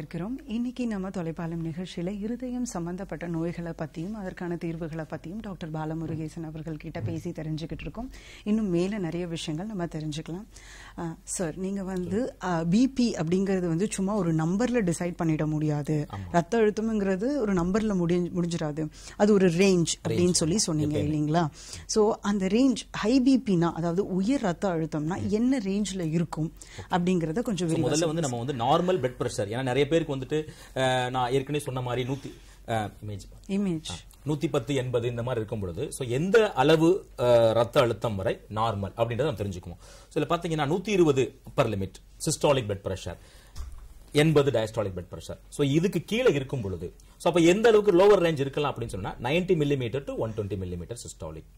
இருக்கிறோம் இன்னைக்கு நம்ம தொலைப்பாலம் நிகழ்ச்சியில இருதயம் சம்பந்தப்பட்ட நோய்களை பத்தியும் அதற்கான தீர்வுகளை பத்தியும் டாக்டர் பாலமுருகேசன் அவர்கள் கிட்ட பேசி தெரிஞ்சுக்கிட்டு இருக்கோம் இன்னும் மேல நிறைய விஷயங்கள் நம்ம தெரிஞ்சுக்கலாம் சார் நீங்க வந்து பிபி அப்படிங்கிறது வந்து சும்மா ஒரு நம்பர்ல டிசைட் பண்ணிட முடியாது ரத்த அழுத்தம்ங்கிறது ஒரு நம்பர்ல முடி முடிஞ்சிடாது அது ஒரு ரேஞ்ச் அப்படின்னு சொல்லி சொன்னீங்க இல்லைங்களா சோ அந்த ரேஞ்ச் ஹை பிபினா அதாவது உயர் ரத்த அழுத்தம்னா என்ன ரேஞ்ச்ல இருக்கும் அப்படிங்கறத கொஞ்சம் விரிவா முதல்ல வந்து நம்ம வந்து நார்மல் பிளட் பிரஷர் ஏன்னா நிறைய பேருக்கு வந்துட்டு அஹ், நான் ஏற்கனவே சொன்ன மாதிரி நூத்தி இமேஜ் இமேஜ் நூத்தி பத்து எண்பது இந்த மாதிரி இருக்கும் பொழுது ஸோ எந்த அளவு அஹ், ரத்த அழுத்தம் வரை நார்மல் அப்படின்றத நம்ம தெரிஞ்சுக்குவோம் ஸோ இதில் பார்த்தீங்கன்னா நூத்தி இருபது upper limit systolic blood pressure எண்பது டயஸ்டாலிக் பிளட் பிரஷர் ஸோ இதுக்கு கீழே இருக்கும் பொழுது ஸோ அப்போ எந்த அளவுக்கு லோவர் ரேஞ்ச் இருக்கலாம் அப்படின்னு சொன்னா 90 millimetre to one twenty millimetre systolic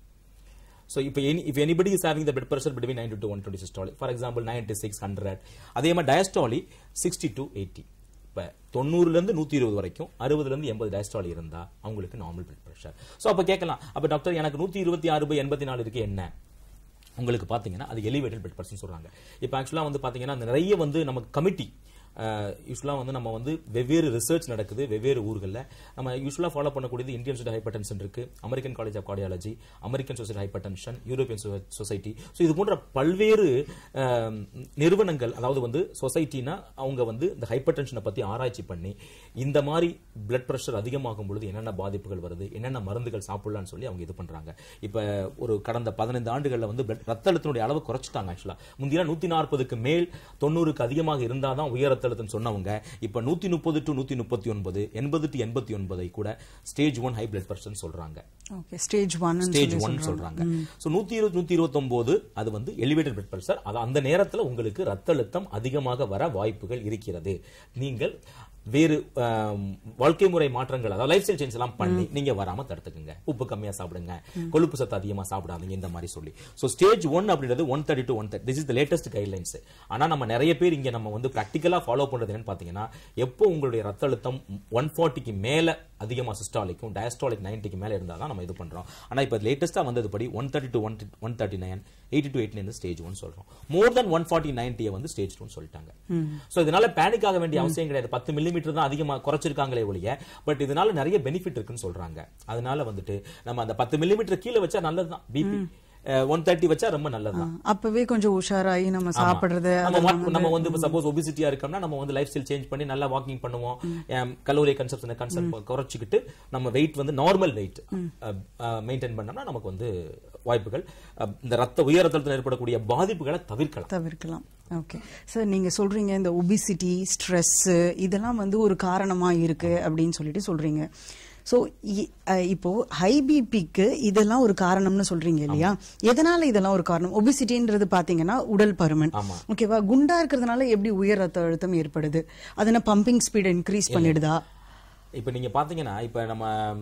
so இப்போ any if anybody is having the blood pressure between ninety to one twenty systolic for example ninety six hundred அதே மாதிரி டயஸ்டாலி சிக்ஸ்டி டு எயிட்டி இப்போ தொண்ணூறுலேருந்து நூற்றி இருபது வரைக்கும் அறுபதுலேருந்து எண்பது டயஸ்டாலி இருந்தால் அவங்களுக்கு நார்மல் பிளட் பிரஷர் ஸோ அப்போ கேட்கலாம் அப்போ டாக்டர் எனக்கு நூற்றி இருபத்தி ஆறு பை எண்பத்தி நாலு இருக்கு என்ன உங்களுக்கு பார்த்தீங்கன்னா அது எலிவேட்டட் பிளட் பிரஷர் சொல்றாங்க இப்போ ஆக்சுவலாக வந்து பார்த்தீங்கன்னா நிறைய வந்து நமக்கு கமிட்டி யூஸ்வலாக வந்து நம்ம வந்து வெவ்வேறு ரிசர்ச் நடக்குது வெவ்வேறு ஊர்களில் நம்ம யூஸ்வலாக ஃபாலோ பண்ணக்கூடியது இந்தியன் சொசைட்டி ஹைப்பர் டென்ஷன் இருக்கு American college of cardiology American society hypertension European society so இது போன்ற பல்வேறு அஹ், நிறுவனங்கள் அதாவது வந்து சொசைட்டினா அவங்க வந்து இந்த ஹைப்பர் டென்ஷனை பற்றி ஆராய்ச்சி பண்ணி இந்த மாதிரி பிளட் பிரஷர் அதிகமாகும் பொழுது என்னென்ன பாதிப்புகள் வருது என்னென்ன மருந்துகள் சாப்பிடலாம்னு சொல்லி அவங்க இது பண்றாங்க இப்போ ஒரு கடந்த பதினைந்து ஆண்டுகளில் வந்து blood- ரத்த அழுத்தத்தினுடைய அளவு குறைச்சிட்டாங்க ஆக்சுவலா முந்தியெல்லாம் நூத்தி நாற்பதுக்கு மேல் தொண்ணூறுக்கு அதிகமாக இருந்தால் தான் உயர் ரத்த அழுத்தம் சொன்னவங்க இப்போ நூத்தி முப்பது டு நூத்தி முப்பத்தி ஒன்பது எண்பது டு எண்பத்தி ஒன்பதை கூட stage one high blood pressure சொல்றாங்க okay stage one stage one சொல்றாங்க சோ நூத்தி இருபது நூத்தி இருபத்தொன்பது அது வந்து எலிவேட்டட் பிளட் பிரஷர் அது அந்த நேரத்துல உங்களுக்கு ரத்த அழுத்தம் அதிகமாக வர வாய்ப்புகள் இருக்கிறது நீங்கள் வேறு ஆம், வாழ்க்கை முறை மாற்றங்கள் அதாவது லைஃப் ஸ்டைல் சேஞ்ச் எல்லாம் பண்ணி நீங்க வராம தடுத்துக்குங்க உப்பு கம்மியா சாப்பிடுங்க கொழுப்பு சத்து அதிகமா சாப்பிடாதீங்க இந்த மாதிரி சொல்லி சோ ஸ்டேஜ் ஒன் அப்படின்றது one thirty to one this is the latest guidelines ஆனா நம்ம நிறைய பேர் இங்க நம்ம வந்து பிராக்டிக்கலா ஃபாலோ பண்றது என்னன்னு பாத்தீங்கன்னா எப்போ உங்களுடைய ரத்த அழுத்தம் ஒன் ஃபார்ட்டிக்கு மேல அதிகமா சிஸ்டாலிக்கும் டயஸ்டாலிக் நைன்ட்டிக்கு மேல இருந்தால் தான் நம்ம இது பண்றோம் ஆனா இப்போ லேட்டஸ்டா வந்தது படி one thirty to one one thirty nine eighty to eighty stage one சொல்றோம் மோர் தென் ஒன் ஃபார்ட்டி நைன்ட்டியை வந்து ஸ்டேஜ் டூன்னு சொல்லிட்டாங்க சோ இதனால பேனிக் ஆக வேண்டிய அவசியம் கிடையாது பத்து மில்லிமீட்டர் தான் அதிகமா குறைச்சிருக்காங்களே ஒழிய பட் இதனால நிறைய பெனிஃபிட் இருக்குன்னு சொல்றாங்க அதனால வந்துட்டு நம்ம அந்த பத்து மில்லிமீட்டர் கீழே வச்சா நல்லதுதான் பிபி ஒன் தேர்ட்டி வச்சா ரொம்ப நல்லதுதான் அப்பவே கொஞ்சம் உஷாராயி நம்ம சாப்பிடுறது நம்ம walk- நம்ம வந்து சப்போஸ் ஒபிசிட்டியா இருக்கோம்னா நம்ம வந்து லைஃப் ஸ்டைல் சேஞ்ச் பண்ணி நல்லா வாக்கிங் பண்ணுவோம் கலோரி கன்சப்ஷனை கன்சர்ன் குறைச்சிக்கிட்டு நம்ம வெயிட் வந்து நார்மல் வெயிட் மெயின்டைன் பண்ணோம்னா நமக்கு வந்து வாய்ப்புகள் அஹ், இந்த ரத்த உயர் ரத்த அழுத்தத்தில் ஏற்படக்கூடிய பாதிப்புகளை தவிர்க்கலாம் தவிர்க்கலாம் ஓகே சார் நீங்க சொல்றீங்க இந்த ஒபிசிட்டி ஸ்ட்ரெஸ் இதெல்லாம் வந்து ஒரு காரணமா இருக்கு அப்படின்னு சொல்லிட்டு சொல்றீங்க ஸோ இப்போ ஹை பிபிக்கு இதெல்லாம் ஒரு காரணம்னு சொல்றீங்க இல்லையா எதனால இதெல்லாம் ஒரு காரணம் ஒபிசிட்டின்றது பாத்தீங்கன்னா உடல் பருமன் ஆமா. ஓகேவா குண்டா இருக்கிறதுனால எப்படி உயர் ரத்த அழுத்தம் ஏற்படுது அதன பம்பிங் ஸ்பீட் இன்க்ரீஸ் பண்ணிடுதா இப்போ நீங்க பாத்தீங்கன்னா இப்போ நம்ம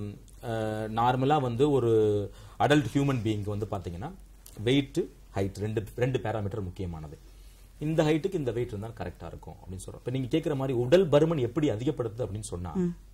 நார்மலா வந்து ஒரு அடல்ட் ஹியூமன் பீயிங் வந்து பாத்தீங்கன்னா வெயிட் ஹைட் ரெண்டு ரெண்டு பேராமீட்டர் முக்கியமானது இந்த ஹைட்டுக்கு இந்த வெயிட் இருந்தால் கரெக்டா இருக்கும் அப்படின்னு சொல்றோம் இப்போ நீங்க கேட்குற மாதிரி உடல் பருமன் எப்படி அதிகப்படுத்துது அப்படின்னு சொன்னா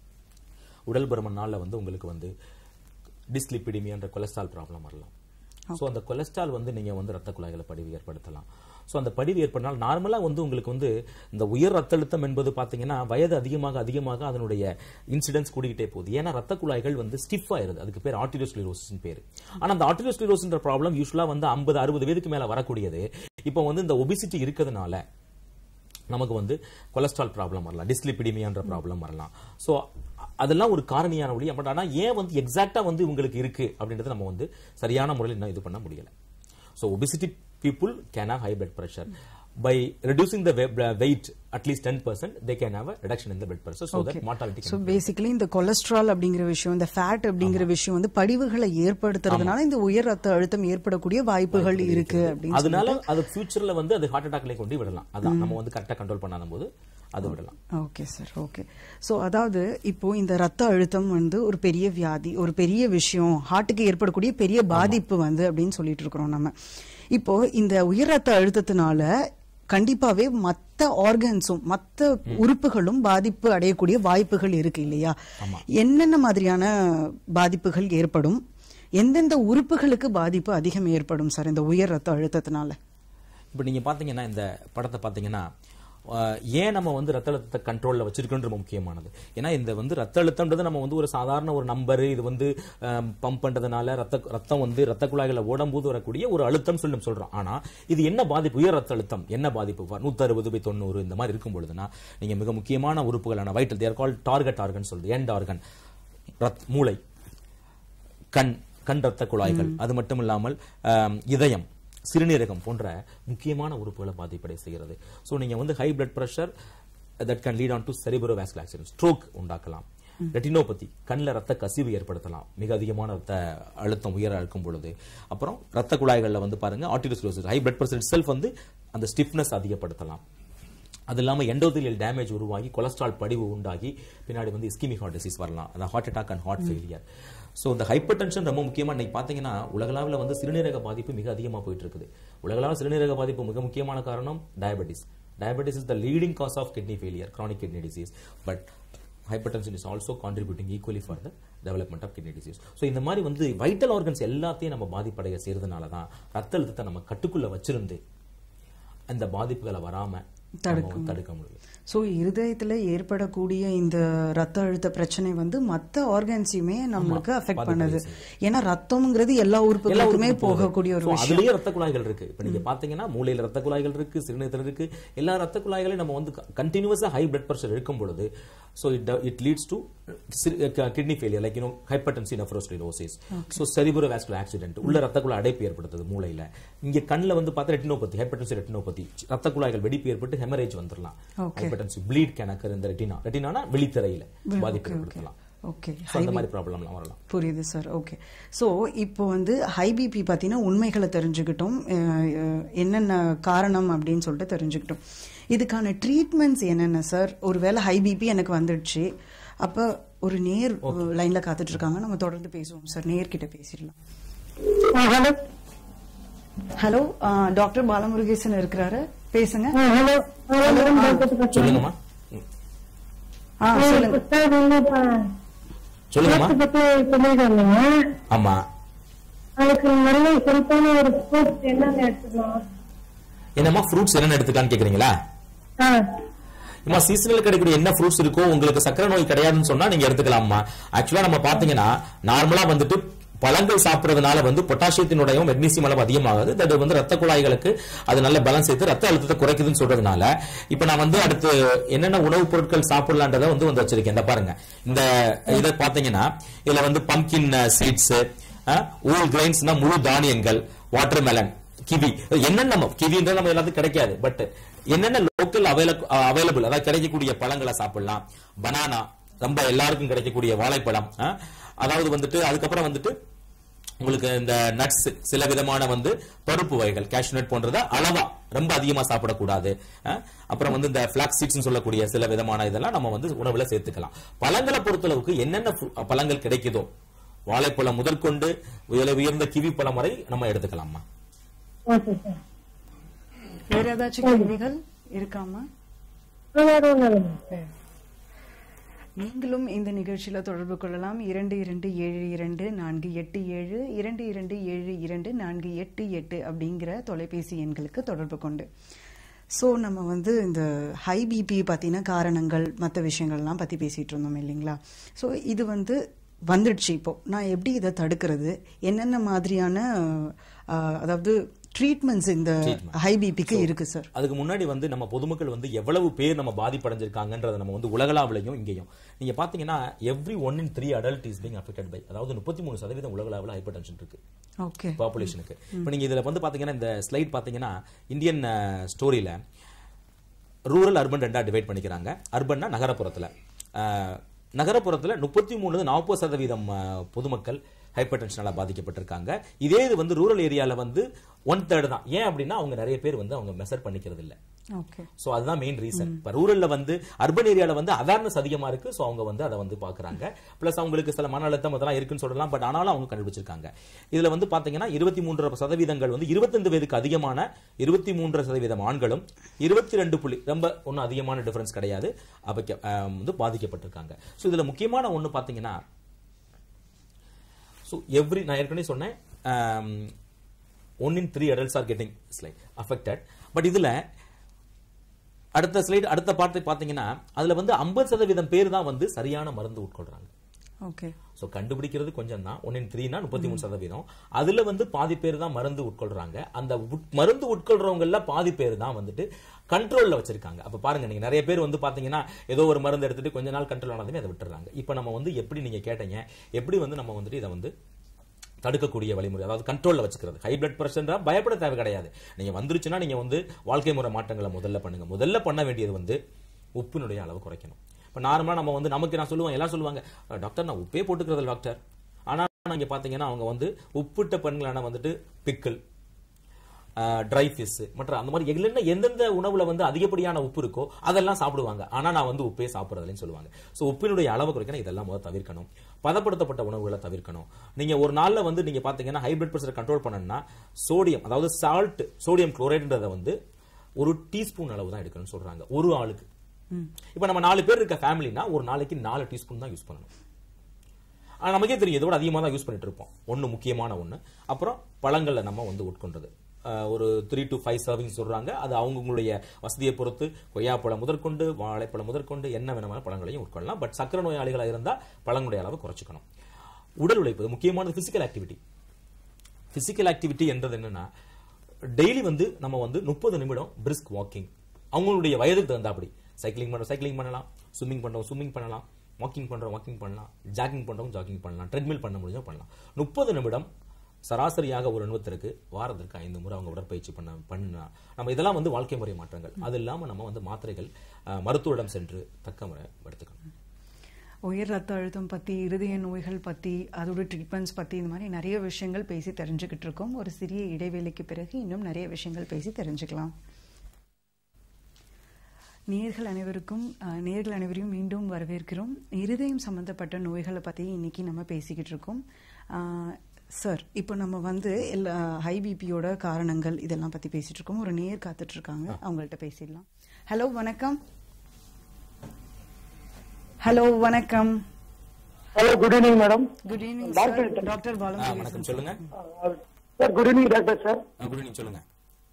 உடல் பருமனால வந்து உங்களுக்கு வந்து டிஸ்லிபிடிமியான்ற கொலஸ்ட்ரால் ப்ராப்ளம் வரலாம் ஸோ அந்த கொலஸ்ட்ரால் வந்து நீங்க வந்து ரத்த குழாய்களை படிவு ஏற்படுத்தலாம் ஸோ அந்த படிவு ஏற்படனால் நார்மலா வந்து உங்களுக்கு வந்து இந்த உயர் ரத்த அழுத்தம் என்பது பாத்தீங்கன்னா வயது அதிகமாக அதிகமாக அதனுடைய இன்சிடென்ஸ் கூடிக்கிட்டே போகுது ஏன்னா ரத்த குழாய்கள் வந்து ஸ்டிஃப் ஆயிருது அதுக்கு பேர் ஆர்டிரியோஸ்க்ளிரோசிஸ் பேர் ஆனா அந்த ஆர்டிரியோஸ்க்ளிரோசின்ற ப்ராப்ளம் யூஸ்வலா வந்து ஐம்பது அறுபது வயதுக்கு மேல வரக்கூடியது இப்போ வந்து இந்த ஒபிசிட்டி இருக்கிறதுனால நமக்கு வந்து கொலஸ்ட்ரால் ப்ராப்ளம் வரலாம் டிஸ்லிபிடிமியான்ற ப்ராப்ளம் வரலாம் ஸோ அதெல்லாம் ஒரு காரணியான ஒளி பட் ஆனால் ஏன் வந்து எக்ஸாக்டா வந்து உங்களுக்கு இருக்கு அப்படின்றது நம்ம வந்து சரியான முறையில் இன்னும் இது பண்ண முடியல so obesity people can have high blood pressure by reducing the weight at least ten percent they can have reduction in the blood pressure so that mortality so basically இந்த கொலஸ்ட்ரால் அப்படிங்கிற விஷயம் இந்த ஃபேட் அப்படிங்கிற விஷயம் வந்து படிவுகளை ஏற்படுத்துறதுனால இந்த உயர் ரத்த அழுத்தம் ஏற்படக்கூடிய வாய்ப்புகள் இருக்கு அப்படின்னு அதனால அது ஃபியூச்சர்ல வந்து அது ஹார்ட் அட்டாக்ல கொண்டு விடலாம் அதான் நம்ம வந்து கரெக்டாக கண்ட்ரோல் பண்ணாத போது அது விடலாம் ஓகே சார் ஓகே ஸோ அதாவது இப்போ இந்த ரத்த அழுத்தம் வந்து ஒரு பெரிய வியாதி ஒரு பெரிய விஷயம் ஹார்ட்டுக்கு ஏற்படக்கூடிய பெரிய பாதிப்பு வந்து அப்படின்னு சொல்லிட்டு இருக்கிறோம் நம்ம இப்போ இந்த உயர் ரத்த அழுத்தத்தினால கண்டிப்பாவே மத்த ஆர்கன்ஸும் மத்த உறுப்புகளும் பாதிப்பு அடையக்கூடிய வாய்ப்புகள் இருக்கு இல்லையா என்னென்ன மாதிரியான பாதிப்புகள் ஏற்படும் எந்தெந்த உறுப்புகளுக்கு பாதிப்பு அதிகம் ஏற்படும் சார் இந்த உயர் ரத்த அழுத்தத்தினால இப்போ நீங்க பாத்தீங்கன்னா இந்த படத்தை பாத்தீங்கன்னா அஹ், ஏன் நம்ம வந்து ரத்த அழுத்தத்தை கண்ட்ரோல்ல வச்சிருக்கோன்றது முக்கியமானது ஏன்னா இந்த வந்து ரத்த அழுத்தம்ன்றது நம்ம வந்து ஒரு சாதாரண ஒரு நம்பர் இது வந்து பம்ப் பண்றதுனால ரத்த ரத்தம் வந்து ரத்த குழாய்களை ஓடும்போது வரக்கூடிய ஒரு அழுத்தம் சொல்லி நம்ம சொல்றோம் ஆனா இது என்ன பாதிப்பு உயர் ரத்த அழுத்தம் என்ன பாதிப்பு நூத்தி அறுபது பை தொண்ணூறு இந்த மாதிரி இருக்கும் பொழுதுனா நீங்க மிக முக்கியமான உறுப்புகளான vital there call target organ சொல்றது எண்ட் ஆர்கன் ரத் மூளை கண் கண் ரத்த குழாய்கள் அது மட்டும் இல்லாமல் ஆம், இதயம் சிறுநீரகம் போன்ற முக்கியமான உறுப்புகளை பாதிப்படை செய்கிறது ஸோ நீங்க வந்து high blood pressure that can lead on to cerebrovascular accident stroke உண்டாக்கலாம் ரெட்டினோபதி கண்ணில் ரத்த கசிவு ஏற்படுத்தலாம் மிக அதிகமான ரத்த அழுத்தம் உயர இருக்கும் பொழுது அப்புறம் ரத்த குழாய்களில் வந்து பாருங்க arteriosclerosis high blood pressure self வந்து அந்த ஸ்டிஃப்னஸ் அதிகப்படுத்தலாம் அது இல்லாமல் எண்டோதிலியல் டேமேஜ் உருவாகி கொலஸ்ட்ரால் படிவு உண்டாகி பின்னாடி வந்து இஸ்கிமிக் ஹார்ட் டிசீஸ் வரலாம் அந்த heart attack and heart failure so இந்த ஹைப்பர் டென்ஷன் ரொம்ப முக்கியமாக இன்னைக்கு பார்த்தீங்கன்னா உலகளவில் வந்து சிறுநீரக பாதிப்பு மிக அதிகமாக போயிட்டு இருக்குது உலகளவில் சிறுநீரக பாதிப்பு மிக முக்கியமான காரணம் diabetes diabetes is the leading cause of kidney failure chronic kidney disease but hypertension is also contributing equally for the development of kidney disease so இந்த மாதிரி வந்து வைட்டல் ஆர்கன்ஸ் எல்லாத்தையும் நம்ம பாதிப்படைய செய்யறதுனால தான் ரத்த அழுத்தத்தை நம்ம கட்டுக்குள்ள வச்சிருந்து அந்த பாதிப்புகளை வராம நம்ம வந்து தடுக்க முடியும் ஸோ இருதயத்துல ஏற்படக்கூடிய இந்த ரத்த அழுத்த பிரச்சனை வந்து மத்த ஆர்கன்ஸையுமே நம்மளுக்கு அஃபெக்ட் பண்ணுது ஏன்னா ரத்தம்ங்கிறது எல்லா உறுப்புகளுக்குமே போகக்கூடிய ஒரு So, விஷயம் அதுலயே ரத்த குழாய்கள் இருக்கு இப்ப நீங்க பாத்தீங்கன்னா மூளையில ரத்த குழாய்கள் இருக்கு சிறுநீரகத்துல இருக்கு எல்லா ரத்த குழாய்களையும் நம்ம வந்து கண்டினியூஸா ஹை பிளட் பிரஷர் இருக்கும் பொழுது so it it leads to kidney failure like you know hypertensive nephrosclerosis so cerebrovascular accident உள்ள ரத்த குழாய் அடைப்பு ஏற்படுத்துது மூளையில இங்க கண்ணுல வந்து பார்த்தா ரெட்டினோபதி ஹைப்பர்டென்சி ரெட்டினோபதி ரத்த குழாய்கள் வெடிப்பு ஏற்பட்டு ஹெமரேஜ் வந்துடலாம் ஹைப்பர்டென்சி ப்ளீட் கேனக்கர் இந்த ரெட்டினா ரெட்டினானா வெளித்திரையில பாதிப்பு ஏற்படுத்தலாம் ஓகே So, அந்த மாதிரி ப்ராப்ளம்லாம் வரலாம் புரியுது சார் ஓகே ஸோ இப்போ வந்து ஹை பிபி பார்த்தீங்கன்னா உண்மைகளை தெரிஞ்சுக்கிட்டோம் அஹ், அஹ், என்னென்ன காரணம் அப்படின்னு சொல்லிட்டு தெரிஞ்சுக்கிட்டோம் இதுக்கான ட்ரீட்மெண்ட்ஸ் என்னென்ன சார் ஒருவேளை ஹை பிபி எனக்கு வந்துடுச்சு அப்போ ஒரு நேர் லைன்ல காத்துட்டு இருக்காங்க நம்ம தொடர்ந்து பேசுவோம் சார் நேர்கிட்ட பேசிடலாம் ஹலோ ஹலோ டாக்டர் பாலமுருகேசன் இருக்கிறாரு பேசுங்க ஹலோ மேடம் டாக்டர் சொல்லுங்கம்மா ம். ஆ சொல்லுங்க சார் வந்து இப்ப சொல்லுங்கம்மா பத்தி சொல்லிட்டு வந்தீங்க ஆமா அதுக்கு நல்ல ஹெல்த்தான ஒரு ஸ்போர்ட்ஸ் என்னென்ன எடுத்துக்கலாம் என்னம்மா ஃப்ரூட்ஸ் என்னென்ன எடுத்துக்கலாம்னு கேக்குறீங்களா ஆ இம்மா சீசனில் கிடைக்கக்கூடிய என்ன ஃப்ரூட்ஸ் இருக்கோ உங்களுக்கு சக்கரை நோய் கிடையாதுன்னு சொன்னா நீங்க எடுத்துக்கலாம்மா ஆக்சுவலா நம்ம பாத்தீங்கன்னா நார்மலா வந்துட்டு பழங்கள் சாப்பிடுறதுனால வந்து பொட்டாசியத்தினுடைய மெக்னீசியம் அளவு அதிகமாகுது தட் வந்து ரத்த குழாய்களுக்கு அது நல்ல பேலன்ஸ் செய்து ரத்த அழுத்தத்தை குறைக்குதுன்னு சொல்றதுனால இப்ப நான் வந்து அடுத்து என்னென்ன உணவுப் பொருட்கள் சாப்பிடலான்றத வந்து வந்து வச்சிருக்கேன் இந்த பாருங்க இந்த இதை பாத்தீங்கன்னா இதுல வந்து பம்கின் சீட்ஸ் ஊல் கிரைன்ஸ்னா முழு தானியங்கள் வாட்டர் மெலன் கிவி என்னென்ன கிவின்றது நம்ம எல்லாத்துக்கும் கிடைக்காது பட் என்னென்ன லோக்கல் அவைலபிள் அதாவது கிடைக்கக்கூடிய பழங்களை சாப்பிடலாம் பனானா ரொம்ப எல்லாருக்கும் கிடைக்கக்கூடிய வாழைப்பழம் ஆ? அதாவது வந்துட்டு அதுக்கப்புறம் வந்துட்டு உங்களுக்கு இந்த நட்ஸ் சில விதமான வந்து பருப்பு வகைகள் கேஷ்நட் போன்றத அளவா ரொம்ப அதிகமா சாப்பிடக்கூடாது ஆ? அப்புறம் வந்து இந்த பிளாக் சீட்ஸ் சொல்லக்கூடிய சில விதமான இதெல்லாம் நம்ம வந்து உணவுல சேர்த்துக்கலாம் பழங்களை பொறுத்தளவுக்கு என்னென்ன fru- பழங்கள் கிடைக்குதோ வாழைப்பழம் முதற்கொண்டு விலை உயர்ந்த கிவி பழம் வரை நம்ம எடுத்துக்கலாமா ஓகே சார் வேற ஏதாச்சும் கேள்விகள் இருக்காமா வேற ஒன்றும் இல்லை சார் நீங்களும் இந்த நிகழ்ச்சியில தொடர்பு கொள்ளலாம் இரண்டு இரண்டு ஏழு இரண்டு நான்கு எட்டு ஏழு இரண்டு இரண்டு ஏழு இரண்டு நான்கு எட்டு எட்டு அப்படிங்கிற தொலைபேசி எண்களுக்கு தொடர்பு கொண்டு ஸோ நம்ம வந்து இந்த ஹை பிபி பற்றின காரணங்கள் மற்ற விஷயங்கள்லாம் பற்றி பேசிகிட்டு இருந்தோம் இல்லைங்களா ஸோ இது வந்து வந்துடுச்சு இப்போ நான் எப்படி இதை தடுக்கிறது என்னென்ன மாதிரியான அஹ், அதாவது ட்ரீட்மெண்ட்ஸ் இந்த ஹை பிபிக்கு இருக்கு சார் அதுக்கு முன்னாடி வந்து நம்ம பொதுமக்கள் வந்து எவ்வளவு பேர் நம்ம பாதிப்படைஞ்சிருக்காங்கன்றத நம்ம வந்து உலகளாவிலையும் இங்கேயும் நீங்க பாத்தீங்கன்னா every one in three adult is being affected by அதாவது முப்பத்தி மூணு சதவீதம் உலகளாவில் ஹைப்பர் டென்ஷன் இருக்கு ஓகே பாப்புலேஷனுக்கு இப்போ நீங்க இதுல வந்து பாத்தீங்கன்னா இந்த ஸ்லைட் பாத்தீங்கன்னா இந்தியன் ஸ்டோரியில ரூரல் அர்பன் ரெண்டா டிவைட் பண்ணிக்கிறாங்க அர்பன்னா நகரப்புறத்துல அஹ், நகரப்புறத்துல முப்பத்தி மூணு நாற்பது சதவீதம் அஹ், பொதுமக்கள் ஹைப்பர் டென்ஷனால பாதிக்கப்பட்டிருக்காங்க இதே இது வந்து ரூரல் ஏரியால வந்து ஒன் தேர்ட் தான் ஏன் அப்படின்னா அவங்க நிறைய பேர் வந்து அவங்க மெஷர் பண்ணிக்கிறது இல்ல ஓகே சோ அதுதான் மெயின் ரீசன் இப்ப ரூரல்ல வந்து அர்பன் ஏரியால வந்து அவேர்னஸ் அதிகமா இருக்கு சோ அவங்க வந்து அதை வந்து பாக்குறாங்க பிளஸ் அவங்களுக்கு சில மன அழுத்தம் அதெல்லாம் இருக்குன்னு சொல்லலாம் பட் ஆனாலும் அவங்க கண்டுபிடிச்சிருக்காங்க இதுல வந்து பாத்தீங்கன்னா இருபத்தி மூன்று சதவீதங்கள் வந்து இருபத்தைந்து வயதுக்கு அதிகமான இருபத்தி மூன்று சதவீதம் ஆண்களும் இருபத்தி ரெண்டு புள்ளி ரொம்ப ஒன்றும் அதிகமான டிஃபரன்ஸ் கிடையாது அப்ப வந்து பாதிக்கப்பட்டிருக்காங்க சோ இதுல முக்கியமான ஒண்ணு பாத்தீங்கன்னா ஸோ எவ்ரி நான் ஏற்கனவே சொன்னேன் one in three adults are getting like affected but இதுல அடுத்த ஸ்லைடு அடுத்த பாட்டை பாத்தீங்கன்னா அதுல வந்து 50% சதவீதம் பேர் தான் வந்து சரியான மருந்து உட்கொள்றாங்க ஓகே சோ கண்டுபிடிக்கிறது கொஞ்சம் தான் ஒன் இன் த்ரீனா முப்பத்தி மூணு சதவீதம் அதுல வந்து பாதி பேர் தான் மருந்து உட்கொள்றாங்க அந்த உட்- மருந்து உட்கொள்றவங்கல பாதி பேர் தான் வந்துட்டு கண்ட்ரோல்ல வச்சிருக்காங்க அப்ப பாருங்க நீங்க நிறைய பேர் வந்து பாத்தீங்கன்னா ஏதோ ஒரு மருந்து எடுத்துட்டு கொஞ்ச நாள் கண்ட்ரோல் ஆனதுமே அதை விட்டுறாங்க இப்ப நம்ம வந்து எப்படி நீங்க கேட்டீங்க எப்படி வந்து நம்ம வந்துட்டு இதை வந்து தடுக்கக்கூடிய வழிமுறை அதாவது கண்ட்ரோல்ல வச்சுக்கிறது ஹை பிளட் பிரஷர்ன்றா பயப்பட தேவை கிடையாது நீங்க வந்துருச்சுன்னா நீங்க வந்து வாழ்க்கை முறை மாற்றங்களை முதல்ல பண்ணுங்க முதல்ல பண்ண வேண்டியது வந்து உப்பினுடைய அளவு குறைக்கணும் இப்ப நார்மலா நம்ம வந்து நமக்கு நான் சொல்லுவேன் எல்லாம் சொல்லுவாங்க "அஹ், டாக்டர் நான் உப்பே போட்டுக்கிறது டாக்டர் ஆனா நீங்க பாத்தீங்கன்னா அவங்க வந்து உப்பிட்ட பெண்களான வந்துட்டு பிக்கிள் ட்ரை ஃபிஷ் மற்ற அந்த மாதிரி எல்லாம் எந்தெந்த உணவுல வந்து அதிகப்படியான உப்பு இருக்கோ அதெல்லாம் சாப்பிடுவாங்க ஆனா நான் வந்து உப்பே சாப்பிடுறதுலன்னு சொல்லுவாங்க சோ உப்பினுடைய அளவு குறைக்கணும் இதெல்லாம் முதல்ல தவிர்க்கணும் பதப்படுத்தப்பட்ட உணவுகளை தவிர்க்கணும் நீங்க ஒரு நாள்ல வந்து நீங்க பாத்தீங்கன்னா ஹை பிளட் பிரஷர் கண்ட்ரோல் பண்ணணும்னா சோடியம் அதாவது சால்ட் சோடியம் குளோரைடுன்றத வந்து ஒரு டீஸ்பூன் அளவு தான் எடுக்கணும்னு சொல்றாங்க ஒரு ஆளுக்கு இப்ப நம்ம நாலு பேர் இருக்க ஃபேமிலினா ஒரு நாளைக்கு நாலு டீஸ்பூன் தான் யூஸ் பண்ணணும் ஆனா நமக்கே தெரியும் இதோட அதிகமா தான் யூஸ் பண்ணிட்டு இருப்போம் ஒண்ணு முக்கியமான ஒண்ணு அப்புறம் பழங்கள்ல நம்ம வந்து உட்கொண்டது அஹ், ஒரு த்ரீ டு ஃபைவ் சர்விங் சொல்றாங்க அது அவங்களுடைய வசதியை பொறுத்து கொய்யாப்பழம் முதற்கொண்டு வாழைப்பழம் முதற்கொண்டு என்ன வேணுமான பழங்களையும் உட்கொள்ளலாம் பட் சக்கரை நோயாளிகளா இருந்தா பழங்களுடைய அளவு குறைச்சிக்கணும் உடல் உழைப்பு இது முக்கியமானது பிசிக்கல் ஆக்டிவிட்டி பிசிக்கல் ஆக்டிவிட்டி என்றது என்னன்னா டெய்லி வந்து நம்ம வந்து முப்பது நிமிடம் பிரிஸ்க் வாக்கிங் அவங்களுடைய வயதுக்கு தகுந்தாப்படி சைக்கிளிங் பண்றோம் சைக்கிளிங் பண்ணலாம் ஸ்விம்மிங் பண்றோம் ஸ்விம்மிங் பண்ணலாம் வாக்கிங் பண்றோம் வாக்கிங் பண்ணலாம் ஜாகிங் பண்றோம் ஜாகிங் பண்ணலாம் ட்ரெட்மில் பண்ண முடிஞ்சா பண்ணலாம் முப்பது நிமிடம் சராசரியாக ஒரு நிமிடத்திற்கு வாரத்திற்கு ஐந்து முறை அவங்க உடற்பயிற்சி பண்ண பண்ணா நம்ம இதெல்லாம் வந்து வாழ்க்கை முறை மாற்றங்கள் அது இல்லாம நம்ம வந்து மாத்திரைகள் அஹ், மருத்துவரிடம் சென்று தக்க முறை எடுத்துக்கணும் உயர் ரத்த அழுத்தம் பத்தி இருதய நோய்கள் பத்தி அதோட ட்ரீட்மெண்ட்ஸ் பத்தி இந்த மாதிரி நிறைய விஷயங்கள் பேசி தெரிஞ்சுக்கிட்டு இருக்கோம் ஒரு சிறிய இடைவேளைக்கு பிறகு இன்னும் நிறைய விஷயங்கள் பேசி தெரிஞ்சுக்கலாம் நேர்கள் அனைவருக்கும் அஹ், நேர்கள் அனைவரையும் மீண்டும் வரவேற்கிறோம் இருதயம் சம்பந்தப்பட்ட நோய்களை பத்தி இன்னைக்கு நம்ம பேசிக்கிட்டு இருக்கோம் அஹ், சார் இப்போ நம்ம வந்து எல்லா ஹை பிபியோட காரணங்கள் இதெல்லாம் பத்தி பேசிட்டு இருக்கோம் ஒரு நேர் காத்துட்டு இருக்காங்க அவங்கள்ட்ட பேசிடலாம் ஹலோ வணக்கம் ஹலோ வணக்கம் hello good evening madam good evening doctor sir doctor ஆ, பாலம் வணக்கம் சொல்லுங்க sir good evening doctor sir ஆ, குட் ஈவினிங் சொல்லுங்க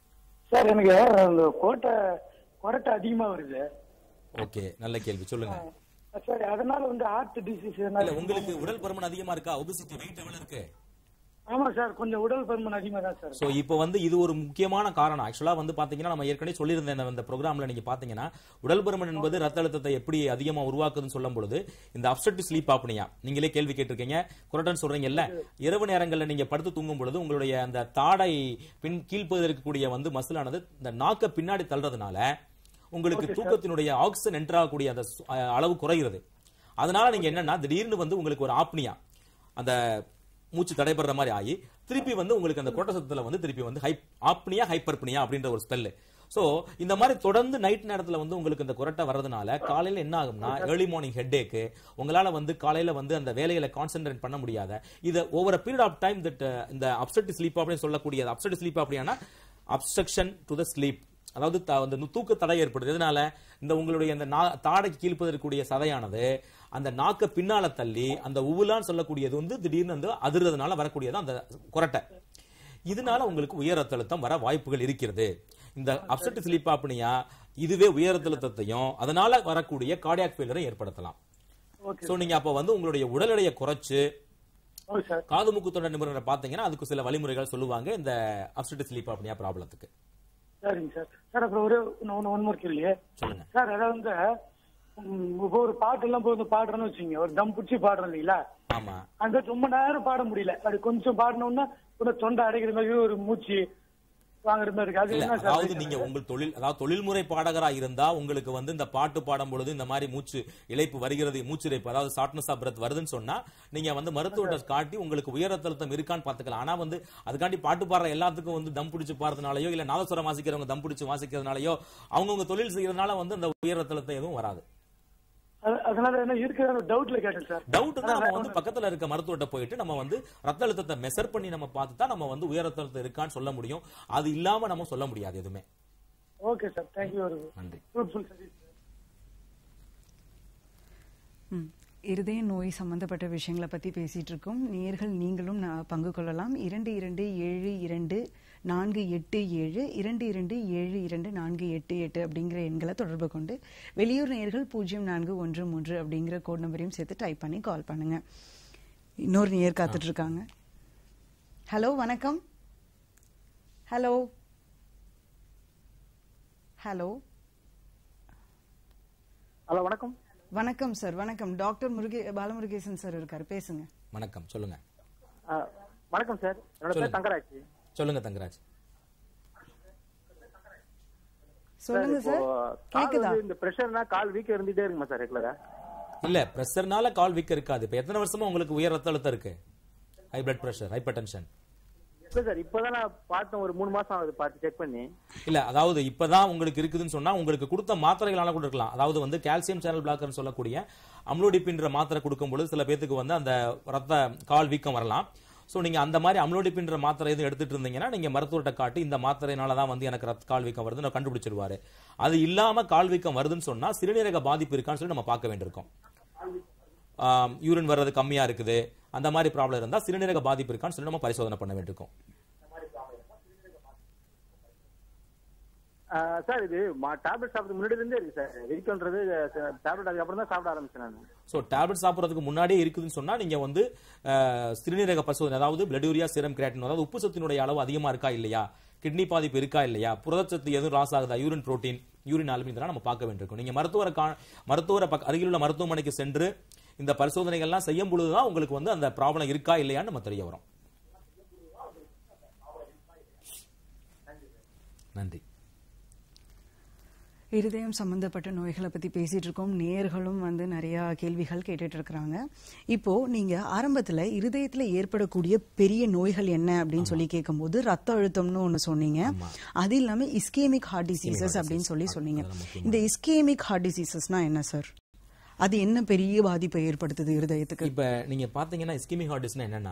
சார் எனக்கு அந்த கோட்டை கொரட்டை அதிகமா வருது ஓகே நல்ல கேள்வி சொல்லுங்க சார் அதனால வந்து ஹார்ட் டிசீஸ் இல்ல உங்களுக்கு உடல் பருமன் அதிகமா இருக்கா ஒபிசிட்டி வெயிட் எவ்வளவு இருக்கு ஆமா சார் கொஞ்சம் உடல் பருமன் அதிகமா தான் சார் சோ இப்போ வந்து இது ஒரு முக்கியமான காரணம் ஆக்சுவலா வந்து பாத்தீங்கன்னா நம்ம ஏற்கனவே சொல்லியிருந்தேன் இந்த- இந்த ப்ரோக்ராம்ல நீங்க பாத்தீங்கன்னா உடல் பருமன் என்பது ரத்த அழுத்தத்தை எப்படி அதிகமா உருவாக்குதுன்னு சொல்லும் பொழுது இந்த அப்செட் ஸ்லீப் ஆப்னியா நீங்களே கேள்வி கேட்டிருக்கீங்க குரட்டன் சொல்றீங்கல்ல இரவு நேரங்கள்ல நீங்க படுத்து தூங்கும் பொழுது உங்களுடைய அந்த தாடை பின் கீழ்ப்பகுதியில் இருக்கக்கூடிய வந்து மசிலானது இந்த நாக்க பின்னாடி தள்ளுறதுனால உங்களுக்கு தூக்கத்தினுடைய ஆக்சிஜன் என்ட்ராகக்கூடிய அந்த சு- அஹ் அளவு குறைகிறது அதனால நீங்க என்னன்னா திடீர்னு வந்து உங்களுக்கு ஒரு ஆப்னியா அந்த மூச்சு தடைபடுற மாதிரி ஆகி திருப்பி வந்து உங்களுக்கு அந்த குரட்ட சத்தத்துல வந்து திருப்பி வந்து ஹைப் ஆப்னியா ஹைப்பர்பனியா அப்படின்ற ஒரு ஸ்பெல் சோ இந்த மாதிரி தொடர்ந்து நைட் நேரத்துல வந்து உங்களுக்கு இந்த குரட்டை வர்றதுனால காலையில என்ன ஆகும்னா ஏர்லி மார்னிங் ஹெட்டேக்கு உங்களால வந்து காலையில வந்து அந்த வேலைகளை கான்சென்ட்ரேட் பண்ண முடியாத இது over period of time that இந்த அப்செட் ஸ்லீப் அப்படின்னு சொல்லக்கூடிய அப்செட் ஸ்லீப் அப்படின்னா அப்ஸ்ட்ரக்ஷன் டு த ஸ்லீப் அதாவது த- அந்த தூக்க தடை ஏற்படுது எதனால இந்த உங்களுடைய அந்த நா- தாடைக்கு கீழ்ப்பது இருக்கக்கூடிய சதையானது அந்த நாக்க பின்னால தள்ளி அந்த உவுலான்னு சொல்லக்கூடியது வந்து திடீர்னு வந்து அதிர்றதுனால வரக்கூடியது அந்த குரட்டை இதனால உங்களுக்கு உயர் ரத்த அழுத்தம் வர வாய்ப்புகள் இருக்கிறது இந்த அப்செட் ஸ்லீப் ஆப்னியா இதுவே உயர் ரத்த அழுத்தத்தையும் அதனால வரக்கூடிய கார்டியாக் ஃபெயிலரை ஏற்படுத்தலாம் ஓகே சோ நீங்க அப்ப வந்து உங்களுடைய உடல் எடையை குறைச்சு ஓகே சார் காது மூக்கு தொண்டை நிபுணரை பாத்தீங்கன்னா அதுக்கு சில வழிமுறைகள் சொல்லுவாங்க இந்த அப்செட் ஸ்லீப் ஆப்னியா ப்ராப்ளத்துக்கு சரிங்க சார் சார் அப்புறம் ஒரு ஒன்னு ஒன் மோர் கேள்வி சொல்லுங்க சார் அதாவது வந்து ம், இப்போ ஒரு பாட்டு எல்லாம் போய் வந்து பாடுறோன்னு வச்சுங்க ஒரு தம் பிடிச்சி பாடுறோம் இல்லைங்களா ஆமா அந்த ரொம்ப நேரம் பாட முடியல அது கொஞ்சம் பாடினோம்னா கூட தொண்டை அடைக்கிற மாதிரி ஒரு மூச்சு வாங்குற மாதிரி இருக்கு அது இல்ல என்ன அதாவது சார் நீங்க உங்கள் தொழில் அதாவது தொழில்முறை பாடகரா இருந்தா உங்களுக்கு வந்து இந்த பாட்டு பாடும் பொழுது இந்த மாதிரி மூச்சு இழைப்பு வருகிறது மூச்சு இழைப்பு அதாவது ஷார்ட்னஸ் ஆஃப் பிரத் வருதுன்னு சொன்னா நீங்க வந்து மருத்துவர்கிட்ட காட்டி உங்களுக்கு உயர் ரத்த அழுத்தம் இருக்கான்னு பாத்துக்கலாம் ஆனா வந்து அதுக்காண்டி பாட்டு பாடுற எல்லாத்துக்கும் வந்து தம் பிடிச்சு பாடுறதுனாலயோ இல்ல நாதஸ்வரம் வாசிக்கிறவங்க தம் பிடிச்சு வாசிக்கிறதுனாலயோ அவங்கவுங்க தொழில் செய்யறதுனால வந்து அந்த உயர் ரத்த அழுத்தம் எதுவும் வராது அது- அதனால என்ன இருக்கிற டவுட்ல கேட்டேன் சார் டவுட் வந்து நம்ம வந்து பக்கத்துல இருக்க மருத்துவர்கிட்ட போயிட்டு நம்ம வந்து ரத்த அழுத்தத்தை மெஷர் பண்ணி நம்ம பார்த்து தான் நம்ம வந்து உயர் ரத்த அழுத்தம் இருக்கான்னு சொல்ல முடியும் அது இல்லாம நம்ம சொல்ல முடியாது எதுவுமே ஓகே சார் தேங்க்யூ வெரி நன்றி ஃப்ரூட்ஃபுல் சர்வீஸ் ம். இருதய நோய் சம்பந்தப்பட்ட விஷயங்களை பத்தி பேசிட்டு இருக்கோம் நேர்கள் நீங்களும் நான் பங்கு கொள்ளலாம் இரண்டு இரண்டு ஏழு இரண்டு நான்கு எட்டு ஏழு இரண்டு இரண்டு ஏழு இரண்டு நான்கு எட்டு எட்டு அப்படிங்கிற எண்களை தொடர்பு கொண்டு வெளியூர் நேயர்கள் பூஜ்ஜியம் நான்கு ஒன்று மூன்று அப்படிங்கிற கோட் நம்பரையும் சேர்த்து டைப் பண்ணி கால் பண்ணுங்க இன்னொரு நேயர் காத்துட்டு இருக்காங்க ஹலோ வணக்கம் ஹலோ ஹலோ ஹலோ வணக்கம் வணக்கம் சார் வணக்கம் டாக்டர் முருகே பாலமுருகேசன் சார் இருக்காரு பேசுங்க வணக்கம் சொல்லுங்க ஆ, வணக்கம் சார் என்னோட சொல்லுங்க. பேர் தங்கராஜ் சொல்லுங்க தங்கராஜ் சொல்லுங்க இப்போ சார் கால் கேக்குதா வந்து இந்த பிரஷர்னா கால் வீக் இருந்துட்டே இருக்குமா சார் ரெகுலரா இல்ல பிரஷர்னால கால் வீக் இருக்காது இப்ப எத்தனை வருஷமா உங்களுக்கு உயர் ரத்த அழுத்தம் இருக்கு high blood pressure hypertension இல்ல சார் இப்பதான் நான் பார்த்தேன் ஒரு மூணு மாசம் ஆகுது பார்த்து செக் பண்ணி இல்ல அதாவது இப்பதான் உங்களுக்கு இருக்குதுன்னு சொன்னா உங்களுக்கு கொடுத்த மாத்திரைகளால கூட இருக்கலாம் அதாவது வந்து கால்சியம் சேனல் பிளாக்கர்னு சொல்லக்கூடிய அம்லோடிப்பின்ற மாத்திரை கொடுக்கும் பொழுது சில பேத்துக்கு வந்து அந்த ரத்த கால் வீக்கம் வரலாம் சோ நீங்க அந்த மாதிரி அம்லோடிப்பின்ற மாத்திரை எதுவும் எடுத்துட்டு இருந்தீங்கன்னா நீங்க மருத்துவர்கிட்ட காட்டி இந்த மாத்திரைனால தான் வந்து எனக்கு ரத்த கால் வீக்கம் வருதுன்னு கண்டுபிடிச்சிருவாரு அது இல்லாம கால் வீக்கம் வருதுன்னு சொன்னா சிறுநீரக பாதிப்பு இருக்கான்னு சொல்லி நம்ம பார்க்க வேண்டியிருக்கும் யூரின் வர்றது கம்மியா இருக்குது அந்த மாதிரி ப்ராப்ளம் இருந்தா சிறுநீரக பாதிப்பு இருக்கான்னு சொல்லி நம்ம பரிசோதனை பண்ண வேண்டியிருக்கும் ஆ, சார் இது டேப்லெட் சாப்பிட்டு முன்னாடி இருந்தே இருக்கு சார் வெயிட்ன்றது டேப்லெட் அதுக்கப்புறம் தான் சாப்பிட ஆரம்பிச்சேன் நான் ஸோ டேப்லெட் சாப்பிட்றதுக்கு முன்னாடியே இருக்குதுன்னு சொன்னா நீங்க வந்து அஹ், சிறுநீரக பரிசோதனை அதாவது பிளட் யூரியா சிரம் கிராட்டின் அதாவது உப்பு சத்தினுடைய அளவு அதிகமா இருக்கா இல்லையா கிட்னி பாதிப்பு இருக்கா இல்லையா புரதச்சத்து எதுவும் லாஸ் ஆகுதா யூரின் புரோட்டீன் யூரின் ஆல்பின் இதெல்லாம் நம்ம பார்க்க வேண்டியிருக்கும் நீங்க மருத்துவரை கா மருத்துவரை பக்க- அருகில் உள்ள மருத்துவமனைக்கு சென்று இந்த பரிசோதனைகள்லாம் செய்யும் பொழுதுதான் உங்களுக்கு வந்து அந்த ப்ராப்ளம் இருக்கா இல்லையான்னு நம்ம தெரிய வரும் நன்றி இருதயம் சம்பந்தப்பட்ட நோய்களை பத்தி பேசிட்டு இருக்கோம் நேர்களும் வந்து நிறைய கேள்விகள் கேட்டுட்டு இருக்கிறாங்க இப்போ நீங்க ஆரம்பத்துல இருதயத்துல ஏற்படக்கூடிய பெரிய நோய்கள் என்ன அப்படின்னு சொல்லி கேட்கும்போது ரத்த அழுத்தம்னு ஒண்ணு சொன்னீங்க அது இல்லாம இஸ்கேமிக் ஹார்ட் டிசீசஸ் அப்படின்னு சொல்லி சொன்னீங்க இந்த இஸ்கேமிக் ஹார்ட் டிசீசஸ்னா என்ன சார் அது என்ன பெரிய பாதிப்பை ஏற்படுத்துது இருதயத்துக்கு இப்ப நீங்க பாத்தீங்கன்னா இஸ்கிமிக் ஹார்ட் டிசீஸ் என்னன்னா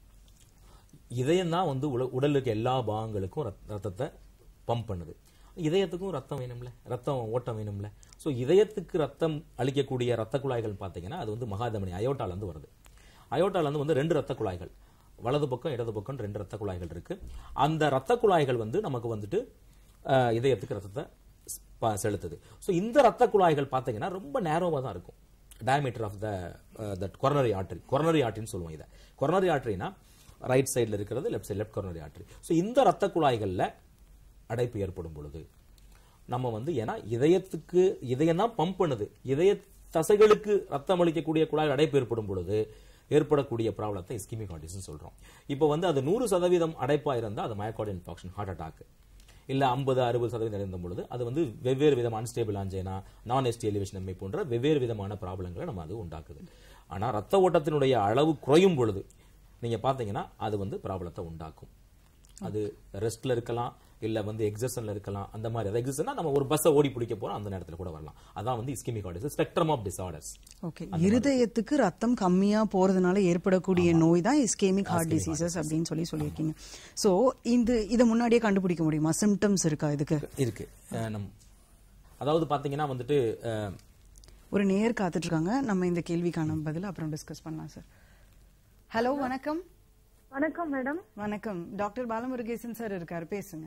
இதயம் தான் வந்து உல- உடல்ல இருக்க எல்லா பாகங்களுக்கும் ரத்- ரத்தத்தை பம்ப் பண்ணுது இதயத்துக்கும் ரத்தம் வேணும்ல ரத்தம் ஓட்டம் வேணும்ல ஸோ இதயத்துக்கு ரத்தம் அளிக்கக்கூடிய ரத்த குழாய்கள் பார்த்தீங்கன்னா அது வந்து மகாதமனி அயோட்டால இருந்து வருது அயோட்டால இருந்து வந்து ரெண்டு ரத்த குழாய்கள் வலது பக்கம் இடது பக்கம் ரெண்டு ரத்த குழாய்கள் இருக்கு அந்த ரத்த குழாய்கள் வந்து நமக்கு வந்துட்டு அஹ், இதயத்துக்கு ரத்தத்தை ஸ்- ப- செலுத்துது ஸோ இந்த ரத்த குழாய்கள் பார்த்தீங்கன்னா ரொம்ப நேரோவாக தான் இருக்கும் diameter of the that coronary artery coronary ஆர்டரின்னு சொல்லுவோம் இதை கொரோனரி ஆர்டரினா ரைட் சைடில் இருக்கிறது left side left coronary artery so இந்த ரத்த குழாய்களில் அடைப்பு ஏற்படும் பொழுது நம்ம வந்து ஏன்னா இதயத்துக்கு இதயம் தான் பம்ப் பண்ணுது இதய தசைகளுக்கு ரத்தம் அளிக்கக்கூடிய குழாய் அடைப்பு ஏற்படும் பொழுது ஏற்படக்கூடிய ப்ராப்ளத்தை இஸ்கிமிக் ஹார்டிஸ்னு சொல்றோம் இப்போ வந்து அது நூறு சதவீதம் அடைப்பா இருந்தால் அது மயக்கார்டு இன்ஃபாக்ஷன் ஹார்ட் அட்டாக் இல்ல ஐம்பது அறுபது சதவீதம் இருந்த பொழுது அது வந்து வெவ்வேறு விதமான அன்ஸ்டேபிள் ஆஞ்சேனா நான் எஸ்டி எலிவேஷன் எம்ஐ போன்ற வெவ்வேறு விதமான ப்ராப்ளங்களை நம்ம அது உண்டாக்குது ஆனா ரத்த ஓட்டத்தினுடைய அளவு குறையும் பொழுது நீங்க பாத்தீங்கன்னா அது வந்து ப்ராப்ளத்தை உண்டாக்கும் அது ரெஸ்ட்ல இருக்கலாம் இல்ல வந்து எக்ஸசன்ல இருக்கலாம் அந்த மாதிரி அது எக்ஸசன்னா நம்ம ஒரு பஸ்ஸை ஓடி பிடிக்க போறோம் அந்த நேரத்துல கூட வரலாம் அதான் வந்து ischemic heart is spectrum of disorders okay இருதயத்துக்கு ரத்தம் கம்மியா போறதுனால ஏற்படக்கூடிய நோய் தான் இஸ்கேமிக் ஹார்ட் டிசீசஸ் அப்படின்னு சொல்லி சொல்லியிருக்கீங்க சோ இந்த இதை முன்னாடியே கண்டுபிடிக்க முடியுமா சிம்டம்ஸ் இருக்கா இதுக்கு இருக்கு அஹ் நம் அதாவது பாத்தீங்கன்னா வந்துட்டு அஹ், ஒரு நேர் காத்துட்டு இருக்காங்க நம்ம இந்த கேள்விக்கான பதில் அப்புறம் டிஸ்கஸ் பண்ணலாம் சார் ஹலோ வணக்கம் வணக்கம் மேடம் வணக்கம் டாக்டர் பாலமுருகேசன் சார் இருக்காரு பேசுங்க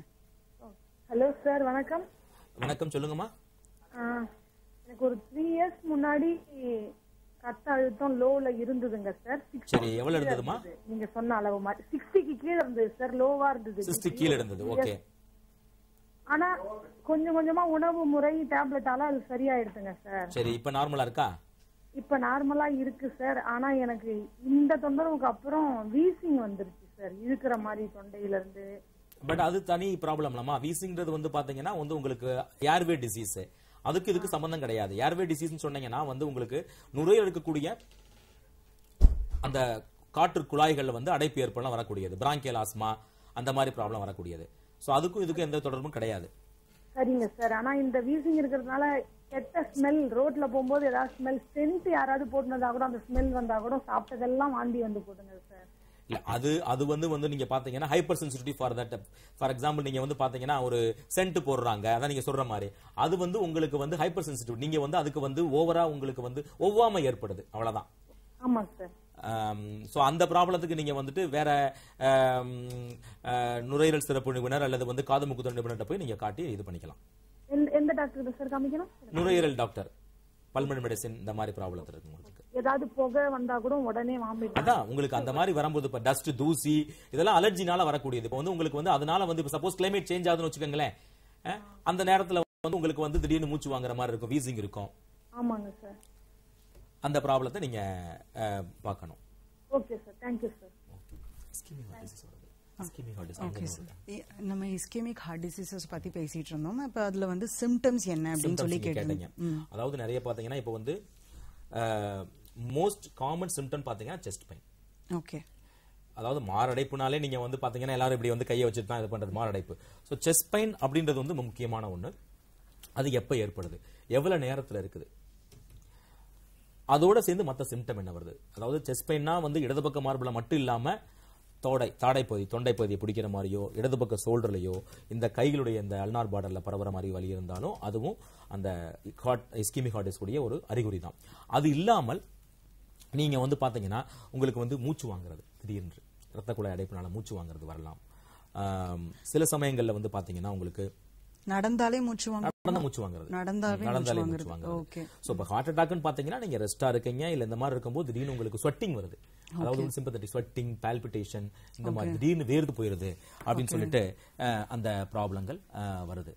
ஹலோ சார் வணக்கம் வணக்கம் சொல்லுங்கம்மா ஆ, எனக்கு ஒரு த்ரீ இயர்ஸ் முன்னாடி ரத்த அழுத்தம் லோல இருந்ததுங்க சார் சரி எவ்வளவு இருந்ததுமா நீங்க சொன்ன அளவு மாதிரி சிக்ஸ்டிக்கு கீழே இருந்தது சார் லோவா இருந்தது சிஸ்டி கீழே இருந்தது ஓகே ஆனா கொஞ்சம் கொஞ்சமா உணவு முறை டேப்லெட்டால அது சரியாயிடுதுங்க சார் சரி இப்ப நார்மலா இருக்கா இப்ப நார்மலா இருக்கு சார் ஆனா எனக்கு இந்த தொந்தரவுக்கு அப்புறம் வீசிங் வந்துருச்சு சார் இழுக்கிற மாதிரி தொண்டையில இருந்து பட் அது தனி ப்ராப்ளம்லமா வீசிங்கிறது வந்து பாத்தீங்கன்னா வந்து உங்களுக்கு ஏர்வே டிசீஸ் அதுக்கு இதுக்கு சம்பந்தம் கிடையாது ஏர்வே டிசீஸ்னு சொன்னீங்கன்னா வந்து உங்களுக்கு நுரையில் இருக்கக்கூடிய அந்த காற்று குழாய்கள்ல வந்து அடைப்பு ஏற்படலாம் வரக்கூடியது பிராங்கியல் ஆஸ்மா அந்த மாதிரி ப்ராப்ளம் வரக்கூடியது சோ அதுக்கும் இதுக்கும் எந்த தொடர்பும் கிடையாது சரிங்க சார் ஆனா இந்த வீசிங் இருக்கிறதுனால கெட்ட ஸ்மெல் ரோட்ல போகும்போது ஏதாவது ஸ்மெல் சென்ட் யாராவது போட்டுனதா கூட அந்த ஸ்மெல் வந்தா கூட சாப்பிட்டதெல்லாம் வாந்தி வந்து போடுங்க சார் இல்ல அது அது வந்து வந்து நீங்க பாத்தீங்கன்னா hyper sensitive for that for example நீங்க வந்து பாத்தீங்கன்னா ஒரு சென்ட் போடுறாங்க அதான் நீங்க சொல்ற மாதிரி அது வந்து உங்களுக்கு வந்து ஹைப்பர் சென்சிட்டிவ் நீங்க வந்து அதுக்கு வந்து ஓவரா உங்களுக்கு வந்து ஒவ்வாமை ஏற்படுது அவ்வளவுதான் ஆமா சார் ஸோ அந்த ப்ராப்ளத்துக்கு நீங்க வந்துட்டு வேற ஆம், அஹ், நுரையீரல் சிறப்பு நிபுணர் அல்லது வந்து காது மூக்கு நிபுணர்கிட்ட போய் நீங்க காட்டி இது பண்ணிக்கலாம் எந்த- எந்த டாக்டர் சார் காமிக்கணும் நுரையீரல் டாக்டர் பல்மனி மெடிசின் இந்த மாதிரி ப்ராப்ளத்தில் இருக்கு உங்களுக்கு ஏதாவது புகை வந்தா கூட உடனே வாமிட் அதான் உங்களுக்கு அந்த மாதிரி வரும்போது இப்ப டஸ்ட் தூசி இதெல்லாம் அலர்ஜினால வரக்கூடியது இப்போ வந்து உங்களுக்கு வந்து அதனால வந்து இப்போ சப்போஸ் கிளைமேட் சேஞ்ச் ஆகுதுன்னு வச்சுக்கோங்களேன் அஹ், அந்த நேரத்துல வந்து உங்களுக்கு வந்து திடீர்னு மூச்சு வாங்குற மாதிரி இருக்கும் வீசிங் இருக்கும் ஆமாங்க சார் அந்த ப்ராப்ளத்தை நீங்க அஹ், பார்க்கணும் okay sir thank you sir Ischemic heart disease வருது. Ischemic heart disease ஓகே அங்க சார் இ- நம்ம இஸ்கெமிக் ஹார்ட் டிசீசஸ் பத்தி பேசிட்டு இருந்தோம் இப்ப அதுல வந்து சிம்டம்ஸ் என்ன அப்படின்னு symptoms சொல்லி நீங்க கேட்டீங்க கேட்டீங்க அதாவது நிறைய பாத்தீங்கன்னா இப்போ வந்து மோஸ்ட் காமன் சிம்டம் பாத்தீங்கன்னா செஸ்ட் பெயின் ஓகே அதாவது மாரடைப்புனாலே நீங்க வந்து பாத்தீங்கன்னா எல்லாரும் இப்படி வந்து கையை வச்சுட்டு தான் இது பண்றது மாரடைப்பு ஸோ செஸ்ட் பெயின் அப்படின்றது வந்து முக்கியமான ஒண்ணு அது எப்ப ஏற்படுது எவ்வளவு நேரத்துல இருக்குது அதோட சேர்ந்து மத்த சிம்டம் என்ன வருது அதாவது செஸ்ட் பெயின்னா வந்து இடது பக்க மார்பிள மட்டும் இல்லாம தோடை தாடை பகுதி தொண்டை பகுதியை பிடிக்கிற மாதிரியோ இடது பக்க ஷோல்டர்லையோ இந்த கைகளுடைய இந்த அல்னார் பார்டர்ல பரவற மாதிரி வலி இருந்தாலும் அதுவும் அந்த ஹார்ட் இஸ்கிமிக் ஹார்ட் கூடிய ஒரு அறிகுறி தான் அது இல்லாமல் நீங்க வந்து பாத்தீங்கன்னா உங்களுக்கு வந்து மூச்சு வாங்குறது திடீர்னு ரத்த குழாய் அடைப்புனால மூச்சு வாங்குறது வரலாம் ஆம், சில சமயங்கள்ல வந்து பாத்தீங்கன்னா உங்களுக்கு நடந்தாலே மூச்சு வாங்க நடந்த மூச்சு வாங்குறது நடந்தாவே நடந்தாலே மூச்சு மூச்சு வாங்குறது. வாங்குறது Okay. சோ இப்போ ஹார்ட் அட்டாக்னு பாத்தீங்கன்னா நீங்க ரெஸ்டா இருக்கீங்க இல்ல இந்த மாதிரி இருக்கும்போது திடீர்னு உங்களுக்கு ஸ்வெட்டிங் வருது அதாவது சிம்பத்தட்டிக் ஸ்வெட்டிங் பால்பிட்டேஷன் இந்த மாதிரி திடீர்னு வேர்த்து போயிருது அப்படின்னு சொல்லிட்டு அஹ், அந்த ப்ராப்ளங்கள் வருது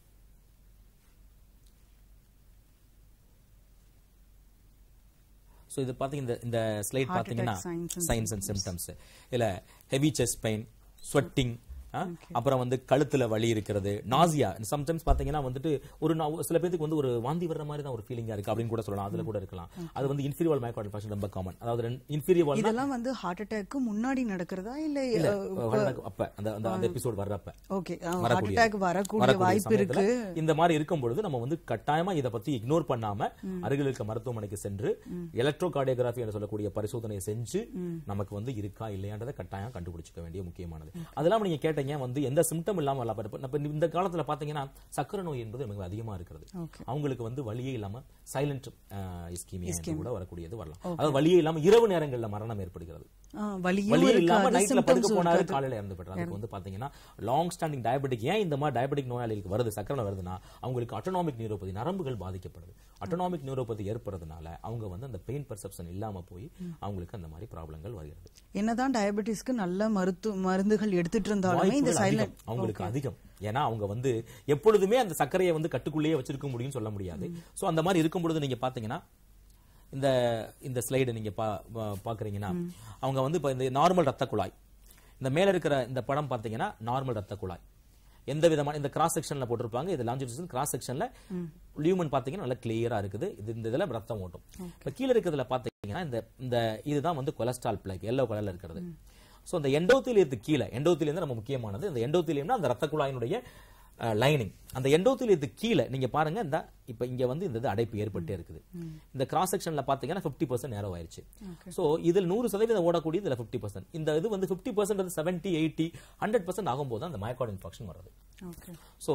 ஸோ இது பார்த்தீங்க இந்த இந்த ஸ்லைட் Heart பார்த்தீங்கன்னா attack signs and signs and symptoms இல்ல ஹெவி செஸ்ட் பெயின் ஸ்வெட்டிங் அப்புறம் வந்து கழுத்துல வலி இருக்கிறது நாசியா சம்டைம்ஸ் பாத்தீங்கன்னா வந்துட்டு ஒரு நா- சில பேருக்கு வந்து ஒரு வாந்தி வர்ற மாதிரி தான் ஒரு ஃபீலிங்கா இருக்கு அப்படின்னு கூட சொல்லலாம் அதுல கூட இருக்கலாம் அது வந்து இன்ஃபீரியல் மைக்ரோட் இன்ஃபெக்ஷன் ரொம்ப காமன் அதாவது இன்ஃபீரியல் இதெல்லாம் வந்து ஹார்ட் அட்டாக்கு முன்னாடி நடக்கிறதா இல்ல இல்ல வர்றதுக்கு அப்ப அந்த அந்த அந்த எபிசோட் வர்றப்ப ஓகே ஹார்ட் வரக்கூடிய- அட்டாக் வரக்கூடிய வரக்கூடிய வாய்ப்பு சமயத்துல இருக்கு இந்த மாதிரி இருக்கும் பொழுது நம்ம வந்து கட்டாயமா இத பத்தி இக்னோர் பண்ணாம அருகில் இருக்க மருத்துவமனைக்கு சென்று எலக்ட்ரோ கார்டியோகிராஃபி என்று சொல்லக்கூடிய பரிசோதனையை செஞ்சு நமக்கு வந்து இருக்கா இல்லையான்றதை கட்டாயம் கண்டுபிடிச்சுக்க வேண்டிய முக்கியமானது அதெல்லாம் நீங்க கேட்டீங்க வந்து எந்த சிம்டம் இல்லாம வரலாம். இப்ப நம்ம இந்த காலத்துல பாத்தீங்கன்னா சக்கரை நோய் என்பது மிக அதிகமா இருக்கிறது Okay. அவங்களுக்கு வந்து வலியே இல்லாம சைலண்ட் இஸ்கீமியா கூட வரக்கூடியது வரலாம் அதாவது வலியே இல்லாம இரவு நேரங்கள்ல மரணம் ஏற்படுகிறது ஆ, வலியும் வலியே இல்லாம இருக்காது நைட்ல படுக்க symptoms போனாரு இருக்காது காலையில இறந்து போயிட்டாரு அதுக்கு வந்து பாத்தீங்கன்னா லாங் ஸ்டாண்டிங் டயபெட்டிக் ஏன் இந்த மாதிரி டயபெட்டிக் நோயாளிகளுக்கு வருது சக்கரை வருதுன்னா அவங்களுக்கு அட்டோனாமிக் நியூரோபதி நரம்புகள் பாதிக்கப்படுது அட்டோனாமிக் நியூரோபதி ஏற்படுறதுனால அவங்க வந்து அந்த பெயின் பெர்செப்ஷன் இல்லாம போய் அவங்களுக்கு அந்த மாதிரி ப்ராப்ளங்கள் வருகிறது என்னதான் டயபெட்டிஸ்க்கு நல்ல மருத்துவ மருந்துகள் எடுத்துட்டு இருந்தாலுமே இந்த வாய்ப்புகள் அதிகம். சைலண்ட் அவங்களுக்கு அதிகம் ஏன்னா அவங்க வந்து எப்பொழுதுமே அந்த சர்க்கரையை வந்து கட்டுக்குள்ளேயே வச்சிருக்க முடியும்னு சொல்ல முடியாது சோ அந்த மாதிரி இருக்கும் பொழுது நீங்க பாத்தீங்கன்னா இந்த இந்த ஸ்லைடு நீங்க பா- பா- பாக்குறீங்கன்னா அவங்க வந்து இப்ப இந்த நார்மல் ரத்த குழாய் இந்த மேல இருக்கிற இந்த படம் பாத்தீங்கன்னா நார்மல் ரத்த குழாய் எந்த விதமான இந்த கிராஸ் செக்ஷன்ல போட்டிருப்பாங்க இது லாஞ்சிடியூஷன் கிராஸ் செக்ஷன்ல லியூமன் பாத்தீங்கன்னா நல்லா கிளியரா இருக்குது இது இந்த இதுல ரத்தம் ஓட்டும் இப்ப கீழ இருக்கிறதுல பாத்தீங்கன்னா இந்த இந்த இதுதான் வந்து கொலஸ்ட்ரால் பிளேக் எல்லோ கலர்ல இருக்கிறது சோ இந்த எண்டோத்திலியத்துக்கு கீழே எண்டோத்திலியம் நம்ம முக்கியமானது இந்த எண்டோத்திலியம்னா அந்த ரத்த குழாயினுடைய லைனிங் அந்த எண்டோத்திலியத்துக்கு கீழே நீங்க பாருங்க இந்த இப்ப இங்க வந்து இந்த இது அடைப்பு ஏற்பட்டே இருக்குது இந்த கிராஸ் செக்ஷன்ல பாத்தீங்கன்னா 50% பர்சன்ட் நேரம் ஆயிருச்சு சோ இதில் நூறு சதவீதம் ஓடக்கூடிய இதுல 50% பர்சன்ட் இந்த இது வந்து 50% பர்சன்ட் வந்து செவன்டி எயிட்டி ஹண்ட்ரட் பர்சன்ட் ஆகும்போது தான் அந்த மயக்கார்ட் இன்ஃபெக்ஷன் வருது ஓகே ஸோ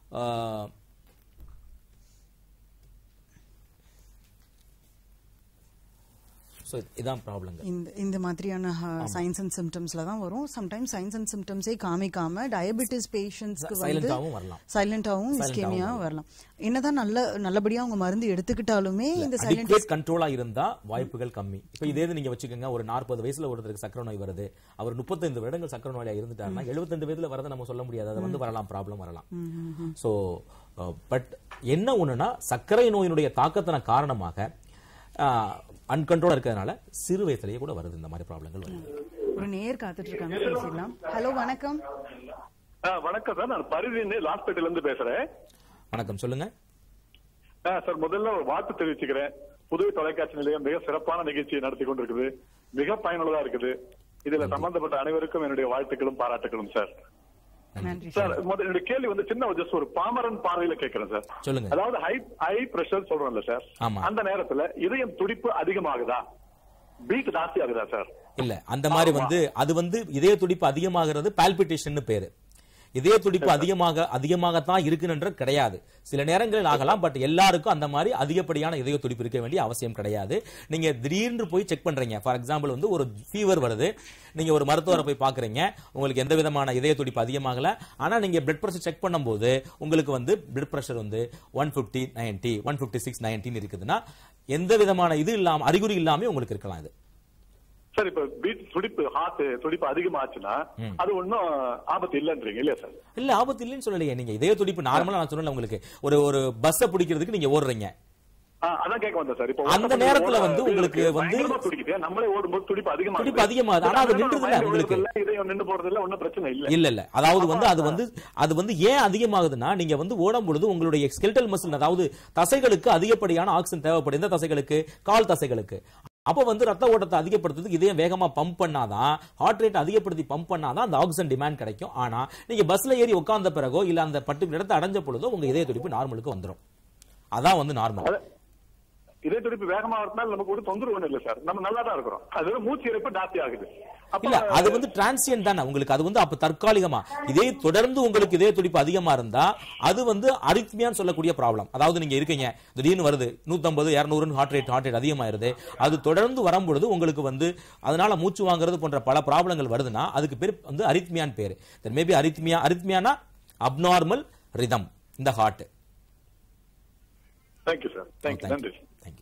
ஸோ இதான் ப்ராப்ளங்கள் இந்த இந்த மாதிரியான சைன்ஸ் அண்ட் சிம்டம்ஸ்ல தான் வரும் சம்டைம்ஸ் சைன்ஸ் அண்ட் சிம்டம்ஸே காமிக்காம டயபெட்டிஸ் பேஷண்ட்ஸ்க்கு வந்து சைலண்டாகவும் வரலாம் சைலண்டாவும் இஸ்கேமியா வரலாம் என்னதான் நல்ல நல்லபடியா அவங்க மருந்து எடுத்துக்கிட்டாலுமே இந்த சைலண்ட் அடிக்வேட் கண்ட்ரோலா இருந்தா வாய்ப்புகள் கம்மி இப்ப இதே இது நீங்க வச்சுக்கோங்க ஒரு நாற்பது வயசுல ஒருத்தருக்கு சக்கரை நோய் வருது அவர் முப்பத்தைந்து வருடங்கள் சக்கரை நோயா இருந்துட்டாருன்னா எழுபத்தஞ்சு வயதுல வரதை நம்ம சொல்ல முடியாது அது வந்து வரலாம் ப்ராப்ளம் வரலாம் சோ பட் என்ன ஒண்ணுன்னா சர்க்கரை நோயினுடைய தாக்கத்தின காரணமாக அன்கண்ட்ரோலா இருக்கிறதுனால சிறு வயசுலயே கூட வருது இந்த மாதிரி ப்ராப்ளங்கள் வருது ஒரு நேர் காத்துட்டு இருக்காங்க பேசிடலாம் ஹலோ வணக்கம் ஆ, வணக்கம் சார் நான் பரிதின்னு லாஸ்பேட்டையில இருந்து பேசுறேன் வணக்கம் சொல்லுங்க ஆ, சார் முதல்ல ஒரு வாழ்த்து தெரிவிச்சுக்கிறேன் புதுவை தொலைக்காட்சி நிலையம் மிக சிறப்பான நிகழ்ச்சியை நடத்தி கொண்டிருக்குது மிக பயனுள்ளதா இருக்குது இதுல சம்பந்தப்பட்ட அனைவருக்கும் என்னுடைய வாழ்த்துக்களும் பாராட்டுகளும் சார் நன்றி சார் முதல்ல என்னுடைய கேள்வி வந்து சின்ன ஜஸ்ட் ஒரு பாமரன் பார்வையில கேட்கிறேன் சார் சொல்லுங்க அதாவது ஹை ஹை பிரஷர் சொல்றோம்ல சார் ஆமா. அந்த நேரத்துல இதயம் துடிப்பு அதிகமாகுதா பீட் ஜாஸ்தி ஆகுதா சார் இல்ல அந்த மாதிரி வந்து அது வந்து இதய துடிப்பு அதிகமாகிறது பால்பிட்டேஷன் பேரு இதய துடிப்பு அதிகமாக அதிகமாகத்தான் இருக்குன்ற கிடையாது சில நேரங்களில் ஆகலாம் பட் எல்லாருக்கும் அந்த மாதிரி அதிகப்படியான இதய துடிப்பு இருக்க வேண்டிய அவசியம் கிடையாது நீங்க திடீர்னு போய் செக் பண்றீங்க ஃபார் எக்ஸாம்பிள் வந்து ஒரு ஃபீவர் வருது நீங்க ஒரு மருத்துவரை போய் பாக்குறீங்க உங்களுக்கு எந்த விதமான இதய துடிப்பு அதிகமாகல ஆனா நீங்க பிளட் பிரஷர் செக் பண்ணும்போது உங்களுக்கு வந்து பிளட் பிரஷர் வந்து one fifty ninety one fifty six நைன்டின்னு இருக்குதுன்னா எந்த விதமான இது இல்லாம அறிகுறி இல்லாம உங்களுக்கு இருக்கலாம் இது சார் இப்ப பீட் துடிப்பு ஹார்ட் துடிப்பு அதிகமாச்சுன்னா அது ஒன்றும் ஆபத்து இல்லைன்றீங்க இல்லையா சார் இல்ல ஆபத்து இல்லைன்னு சொல்லலையே நீங்க இதய துடிப்பு நார்மலா நான் சொன்னல உங்களுக்கு ஒரு ஒரு பஸ்ஸை பிடிக்கிறதுக்கு நீங்க ஓடுறீங்க ஆ, அதான் கேட்க வந்தேன் சார் இப்போ அந்த நேரத்துல வந்து உங்களுக்கு வந்து- பயங்கரமா துடிக்குது நம்மளே ஓடும்போது துடிப்பு அதிகமா துடிப்பு அதிகமாகுது. ஆனா அது நின்றுதுல உங்களுக்கு. இதயம் நின்று போறது இல்ல ஒன்றும் பிரச்சனை இல்ல இல்ல இல்ல அதாவது வந்து அது வந்து அது வந்து ஏன் அதிகமாகுதுன்னா நீங்க வந்து ஓடும் பொழுது உங்களுடைய ஸ்கெல்டல் மசில் அதாவது தசைகளுக்கு அதிகப்படியான ஆக்சிஜன் தேவைப்படுது எந்த தசைகளுக்கு கால் தசைகளுக்கு அப்ப வந்து ரத்த ஓட்டத்தை அதிகப்படுத்துறதுக்கு இதயம் வேகமா பம்ப் பண்ணாதான் ஹார்ட் ரேட் அதிகப்படுத்தி பம்ப் பண்ணாதான் அந்த ஆக்சிஜன் டிமாண்ட் கிடைக்கும் ஆனா நீங்க பஸ்ல ஏறி உட்கார்ந்த பிறகோ இல்ல அந்த பர்டிகுலர் இடத்தை அடைஞ்ச பொழுதோ உங்க இதய துடிப்பு நார்மலுக்கு வந்துரும் அதான் வந்து நார்மல் இதய துடிப்பு வேகமா இருந்தால் நமக்கு ஒரு தொந்தரவு ஒண்ணும் இல்ல சார் நம்ம நல்லா தான் இருக்கிறோம் அது வெறும் மூச்சு இறைப்பு ஜாஸ்தி ஆகுது அப்ப இல்ல அது வந்து டிரான்சியன்ட் தானே உங்களுக்கு அது வந்து அப்ப தற்காலிகமா இதே தொடர்ந்து உங்களுக்கு இதே துடிப்பு அதிகமா இருந்தா அது வந்து அரித்மியான்னு சொல்லக்கூடிய ப்ராப்ளம் அதாவது நீங்க இருக்கீங்க திடீர்னு வருது 150 200 ஹார்ட் ரேட் ஹார்ட் ரேட் அதிகமாயிருது அது தொடர்ந்து வரும்பொழுது உங்களுக்கு வந்து அதனால மூச்சு வாங்குறது போன்ற பல ப்ராப்ளங்கள் வருதுன்னா அதுக்கு பேர் வந்து அரித்மியான்னு பேரு தென் மேபி அரித்மியா அரித்மியானா அப்நார்மல் ரிதம் இந்த ஹார்ட் தேங்க்யூ சார் தேங்க்யூ நன்றி தேங்க்யூ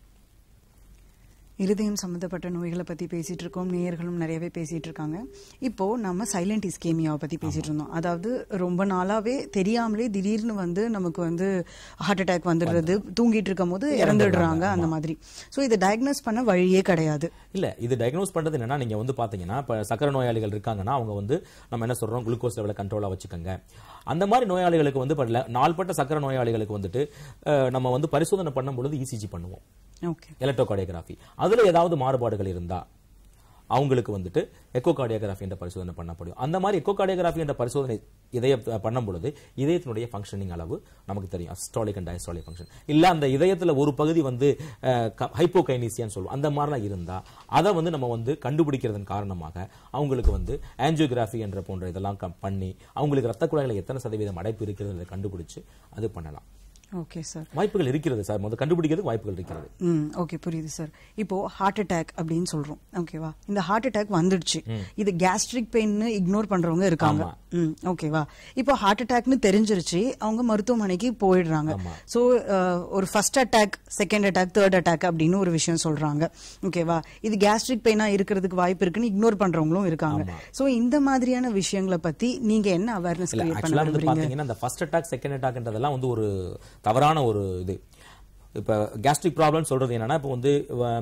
இருதயம் சம்பந்தப்பட்ட நோய்களை பத்தி பேசிட்டு இருக்கோம் நேயர்களும் நிறையவே பேசிட்டு இருக்காங்க இப்போ நம்ம சைலண்ட் இஸ்கேமியாவை பத்தி பேசிட்டு இருந்தோம் அதாவது ரொம்ப நாளாவே தெரியாமலே திடீர்னு வந்து நமக்கு வந்து ஹார்ட் அட்டாக் வந்துடுறது தூங்கிட்டு இருக்கும் போது இறந்துடுறாங்க அந்த மாதிரி சோ இதை டயக்னோஸ் பண்ண வழியே கிடையாது இல்ல இது டயக்னோஸ் பண்றது என்னன்னா நீங்க வந்து பாத்தீங்கன்னா இப்ப சக்கரை நோயாளிகள் இருக்காங்கன்னா அவங்க வந்து நம்ம என்ன சொல்றோம் குளுக்கோஸ் லெவலை கண்ட்ரோலா வச்சுக்கோங்க அந்த மாதிரி நோயாளிகளுக்கு வந்து படல நாள்பட்ட சக்கரை நோயாளிகளுக்கு வந்துட்டு அஹ், நம்ம வந்து பரிசோதனை பண்ணும் பொழுது இசிஜி பண்ணுவோம் ஓகே எலக்ட்ரோகார்டியோகிராஃபி அதுல ஏதாவது மாறுபாடுகள் இருந்தா அவங்களுக்கு வந்துட்டு எக்கோ கார்டியோகிராஃபி என்ற பரிசோதனை பண்ணப்படும் அந்த மாதிரி எக்கோ கார்டியோகிராஃபி என்ற பரிசோதனை இதய பண்ணும் பொழுது இதயத்தினுடைய ஃபங்க்ஷனிங் அளவு நமக்கு தெரியும் அஸ்டாலிக் அண்ட் டயஸ்டாலிக் ஃபங்க்ஷன் இல்ல அந்த இதயத்துல ஒரு பகுதி வந்து ஹைப்போகைனீசியான்னு சொல்லுவோம் அந்த மாதிரிலாம் இருந்தா அதை வந்து நம்ம வந்து கண்டுபிடிக்கிறதன் காரணமாக அவங்களுக்கு வந்து ஆஞ்சியோகிராஃபி என்ற போன்ற இதெல்லாம் க- பண்ணி அவங்களுக்கு ரத்த குழாய்களை எத்தனை சதவீதம் அடைப்பு இருக்கிறது கண்டுபிடிச்சு அது பண்ணலாம் ஓகே சார் வாய்ப்புகள் இருக்கிறது சார் முதல் கண்டுபிடிக்கிறதுக்கு வாய்ப்புகள் இருக்கிறது ம் ஓகே புரியுது சார் இப்போ ஹார்ட் அட்டாக் அப்படின்னு சொல்றோம் ஓகேவா இந்த ஹார்ட் அட்டாக் வந்துடுச்சு இது கேஸ்ட்ரிக் பெயின்னு இக்னோர் பண்றவங்க இருக்காங்க ம் ஓகேவா இப்போ ஹார்ட் அட்டாக்னு தெரிஞ்சிருச்சு அவங்க மருத்துவமனைக்கு போயிடுறாங்க சோ ஒரு first attack second attack third attack அப்படின்னு ஒரு விஷயம் சொல்றாங்க ஓகேவா இது கேஸ்ட்ரிக் பெயினா இருக்கிறதுக்கு வாய்ப்பு இருக்குன்னு இக்னோர் பண்றவங்களும் இருக்காங்க சோ இந்த மாதிரியான விஷயங்களை பத்தி நீங்க என்ன அவேர்னஸ் இல்ல கிரியேட் பண்ண ஆக்சுவலா வந்து விரும்புறீங்க பாத்தீங்கன்னா இந்த ஃபர்ஸ்ட் அட்டாக் செகண்ட் அட்டாக்ன்றதெல்லாம் வந்து ஒரு தவறான ஒரு இது இப்ப கேஸ்ட்ரிக் ப்ராப்ளம் சொல்றது என்னன்னா இப்போ வந்து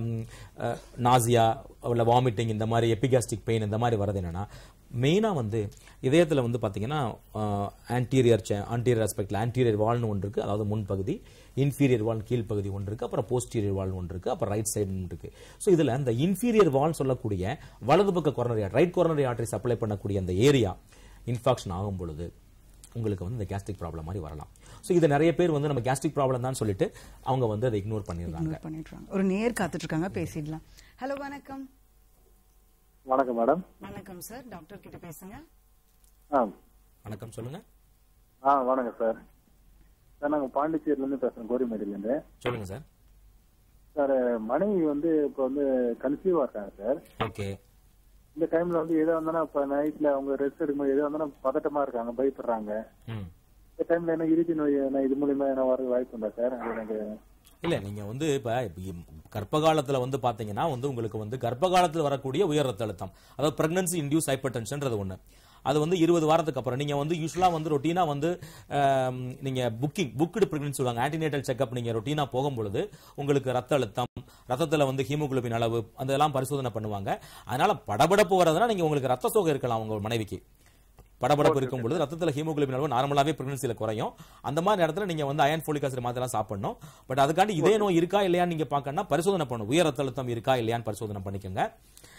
நாசியா இல்ல வாமிட்டிங் இந்த மாதிரி எபிகாஸ்டிக் பெயின் இந்த மாதிரி வர்றது என்னன்னா மெயினா வந்து இதயத்துல வந்து பாத்தீங்கன்னா ஆன்டீரியர் ஆன்டீரியர் ஆஸ்பெக்ட்ல ஆன்டீரியர் வால்னு ஒன்று இருக்கு அதாவது முன்பகுதி இன்ஃபீரியர் வால் கீழ்ப்பகுதி ஒன்று இருக்கு அப்புறம் போஸ்டீரியர் வால் ஒன்று இருக்கு அப்புறம் ரைட் சைடு ஒன்று இருக்கு ஸோ இதுல இந்த இன்ஃபீரியர் வால் சொல்லக்கூடிய வலது பக்க coronary right coronary artery supply பண்ணக்கூடிய அந்த ஏரியா இன்ஃபாக்ஷன் ஆகும் பொழுது உங்களுக்கு வந்து இந்த கேஸ்ட்ரிக் ப்ராப்ளம் மாதிரி வரலாம் ஸோ இது நிறைய பேர் வந்து நம்ம கேஸ்ட்ரிக் ப்ராப்ளம் தான் சொல்லிட்டு அவங்க வந்து அதை இக்னோர் பண்ணிடுறாங்க இக்னோர் பண்ணிடுறாங்க ஒரு நேர் காத்துட்டு இருக்காங்க பேசிடலாம் ஹலோ வணக்கம் வணக்கம் மேடம் வணக்கம் சார் டாக்டர் கிட்ட பேசுங்க ஆ வணக்கம் சொல்லுங்க ஆ வணக்கம் சார் சார் நாங்கள் பாண்டிச்சேரியிலேருந்து பேசுகிறோம் கோரிமேடிலேருந்து சொல்லுங்க சார் சார் மனைவி வந்து இப்போ வந்து கன்சீவாக இருக்காங்க சார் ஓகே இந்த டைம்ல வந்து எதா இருந்தாலும் இப்போ நைட்ல அவங்க ரெஸ்ட் எடுக்கும்போது எதா இருந்தாலும் பதட்டமா இருக்காங்க பயப்படுறாங்க ம் இந்த டைம்ல என்ன இறுதி நோய் என்ன இது மூலியமா என்ன வர வாய்ப்பு உண்டா சார் அது எனக்கு இல்ல நீங்க வந்து இப்ப இப்ப கர்ப்ப காலத்துல வந்து பாத்தீங்கன்னா வந்து உங்களுக்கு வந்து கர்ப்ப காலத்துல வரக்கூடிய உயர் ரத்த அழுத்தம் அதாவது பிரெக்னன்சி இன்டியூஸ் ஹைப்பர்டென்ஷன்றது ஒண்ணு அது வந்து இருபது வாரத்துக்கு அப்புறம் நீங்க வந்து யூஸ்வலா வந்து ரொட்டீனா வந்து ஆம், நீங்க புக்கிங் புக்டு பிரெக்னன்சி சொல்லுவாங்க ஆன்டினேட்டல் செக்அப் நீங்க ரொட்டீனா போகும்பொழுது உங்களுக்கு ரத்த அழுத்தம் ரத்தத்துல வந்து ஹீமோகுளோபின் அளவு அதெல்லாம் பரிசோதனை பண்ணுவாங்க அதனால படபடப்பு வரதுனா நீங்க உங்களுக்கு ரத்த சோகை இருக்கலாம் உங்க மனைவிக்கு படபடப்பு இருக்கும் பொழுது ரத்தத்துல ஹீமோகுளோபின் அளவு நார்மலாவே பிரெக்னன்சில குறையும் அந்த மாதிரி நேரத்துல நீங்க வந்து அயன் ஃபோலிக் ஆசிட் மாத்திரம் சாப்பிடணும் பட் அதுக்காண்டி இதே நோய் இருக்கா இல்லையான்னு நீங்க பார்க்கணும்னா பரிசோதனை பண்ணணும் உயர் ரத்த அழுத்தம் இருக்கா இல்லையான்னு பரிசோதனை பண்ணிக்கோங்க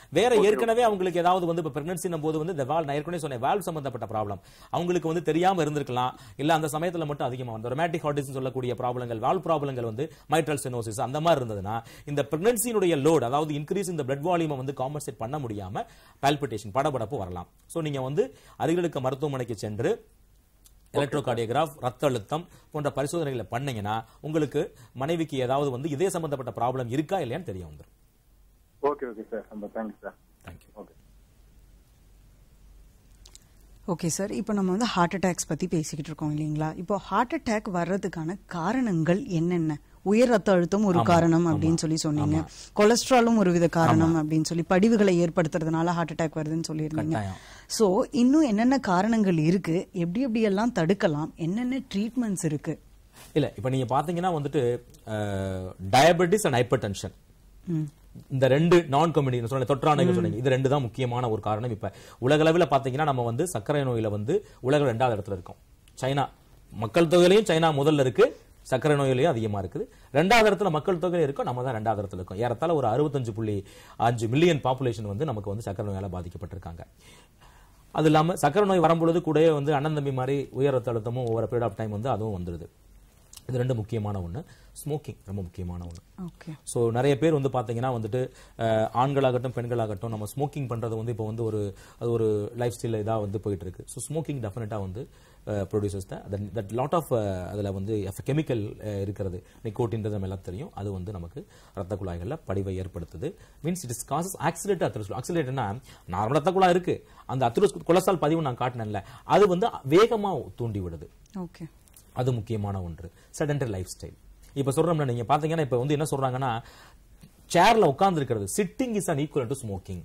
வேற ஏற்கனவே அவங்களுக்கு ஏதாவது வந்து இப்போ பிரெக்னன்சினும் போது வந்து இந்த வால் நான் ஏற்கனவே சொன்னேன் வால்வ் சம்பந்தப்பட்ட ப்ராப்ளம் அவங்களுக்கு வந்து தெரியாம இருந்திருக்கலாம் இல்ல அந்த சமயத்துல மட்டும் அதிகமா வந்து ரொமாட்டிக் ஹார்டிஸ் சொல்லக்கூடிய ப்ராப்ளங்கள் வால்வ் ப்ராப்ளங்கள் வந்து மைட்ரல் செனோசிஸ் அந்த மாதிரி இருந்ததுன்னா இந்த பிரெக்னன்சியினுடைய லோட் அதாவது இன்க்ரீஸ் இந்த பிளட் வால்யூமை வந்து காம்பன்சேட் பண்ண முடியாம பால்பிட்டேஷன் படபடப்பு வரலாம் சோ நீங்க வந்து அருகிலுக்கு மருத்துவமனைக்கு சென்று எலக்ட்ரோகார்டியோகிராஃப் ரத்த அழுத்தம் போன்ற பரிசோதனைகளை பண்ணீங்கன்னா உங்களுக்கு மனைவிக்கு ஏதாவது வந்து இதே சம்பந்தப்பட்ட ப்ராப்ளம் இருக்கா இல்லையான்னு தெரிய வந்துரும் ஓகே ஓகே சார் ரொம்ப thanks sir thank you okay okay sir இப்போ நம்ம வந்து ஹார்ட் அட்டாக்ஸ் பத்தி பேசிக்கிட்டு இருக்கோம் இல்லைங்களா இப்போ ஹார்ட் அட்டாக் வர்றதுக்கான காரணங்கள் என்னென்ன உயர் ரத்த அழுத்தம் ஒரு காரணம் அப்படின்னு சொல்லி சொன்னீங்க கொலஸ்ட்ராலும் ஒரு வித காரணம் அப்படின்னு சொல்லி படிவுகளை ஏற்படுத்துறதுனால ஹார்ட் அட்டாக் வருதுன்னு சொல்லியிருந்தீங்க கட்டாயம். சோ இன்னும் என்னென்ன காரணங்கள் இருக்கு எப்படி எப்படி எல்லாம் தடுக்கலாம் என்னென்ன ட்ரீட்மெண்ட்ஸ் இருக்கு இல்ல இப்ப நீங்க பாத்தீங்கன்னா வந்துட்டு டயபெட்டிஸ் அண்ட் ஹைப்பர் டென்ஷன் இந்த ரெண்டு நான் கம்யூனிட்டி சொன்ன தொற்றாணைகள் சொன்னீங்க இது ரெண்டு தான் முக்கியமான ஒரு காரணம் இப்ப உலக அளவுல பாத்தீங்கன்னா நம்ம வந்து சர்க்கரை நோயில வந்து உலக ரெண்டாவது இடத்துல இருக்கோம் சைனா மக்கள் தொகையிலையும் சைனா முதல்ல இருக்கு சர்க்கரை நோயிலையும் அதிகமா இருக்குது ரெண்டாவது இடத்துல மக்கள் தொகை இருக்கும் நம்ம தான் ரெண்டாவது இடத்துல இருக்கோம் ஏறத்தாழ ஒரு அறுபத்தஞ்சு புள்ளி அஞ்சு மில்லியன் பாப்புலேஷன் வந்து நமக்கு வந்து சர்க்கரை நோயால பாதிக்கப்பட்டிருக்காங்க அது இல்லாம சர்க்கரை நோய் வரும்பொழுது கூடவே வந்து அண்ணன் தம்பி மாதிரி உயர் ரத்த அழுத்தமும் ஒவ்வொரு பீரியட் ஆஃப் டைம் வந்து அதுவும் வந்துடுது இது ரெண்டு முக்கியமான ஒண்ணு ஸ்மோக்கிங் ரொம்ப முக்கியமான ஒண்ணு ஓகே ஸோ நிறைய பேர் வந்து பார்த்தீங்கன்னா வந்துட்டு அஹ், ஆண்களாகட்டும் பெண்களாகட்டும் நம்ம ஸ்மோக்கிங் பண்றது வந்து இப்போ வந்து ஒரு அது ஒரு லைஃப் ஸ்டைல் இதாக வந்து போயிட்டு இருக்கு ஸோ ஸ்மோக்கிங் டெஃபினட்டாக வந்து ப்ரொடியூசர்ஸ் தட் லாட் ஆஃப் அதில் வந்து கெமிக்கல் இருக்கிறது நிக்கோட்டின்றது நம்ம எல்லாம் தெரியும் அது வந்து நமக்கு ரத்த குழாய்களில் படிவை ஏற்படுத்துது means it is causes accelerate atherosclerosis ஆக்சிலேட்னா நார்மல் ரத்த குழாய் இருக்கு அந்த அத்ரோஸ் கொலஸ்ட்ரால் பதிவு நான் காட்டினேன்ல அது வந்து வேகமாக தூண்டி விடுது ஓகே அது முக்கியமான ஒன்று செடன்டரி லைஃப் ஸ்டைல் இப்ப சொல்றோம்ல நீங்க பாத்தீங்கன்னா இப்ப வந்து என்ன சொல்றாங்கன்னா சேர்ல உட்கார்ந்து இருக்கிறது sitting is an equal to smoking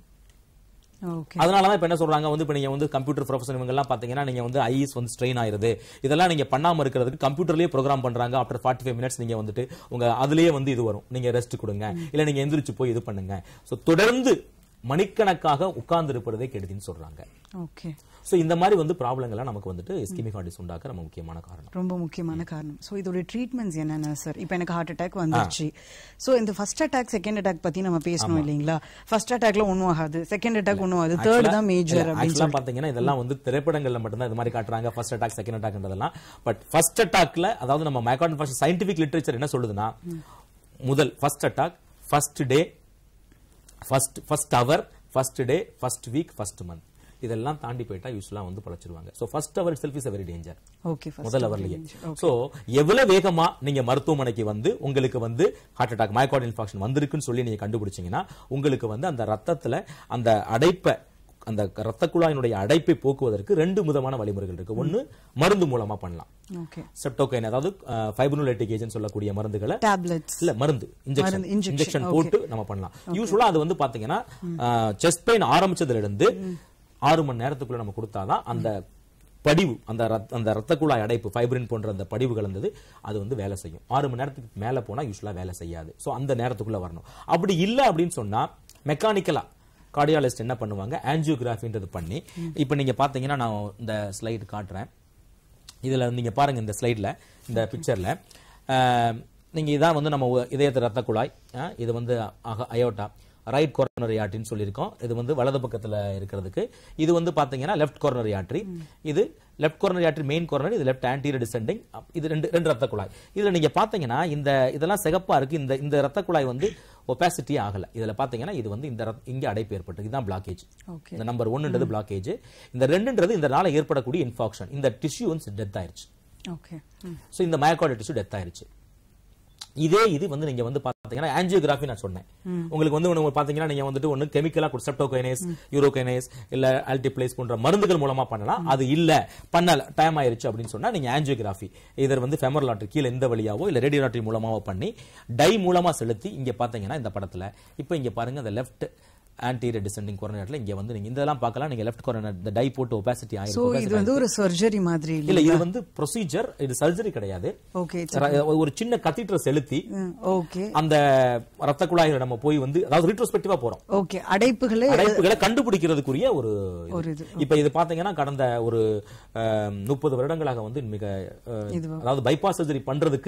okay அதனாலதான் இப்ப என்ன சொல்றாங்க வந்து இப்ப நீங்க வந்து கம்ப்யூட்டர் ப்ரொஃபஷன் இவங்க எல்லாம் பாத்தீங்கன்னா நீங்க வந்து ஐஸ் வந்து ஸ்ட்ரெயின் ஆயிருது இதெல்லாம் நீங்க பண்ணாம இருக்கிறதுக்கு கம்ப்யூட்டர்லயே ப்ரோக்ராம் பண்றாங்க ஆஃப்டர் ஃபார்ட்டி ஃபைவ் மினிட்ஸ் நீங்க வந்துட்டு உங்க அதுலயே வந்து இது வரும் நீங்க ரெஸ்ட் கொடுங்க இல்ல நீங்க எந்திரிச்சு போய் இது பண்ணுங்க சோ தொடர்ந்து மணிக்கணக்காக உட்கார்ந்து இருப்பதே கெடுதின்னு சொல்றாங்க ஓகே சோ இந்த மாதிரி வந்து ப்ராப்ளங்கள்லாம் நமக்கு வந்துட்டு இஸ்கிமிக் ஹார்டிஸ் உண்டாக்க நம்ம முக்கியமான காரணம் ரொம்ப முக்கியமான காரணம் ஸோ இதோட ட்ரீட்மெண்ட்ஸ் என்னென்ன சார் இப்போ எனக்கு ஹார்ட் அட்டாக் வந்துருச்சு ஸோ இந்த ஃபர்ஸ்ட் அட்டாக் செகண்ட் அட்டாக் பத்தி நம்ம பேசணும் இல்லைங்களா ஃபர்ஸ்ட் அட்டாக்ல ஒன்றும் ஆகாது செகண்ட் அட்டாக் ஒன்றும் ஆகாது தேர்ட் தான் மேஜர் அப்படின்னு ஆக்சுவலா சொல்லி பாத்தீங்கன்னா இதெல்லாம் வந்து திரைப்படங்கள்ல மட்டும்தான் இது மாதிரி காட்டுறாங்க ஃபர்ஸ்ட் அட்டாக் செகண்ட் அட்டாக்ன்றதெல்லாம் பட் ஃபர்ஸ்ட் அட்டாக்ல அதாவது நம்ம மைக்கான் ஃபர்ஸ்ட் சயின்டிபிக் லிட்டரேச்சர் என்ன சொல்லுதுன்னா முதல் first attack first day first first hour first day first week first month இதெல்லாம் தாண்டி போயிட்டா யூஸ்வலா வந்து பழச்சிருவாங்க so first hour self is very danger okay முதல் அவர்லயே சோ எவ்வளவு வேகமா நீங்க மருத்துவமனைக்கு வந்து உங்களுக்கு வந்து ஹார்ட் அட்டாக் மயக்கார்ட் இன்ஃபாக்ஷன் வந்திருக்குன்னு சொல்லி நீங்க கண்டுபிடிச்சீங்கன்னா உங்களுக்கு வந்து அந்த ரத்தத்துல அந்த அடைப்பை அந்த ரத்த குழாயினுடைய அடைப்பை போக்குவதற்கு ரெண்டு விதமான வழிமுறைகள் இருக்கு ஒன்னு மருந்து மூலமா பண்ணலாம் ஓகே செப்டோகைன் அதாவது ஃபைப்ரோலைட்டிக் ஏஜென்ட் சொல்லக்கூடிய மருந்துகளை டேப்லெட்ஸ் இல்ல மருந்து இன்ஜெக்ஷன் மருந்து, injection, இன்ஜெக்ஷன் okay. போட்டு நம்ம பண்ணலாம் யூஸ்வலா அது வந்து பாத்தீங்கன்னா செஸ்ட் பெயின் ஆரம்பிச்சதுல இருந்து ஆறு மணி நேரத்துக்குள்ள நம்ம கொடுத்தாதான் அந்த படிவு அந்த ரத்- அந்த ரத்த குழாய் அடைப்பு ஃபைப்ரின் போன்ற அந்த படிவு கலந்தது அது வந்து வேலை செய்யும் ஆறு மணி நேரத்துக்கு மேல போனா யூஸ்வலா வேலை செய்யாது சோ அந்த நேரத்துக்குள்ள வரணும் அப்படி இல்ல அப்படின்னு சொன்னா மெக்கானிக்கலா கார்டியாலஜிஸ்ட் என்ன பண்ணுவாங்க ஆன்ஜியோகிராஃபின்றது பண்ணி இப்போ நீங்க பாத்தீங்கன்னா நான் இந்த ஸ்லைடு காட்டுறேன் இதுல நீங்க பாருங்க இந்த ஸ்லைட்ல இந்த பிக்சர்ல நீங்க இதான் வந்து நம்ம உ- இதயத்து ரத்த குழாய் அஹ், இது வந்து அயோட்டா ரைட் கோர்னரி ஆர்ட்ரின்னு சொல்லியிருக்கோம் இது வந்து வலது பக்கத்துல இருக்கிறதுக்கு இது வந்து பாத்தீங்கன்னா லெஃப்ட் கோர்னரி ஆர்ட்ரி இது left coronary artery main coronary இது லெஃப்ட் ஆன்டீரியர் டிசெண்டிங் இது ரெண்டு ரெண்டு ரத்த குழாய் இதுல நீங்க பாத்தீங்கன்னா இந்த இதெல்லாம் சிகப்பா இருக்கு இந்த இந்த ரத்த குழாய் வந்து ஒபாசிட்டி ஆகல இதுல பாத்தீங்கன்னா இது வந்து இந்த ரத்- இங்க அடைப்பு ஏற்பட்டு இதுதான் பிளாக்கேஜ் ஓகே இந்த நம்பர் ஒன்னுன்றது பிளாக்கேஜ் இந்த ரெண்டுன்றது இந்த நாள ஏற்படக்கூடிய இன்ஃபாக்ஷன் இந்த டிஷ்யூ வந்து டெத் ஆயிருச்சு ஓகே சோ இந்த மயக்கார்டு டிஷ்யூ டெத் ஆயிருச்சு இதே இது வந்து நீங்க வந்து பாத்தீங்கன்னா ஆன்ஜியோகிராஃபி நான் சொன்னேன் உங்களுக்கு வந்து ஒண்ணு பாத்தீங்கன்னா நீங்க வந்துட்டு ஒண்ணு கெமிக்கலா செப்டோகைனேஸ் யூரோகைனேஸ் இல்ல ஆல்டிப்ளேஸ் போன்ற மருந்துகள் மூலமா பண்ணலாம் அது இல்ல பண்ணல டைம் ஆயிருச்சு அப்படின்னு சொன்னா நீங்க ஆன்ஜியோகிராஃபி இதர் வந்து ஃபெமரல் ஆர்டரி கீழே இந்த வழியாவோ இல்ல ரேடியோ ஆர்டரி மூலமாவோ பண்ணி டை மூலமா செலுத்தி இங்க பாத்தீங்கன்னா இந்த படத்துல இப்போ இங்க பாருங்க அந்த லெஃப்ட் ஆன்டீரியர் டிசெண்டிங் கோரனேட்ல இங்க வந்து நீங்க இதெல்லாம் பார்க்கலாம் நீங்க லெஃப்ட் கோரனேட் இந்த டை போட்டு ஒபாசிட்டி ஸோ ஆயிருக்கு இது வந்து ஒரு சர்ஜரி மாதிரி இல்ல இது வந்து ப்ரொசீஜர் இது சர்ஜரி கிடையாது ஓகே ர- ஒரு சின்ன கத்தீட்ரை செலுத்தி ஓகே அந்த ரத்த குழாயில நம்ம போய் வந்து அதாவது ரிட்ரோஸ்பெக்டிவா போறோம் ஓகே அடைப்புகளே அடைப்புகளை கண்டுபிடிக்கிறதுக்குரிய ஒரு இது. ஒரு இது. இப்ப இது பாத்தீங்கன்னா கடந்த ஒரு முப்பது வருடங்களாக வந்து மிக அஹ், இதுவா? அதாவது பைபாஸ் சர்ஜரி பண்றதுக்கு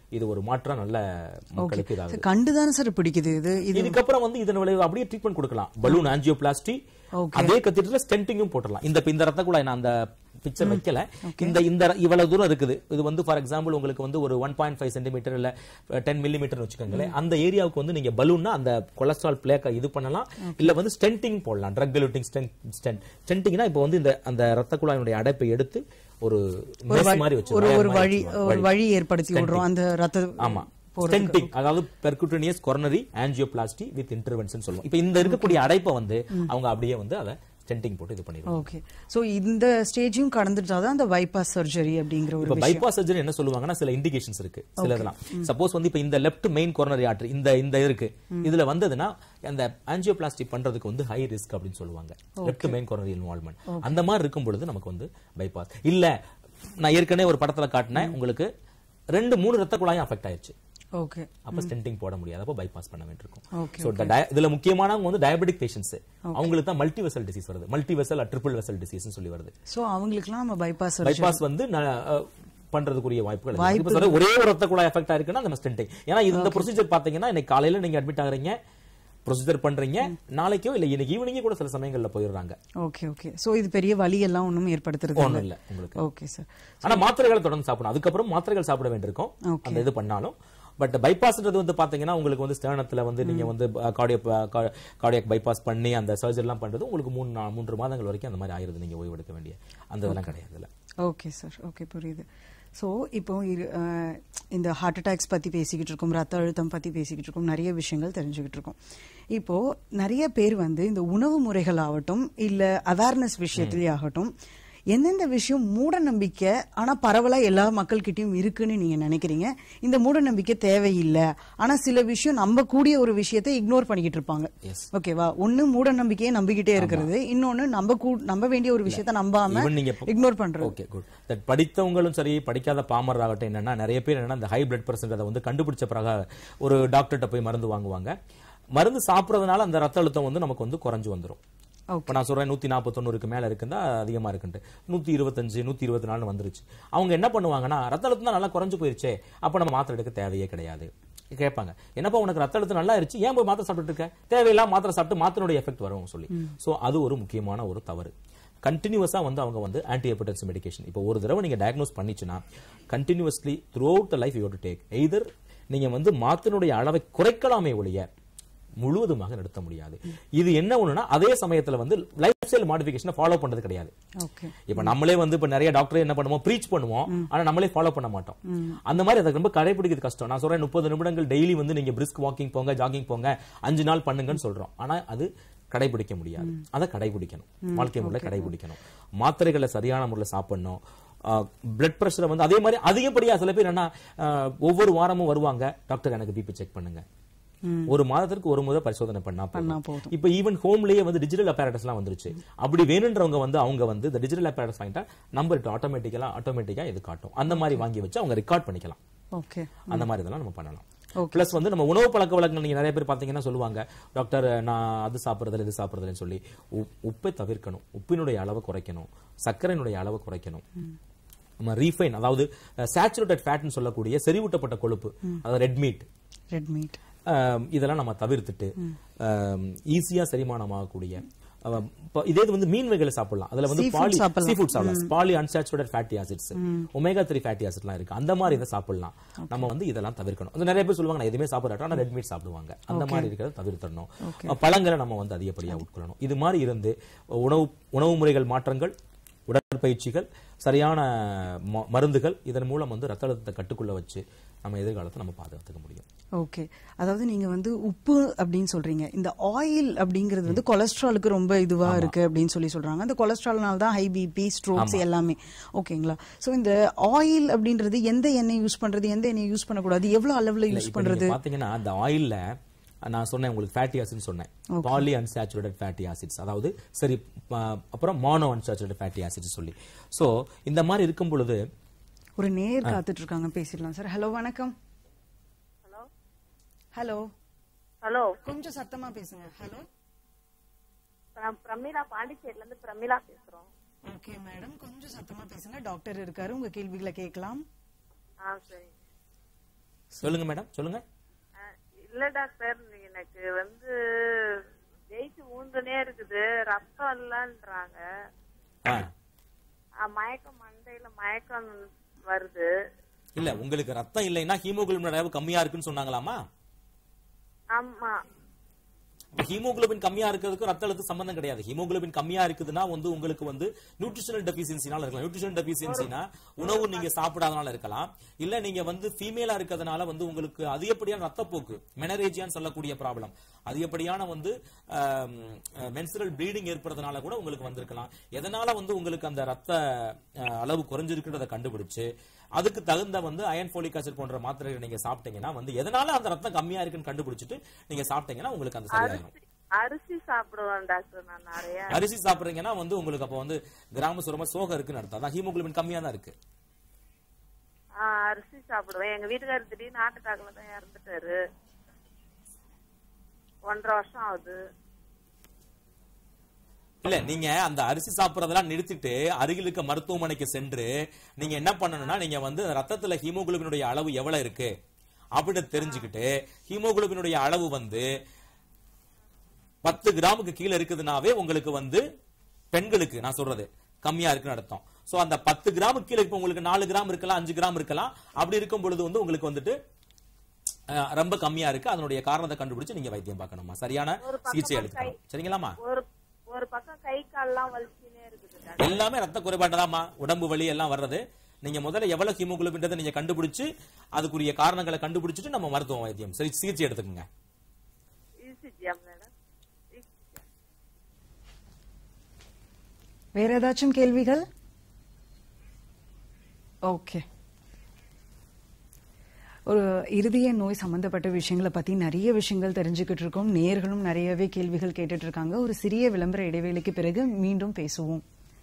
இது ஒரு மாற்றம் நல்ல மக்களுக்கு இதாகுது கண்டுதானே சார் பிடிக்குது இது இது இதுக்கப்புறம் வந்து இதன் விளைவு அப்படியே ட்ரீட்மெண்ட் கொடுக்கலாம் பலூன் ஆஞ்சியோபிளாஸ்டி அதே கத்திட்டத்துல ஸ்டென்டிங்கும் போட்டுடலாம் இந்த இந்த ரத்த குழாய் நான் அந்த பிக்சர் வைக்கல இந்த இந்த இவ்வளவு தூரம் இருக்குது இது வந்து ஃபார் எக்ஸாம்பிள் உங்களுக்கு வந்து ஒரு ஒன் பாயிண்ட் ஃபைவ் சென்டிமீட்டர் இல்ல டென் மில்லிமீட்டர் வச்சுக்கோங்களேன் அந்த ஏரியாவுக்கு வந்து நீங்க பலூன்னா அந்த கொலஸ்ட்ரால் பிளேக்க இது பண்ணலாம் இல்ல வந்து ஸ்டென்டிங் போடலாம் ட்ரக் பெலூட்டிங் ஸ்டென்ட் ஸ்டென்டிங்னா இப்போ வந்து இந்த அந்த ரத்த குழாயினுடைய அடைப்பை எடுத்து ஒரு ஒரு mesh வழி- மாதிரி வச்சு ஒரு wire ஒரு மாதிரி வழி வச்சுருவாங்க. ஒரு வழி ஏற்படுத்தி விடுறோம் அந்த ரத்த ஆமா போறதுக்கு. ஸ்டென்டிங் அதாவது percutaneous coronary angioplasty with intervention சொல்லுவோம் இப்போ இந்த இருக்கக்கூடிய அடைப்பை வந்து அவங்க அப்படியே வந்து அதை ஸ்டென்டிங் போட்டு இது பண்ணிடுவாங்க ஓகே சோ இந்த ஸ்டேஜையும் கடந்துட்டாதான் அந்த bypass சர்ஜரி அப்படிங்கிற ஒரு இப்ப விஷயம் பைபாஸ் சர்ஜரி என்ன சொல்லுவாங்கன்னா சில இண்டிகேஷன்ஸ் இருக்கு சில இதெல்லாம் சப்போஸ் வந்து இப்ப இந்த லெஃப்ட் மெயின் கொரோனரி ஆர்டரி இந்த இந்த இருக்கு இதுல வந்ததுன்னா அந்த ஆஞ்சியோபிளாஸ்டி பண்றதுக்கு வந்து ஹை ரிஸ்க் அப்படின்னு சொல்லுவாங்க லெஃப்ட் மெயின் கொரோனரி இன்வால்மெண்ட் அந்த மாதிரி இருக்கும் பொழுது நமக்கு வந்து பைபாஸ் இல்ல நான் ஏற்கனவே ஒரு படத்துல காட்டினேன் உங்களுக்கு ரெண்டு மூணு ரத்த குழாயும் அஃபெக்ட் ஆயிருச்சு ஓகே அப்ப ஸ்டென்டிங் போட முடியாது அப்ப பைபாஸ் பண்ண வேண்டியிருக்கும் Okay, சோ இதுல முக்கியமானவங்க வந்து டயபெட்டிக் பேஷண்ட்ஸ் அவங்களுக்கு தான் மல்டி வெசல் டிசீஸ் வருது multi vessel triple vessel disease சொல்லி வருது சோ அவங்களுக்குலாம் நம்ம bypass சர்ஜரி பைபாஸ் வந்து ந- அஹ், பண்றதுக்குரிய வாய்ப்புகள் இருக்கு. இப்ப சொல்ற ஒரே ஒரு ரத்த குழாய் எஃபெக்ட் ஆயிருக்குன்னா நம்ம ஸ்டென்டிங் ஏன்னா இது இந்த ப்ரொசீஜர் பாத்தீங்கன்னா இன்னைக்கு காலையில நீங்க அட்மிட் ஆகுறீங்க ப்ரொசீஜர் பண்றீங்க நாளைக்கோ இல்ல இன்னைக்கு ஈவினிங்கே கூட சில சமயங்கள்ல போயிடுறாங்க ஓகே ஓகே சோ இது பெரிய வலி எல்லாம் ஒண்ணும் ஏற்படுத்துறது ஒண்ணும் இல்ல உங்களுக்கு ஓகே சார் ஆனா மாத்திரைகளை தொடர்ந்து சாப்பிடணும் அதுக்கப்புறம் மாத்திரைகள் சாப்பிட வேண்டியிருக்கும் Okay. அந்த இது பண்ணாலும் பட் பைபாஸ்ன்றது வந்து பாத்தீங்கன்னா உங்களுக்கு வந்து ஸ்டேனத்துல வந்து நீங்க வந்து கார்டியோ கார்டியக் பைபாஸ் பண்ணி அந்த சர்ஜரி எல்லாம் பண்றது உங்களுக்கு மூணு நா- மூன்று மாதங்கள் வரைக்கும் அந்த மாதிரி ஆயிருது நீங்க ஓய்வு எடுக்க வேண்டிய அந்த இதெல்லாம் கிடையாது இல்ல ஓகே சார் ஓகே புரியுது ஸோ இப்போ இரு- அஹ், இந்த ஹார்ட் அட்டாக்ஸ் பற்றி பேசிக்கிட்டு இருக்கோம் ரத்த அழுத்தம் பற்றி பேசிக்கிட்டு இருக்கோம் நிறைய விஷயங்கள் தெரிஞ்சுக்கிட்டு இருக்கோம் இப்போ நிறைய பேர் வந்து இந்த உணவு முறைகள் ஆகட்டும் இல்லை அவேர்னஸ் விஷயத்திலே ஆகட்டும் எந்தெந்த விஷயம் மூட நம்பிக்கை ஆனா பரவலா எல்லா மக்கள்கிட்டயும் இருக்குன்னு நீங்க நினைக்கிறீங்க இந்த மூட நம்பிக்கை தேவையில்லை ஆனா சில விஷயம் நம்ப கூடிய ஒரு விஷயத்தை இக்னோர் பண்ணிக்கிட்டு இருப்பாங்க Yes. ஓகேவா ஒண்ணு மூட நம்பிக்கையை நம்பிக்கிட்டே இருக்கிறது இன்னொன்னு நம்ப கூ- நம்ப வேண்டிய ஒரு விஷயத்தை நம்பாம Even நீங்க இப்ப- இக்னோர் பண்றது ஓகே குட் தட் படித்தவங்களும் சரி படிக்காத பாமர் ஆகட்டும் என்னன்னா நிறைய பேர் என்னன்னா இந்த ஹை பிளட் பிரஷர் அதை வந்து கண்டுபிடிச்ச பிறகு ஒரு டாக்டர்கிட்ட போய் மருந்து வாங்குவாங்க மருந்து சாப்பிட்றதுனால அந்த ரத்த அழுத்தம் வந்து நமக்கு வந்து குறைஞ்சு வந்துரும் இப்போ நான் சொல்றேன் நூத்தி நாற்பத்தொன்னுக்கு மேல இருக்குன்னா அதிகமா இருக்குன்ட்டு நூத்தி இருபத்தஞ்சு நூத்தி இருபத்தி நாலு வந்துருச்சு அவங்க என்ன பண்ணுவாங்கன்னா ரத்த அழுத்தம் தான் நல்லா குறைஞ்சு போயிருச்சே அப்ப நம்ம மாத்திரை எடுக்க தேவையே கிடையாது கேட்பாங்க என்னப்பா உனக்கு ரத்த அழுத்தம் நல்லா இருந்துச்சு ஏன் போய் மாத்திரை சாப்பிட்டு இருக்க தேவையில்லாம மாத்திரை சாப்பிட்டு மாத்திரையோட எஃபெக்ட் வரும் சொல்லி சோ அது ஒரு முக்கியமான ஒரு தவறு கண்டினியூஸா வந்து அவங்க வந்து ஆன்டி ஹெப்படைட்டிஸ் மெடிகேஷன் இப்போ ஒரு தடவை நீங்க டயக்னோஸ் பண்ணிச்சுன்னா continuously throughout the life you to take either நீங்க வந்து மாத்தினுடைய அளவை குறைக்கலாமே ஒழிய முழுவதுமாக நிறுத்த முடியாது இது என்ன ஒண்ணுனா அதே சமயத்துல வந்து லைஃப் ஸ்டைல் மாடிஃபிகேஷனை ஃபாலோ பண்றது கிடையாது ஓகே இப்ப நம்மளே வந்து இப்ப நிறைய டாக்டர் என்ன பண்ணுவோம் ப்ரீச் பண்ணுவோம் ஆனா நம்மளே ஃபாலோ பண்ண மாட்டோம் அந்த மாதிரி அதை ரொம்ப கடைபிடிக்கிறது கஷ்டம் நான் சொல்றேன் முப்பது நிமிடங்கள் டெய்லி வந்து நீங்க பிரிஸ்க் வாக்கிங் போங்க ஜாகிங் போங்க அஞ்சு நாள் பண்ணுங்கன்னு சொல்றோம் ஆனா அது கடைபிடிக்க முடியாது அதை கடைபிடிக்கணும் வாழ்க்கை முறையில கடைபிடிக்கணும் மாத்திரைகளை சரியான முறையில் சாப்பிடணும் பிளட் பிரஷரை வந்து அதே மாதிரி அதிகப்படியா சில பேர் என்ன ஆஹ், ஒவ்வொரு வாரமும் வருவாங்க டாக்டர் எனக்கு பிபி செக் பண்ணுங்க ஒரு மாதத்திற்கு ஒரு முறை பரிசோதனை பண்ணா பண்ணா போதும் போதும். இப்போ ஈவன் ஹோம்லயே வந்து டிஜிட்டல் அப்பாரட்டஸ்லாம் வந்துருச்சு அப்படி வேணுன்றவங்க வந்து அவங்க வந்து இந்த டிஜிட்டல் அப்பாரட்டஸ் வாங்கிட்டா நம்பர் ஆட்டோமேட்டிக்கலா ஆட்டோமேட்டிக்கா இது காட்டும் அந்த மாதிரி வாங்கி வச்சு அவங்க ரெக்கார்ட் பண்ணிக்கலாம் ஓகே அந்த மாதிரி இதெல்லாம் நம்ம பண்ணலாம் Okay. பிளஸ் வந்து நம்ம உணவு பழக்க வழக்கங்கள் நீங்க நிறைய பேர் பாத்தீங்கன்னா சொல்லுவாங்க டாக்டர் நான் அது சாப்பிடுறதுல இது சாப்பிடுறதுன்னு சொல்லி உப்- உப்பை தவிர்க்கணும் உப்பினுடைய அளவை குறைக்கணும் சர்க்கரையினுடைய அளவை குறைக்கணும் நம்ம ரீஃபைன் அதாவது சேச்சுரேட்டட் ஃபேட்னு சொல்லக்கூடிய செறிவூட்டப்பட்ட கொழுப்பு அதாவது ரெட் மீட் ரெட் மீட் ஆம், இதெல்லாம் நம்ம தவிர்த்துட்டு ஈஸியா செரிமானம் ஆகக்கூடிய ஆம், இப்ப இதே இது வந்து மீன் வகைகளை சாப்பிடலாம் அதுல வந்து Seafood பாலி சாப்பிடலாம். சீ ஃபுட் சாப்பிடலாம் poly unsaturated fatty acids omega three fatty ஆசிட்லாம் இருக்கு அந்த மாதிரி இதை சாப்பிடலாம் நம்ம வந்து இதெல்லாம் தவிர்க்கணும் அது நிறைய பேர் சொல்லுவாங்க நான் எதுவுமே சாப்பிடாட்டா ஆனா ரெட் மீட் சாப்பிடுவாங்க அந்த மாதிரி இருக்கிறத தவிர்த்தரணும் பழங்களை நம்ம வந்து அதிகப்படியா உட்கொள்ளணும் இது மாதிரி இருந்து உணவு உணவு முறைகள் மாற்றங்கள் உடற்பயிற்சிகள் சரியான ம- மருந்துகள் இதன் மூலம் வந்து ரத்த அழுத்தத்தை கட்டுக்குள்ள வச்சு நம்ம எதிர்காலத்தை நம்ம பாதுகாத்துக்க முடியும் ஓகே அதாவது நீங்க வந்து உப்பு அப்படின்னு சொல்றீங்க இந்த ஆயில் அப்படிங்கிறது வந்து கொலஸ்ட்ராலுக்கு ரொம்ப இதுவா இருக்கு அப்படின்னு சொல்லி சொல்றாங்க அந்த கொலஸ்ட்ரால்னால தான் ஹை பிபி ஸ்ட்ரோக்ஸ் எல்லாமே ஓகேங்களா சோ இந்த ஆயில் அப்படின்றது எந்த எண்ணெய் யூஸ் பண்றது எந்த எண்ணெய் யூஸ் பண்ணக்கூடாது எவ்வளவு அளவுல இல்ல, யூஸ் இப்ப பண்றது நீங்க பாத்தீங்கன்னா அந்த ஆயில்ல நான் சொன்னேன் உங்களுக்கு ஃபேட்டி ஆசிட்னு சொன்னேன் பாலி அன்சாச்சுரேட்டட் ஃபேட்டி ஆசிட்ஸ் அதாவது சரி ப- அப்புறம் மானோ அன்சாச்சுரேட்டட் ஃபேட்டி ஆசிட்ஸ் சொல்லி சோ இந்த மாதிரி இருக்கும் பொழுது ஒரு நேர் காத்துட்டு இருக்காங்க பேசிடலாம் சார் ஹலோ வணக்கம் ஹலோ ஹலோ ஹலோ கொஞ்சம் சத்தமா பேசுங்க ஹலோ நான் பிரமிளா பாண்டிச்சேரில இருந்து பிரமிளா பேசுறோம் ஓகே மேடம் கொஞ்சம் சத்தமா பேசுங்க டாக்டர் இருக்காரு உங்க கேள்விகளை கேட்கலாம் ஆ சரி சொல்லுங்க மேடம் சொல்லுங்க அஹ், இல்ல டாக்டர் எனக்கு வந்து வெயிட் ஊந்துனே இருக்குது ரத்தம் இல்லன்றாங்க ஆ. அஹ், மயக்கம் மண்டையில மயக்கம் வருது இல்ல உங்களுக்கு ரத்தம் இல்லைன்னா ஹீமோகுளோபின் அளவு கம்மியா இருக்குன்னு சொன்னாங்களாமா ஆமா இப்ப ஹீமோகுளோபின் கம்மியா இருக்கிறதுக்கு ரத்த அழுத்த சம்பந்தம் கிடையாது ஹீமோகுளோபின் கம்மியா இருக்குதுன்னா வந்து உங்களுக்கு வந்து நியூட்ரிஷனல் டெபிசியன்சினால இருக்கலாம் நியூட்ரிஷனல் டெபிசியன்சினா உணவு நீங்க சாப்பிடாதனால இருக்கலாம் இல்ல நீங்க வந்து ஃபீமேலா இருக்கிறதுனால வந்து உங்களுக்கு அதிகப்படியான ரத்தப்போக்கு மெனரேஜியான்னு சொல்லக்கூடிய ப்ராப்ளம் அதிகப்படியான வந்து மென்சுரல் ப்ளீடிங் ஏற்படுறதுனால கூட உங்களுக்கு வந்திருக்கலாம் எதனால வந்து உங்களுக்கு அந்த ரத்த அஹ், அளவு குறைஞ்சிருக்கிறத கண்டுபிடிச்சு அதுக்கு தகுந்த வந்து அயன் ஃபோலிக் ஆசிட் போன்ற மாத்திரைகள் நீங்க சாப்பிட்டீங்கன்னா வந்து எதனால அந்த ரத்தம் கம்மியா இருக்குன்னு கண்டுபிடிச்சிட்டு நீங்க சாப்பிட்டீங்கன்னா உங்களுக்கு அந்த சரியாயிரும் அரிசி அரிசி சாப்பிடுவேன் டாக்டர் நான் நிறைய அரிசி சாப்பிடுறீங்கன்னா வந்து உங்களுக்கு அப்ப வந்து கிராம சுரமா சோகம் இருக்குன்னு அர்த்தம் அதான் ஹீமோகுளோபின் கம்மியா தான் இருக்கு ஆஹ் அரிசி சாப்பிடுவேன் எங்க வீட்டுக்காரர் திடீர்னு ஹார்ட் அட்டாக்ல தான் இறந்துட்டாரு ஒன்றரை வருஷம் ஆகுது இல்ல நீங்க அந்த அரிசி சாப்பிடறதெல்லாம் நிறுத்திட்டு அருகில் இருக்க மருத்துவமனைக்கு சென்று நீங்க என்ன பண்ணணும்னா நீங்க வந்து ரத்தத்துல ஹீமோகுளோபினுடைய அளவு எவ்வளவு இருக்கு அப்படின்னு தெரிஞ்சுக்கிட்டு ஹீமோகுளோபினுடைய அளவு வந்து பத்து கிராமுக்கு கீழே இருக்குதுனாவே உங்களுக்கு வந்து பெண்களுக்கு நான் சொல்றது கம்மியா இருக்குன்னு அர்த்தம் சோ அந்த பத்து கிராமுக்கு கீழே இப்ப உங்களுக்கு நாலு கிராம் இருக்கலாம் அஞ்சு கிராம் இருக்கலாம் அப்படி இருக்கும் பொழுது வந்து உங்களுக்கு வந்துட்டு அஹ், ரொம்ப கம்மியா இருக்கு அதனுடைய காரணத்தை கண்டுபிடிச்சு நீங்க வைத்தியம் பார்க்கணுமா சரியான ஒரு பக்கம் சிகிச்சை கை- எடுத்துக்கணும் சரிங்களாமா ஒரு ஒரு பக்கம் கை கால்லாம் வலிச்சுனே இருக்குது டாக்டர் எல்லாமே ரத்த குறைபாடுதாம்மா உடம்பு வலி எல்லாம் வர்றது நீங்க முதல்ல எவ்வளவு ஹீமோகுளோபின்றதை நீங்க கண்டுபிடிச்சு அதுக்குரிய காரணங்களை கண்டுபிடிச்சிட்டு நம்ம மருத்துவ வைத்தியம் சரி சிகிச்சை எடுத்துக்கோங்க இசிஜியா மேடம் வேற ஏதாச்சும் கேள்விகள் ஓகே ஒரு இருதய நோய் சம்பந்தப்பட்ட விஷயங்களை பத்தி நிறைய விஷயங்கள் தெரிஞ்சுக்கிட்டு இருக்கோம் நேர்களும் நிறையவே கேள்விகள் கேட்டுட்டு இருக்காங்க ஒரு சிறிய விளம்பர இடைவேளைக்கு பிறகு மீண்டும் பேசுவோம்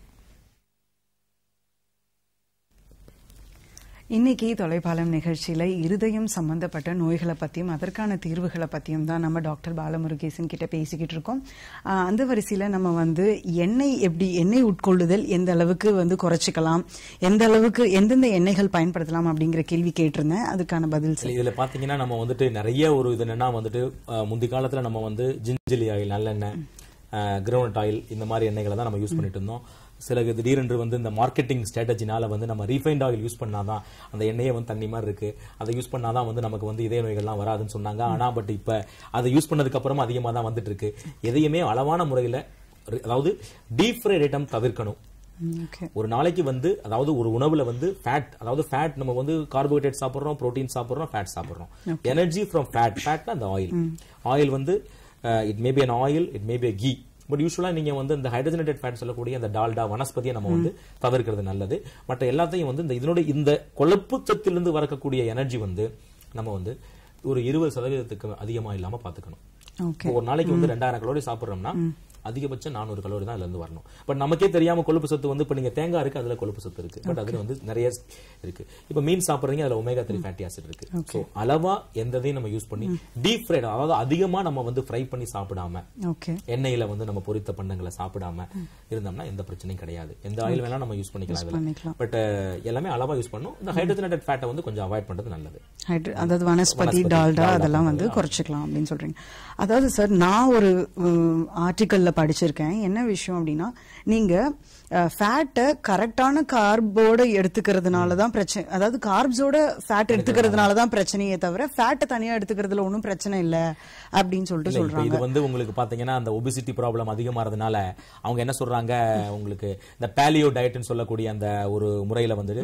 இன்னைக்கு தொலைபாலம் நிகழ்ச்சியில இருதயம் சம்பந்தப்பட்ட நோய்களை பத்தியும் அதற்கான தீர்வுகளை பத்தியும் தான் நம்ம டாக்டர் பாலமுருகேசன் கிட்ட பேசிக்கிட்டு இருக்கோம் ஆஹ் அந்த வரிசையில நம்ம வந்து எண்ணெய் எப்படி எண்ணெய் உட்கொள்ளுதல் எந்த அளவுக்கு வந்து குறைச்சிக்கலாம் எந்த அளவுக்கு எந்தெந்த எண்ணெய்கள் பயன்படுத்தலாம் அப்படிங்கிற கேள்வி கேட்டிருந்தேன் அதுக்கான பதில் சரி, இதுல பாத்தீங்கன்னா நம்ம வந்துட்டு நிறைய ஒரு இது என்னன்னா வந்துட்டு அஹ், முந்தி காலத்துல நம்ம வந்து ஜிஞ்சலி ஆயில் நல்லெண்ணெய் கிரவுண்ட் ஆயில் இந்த மாதிரி எண்ணெய்களை தான் நம்ம யூஸ் பண்ணிட்டு இருந்தோம் சில திடீரென்று வந்து இந்த மார்க்கெட்டிங் ஸ்ட்ராட்டஜினால வந்து நம்ம ரீஃபைண்ட் ஆயில் யூஸ் பண்ணாதான் அந்த எண்ணெயை வந்து தண்ணி மாதிரி இருக்கு அதை யூஸ் பண்ணாதான் வந்து நமக்கு வந்து இதய நோய்கள்லாம் வராதுன்னு சொன்னாங்க ஆனா பட் இப்ப அதை யூஸ் பண்ணதுக்கு அப்புறமா அதிகமா தான் வந்துட்டு இருக்கு எதையுமே அளவான முறையில அதாவது டீப் ஃப்ரைட் ஐட்டம் தவிர்க்கணும் ஓகே ஒரு நாளைக்கு வந்து அதாவது ஒரு உணவுல வந்து ஃபேட் அதாவது ஃபேட் நம்ம வந்து கார்போஹைட்ரேட் சாப்பிடுறோம் புரோட்டீன் சாப்பிடுறோம் ஃபேட் சாப்பிடுறோம் எனர்ஜி ஃப்ரம் ஃபேட் ஃபேட்னா அந்த ஆயில் ஆயில் வந்து it may be an oil it may be ghee but usually நீங்க வந்து இந்த ஹைட்ரஜனேட்டட் ஃபேட் சொல்லக்கூடிய அந்த டால்டா வனஸ்பதியை நம்ம வந்து தவிர்க்கிறது நல்லது மற்ற எல்லாத்தையும் வந்து இந்த இதனுடைய இந்த கொழுப்பு சத்திலிருந்து வரக்கூடிய எனர்ஜி வந்து நம்ம வந்து ஒரு இருபது சதவீதத்துக்கு அதிகமா இல்லாம பாத்துக்கணும் ஓகே இப்போ ஒரு நாளைக்கு வந்து ரெண்டாயிரம் கலோரி சாப்பிடுறோம்னா அதிகபட்சம் நானூறு கலோரி தான் அதுல இருந்து வரணும் பட் நமக்கே தெரியாம கொழுப்பு சத்து வந்து இப்ப நீங்க தேங்காய் இருக்கு அதுல கொழுப்பு சத்து இருக்கு பட் அதுல வந்து நிறைய இருக்கு இப்ப மீன் சாப்பிடுறீங்க அதுல ஒமேகா த்ரீ ஃபேட்டி ஆசிட் இருக்கு சோ அளவா எந்ததையும் நம்ம யூஸ் பண்ணி டீப் ஃப்ரைட் அதாவது அதிகமா நம்ம வந்து ஃப்ரை பண்ணி சாப்பிடாம ஓகே எண்ணெயில வந்து நம்ம பொரித்த பண்டங்களை சாப்பிடாம இருந்தோம்னா எந்த பிரச்சனையும் கிடையாது எந்த ஆயில் வேணா நம்ம யூஸ் பண்ணிக்கலாம் இதுல பண்ணிக்கலாம். பட் எல்லாமே அளவா யூஸ் பண்ணணும் இந்த ஹைட்ரஜனேட்டட் ஃபேட்டை வந்து கொஞ்சம் அவாய்ட் பண்றது நல்லது ஹைட்ர- அதாவது வனஸ்பதி வனஸ்பதி, டால்டா டால்டா அதெல்லாம் வந்து போன்றது. குறைச்சிக்கலாம் அப்படின்னு சொல்றீங்க அதாவது சார் நான் ஒரு ஆர்டிக்கல்ல படிச்சிருக்கேன் என்ன விஷயம் அப்படின்னா நீங்க ஃபேட்டை கரெக்டான கார்போட எடுத்துக்கிறதுனால தான் பிரச்சனை அதாவது கார்ப்ஸோட ஃபேட் எடுத்துக்கிறதுனால தான் பிரச்சனையே தவிர ஃபேட்டை தனியா எடுத்துக்கிறதுல ஒன்றும் பிரச்சனை இல்ல அப்படின்னு சொல்லிட்டு இல்ல, இப்ப சொல்றாங்க இது வந்து உங்களுக்கு பாத்தீங்கன்னா அந்த ஒபிசிட்டி ப்ராப்ளம் அதிகமாறதுனால அவங்க என்ன சொல்றாங்க உங்களுக்கு இந்த பேலியோ டயட்னு சொல்லக்கூடிய அந்த ஒரு முறையில வந்து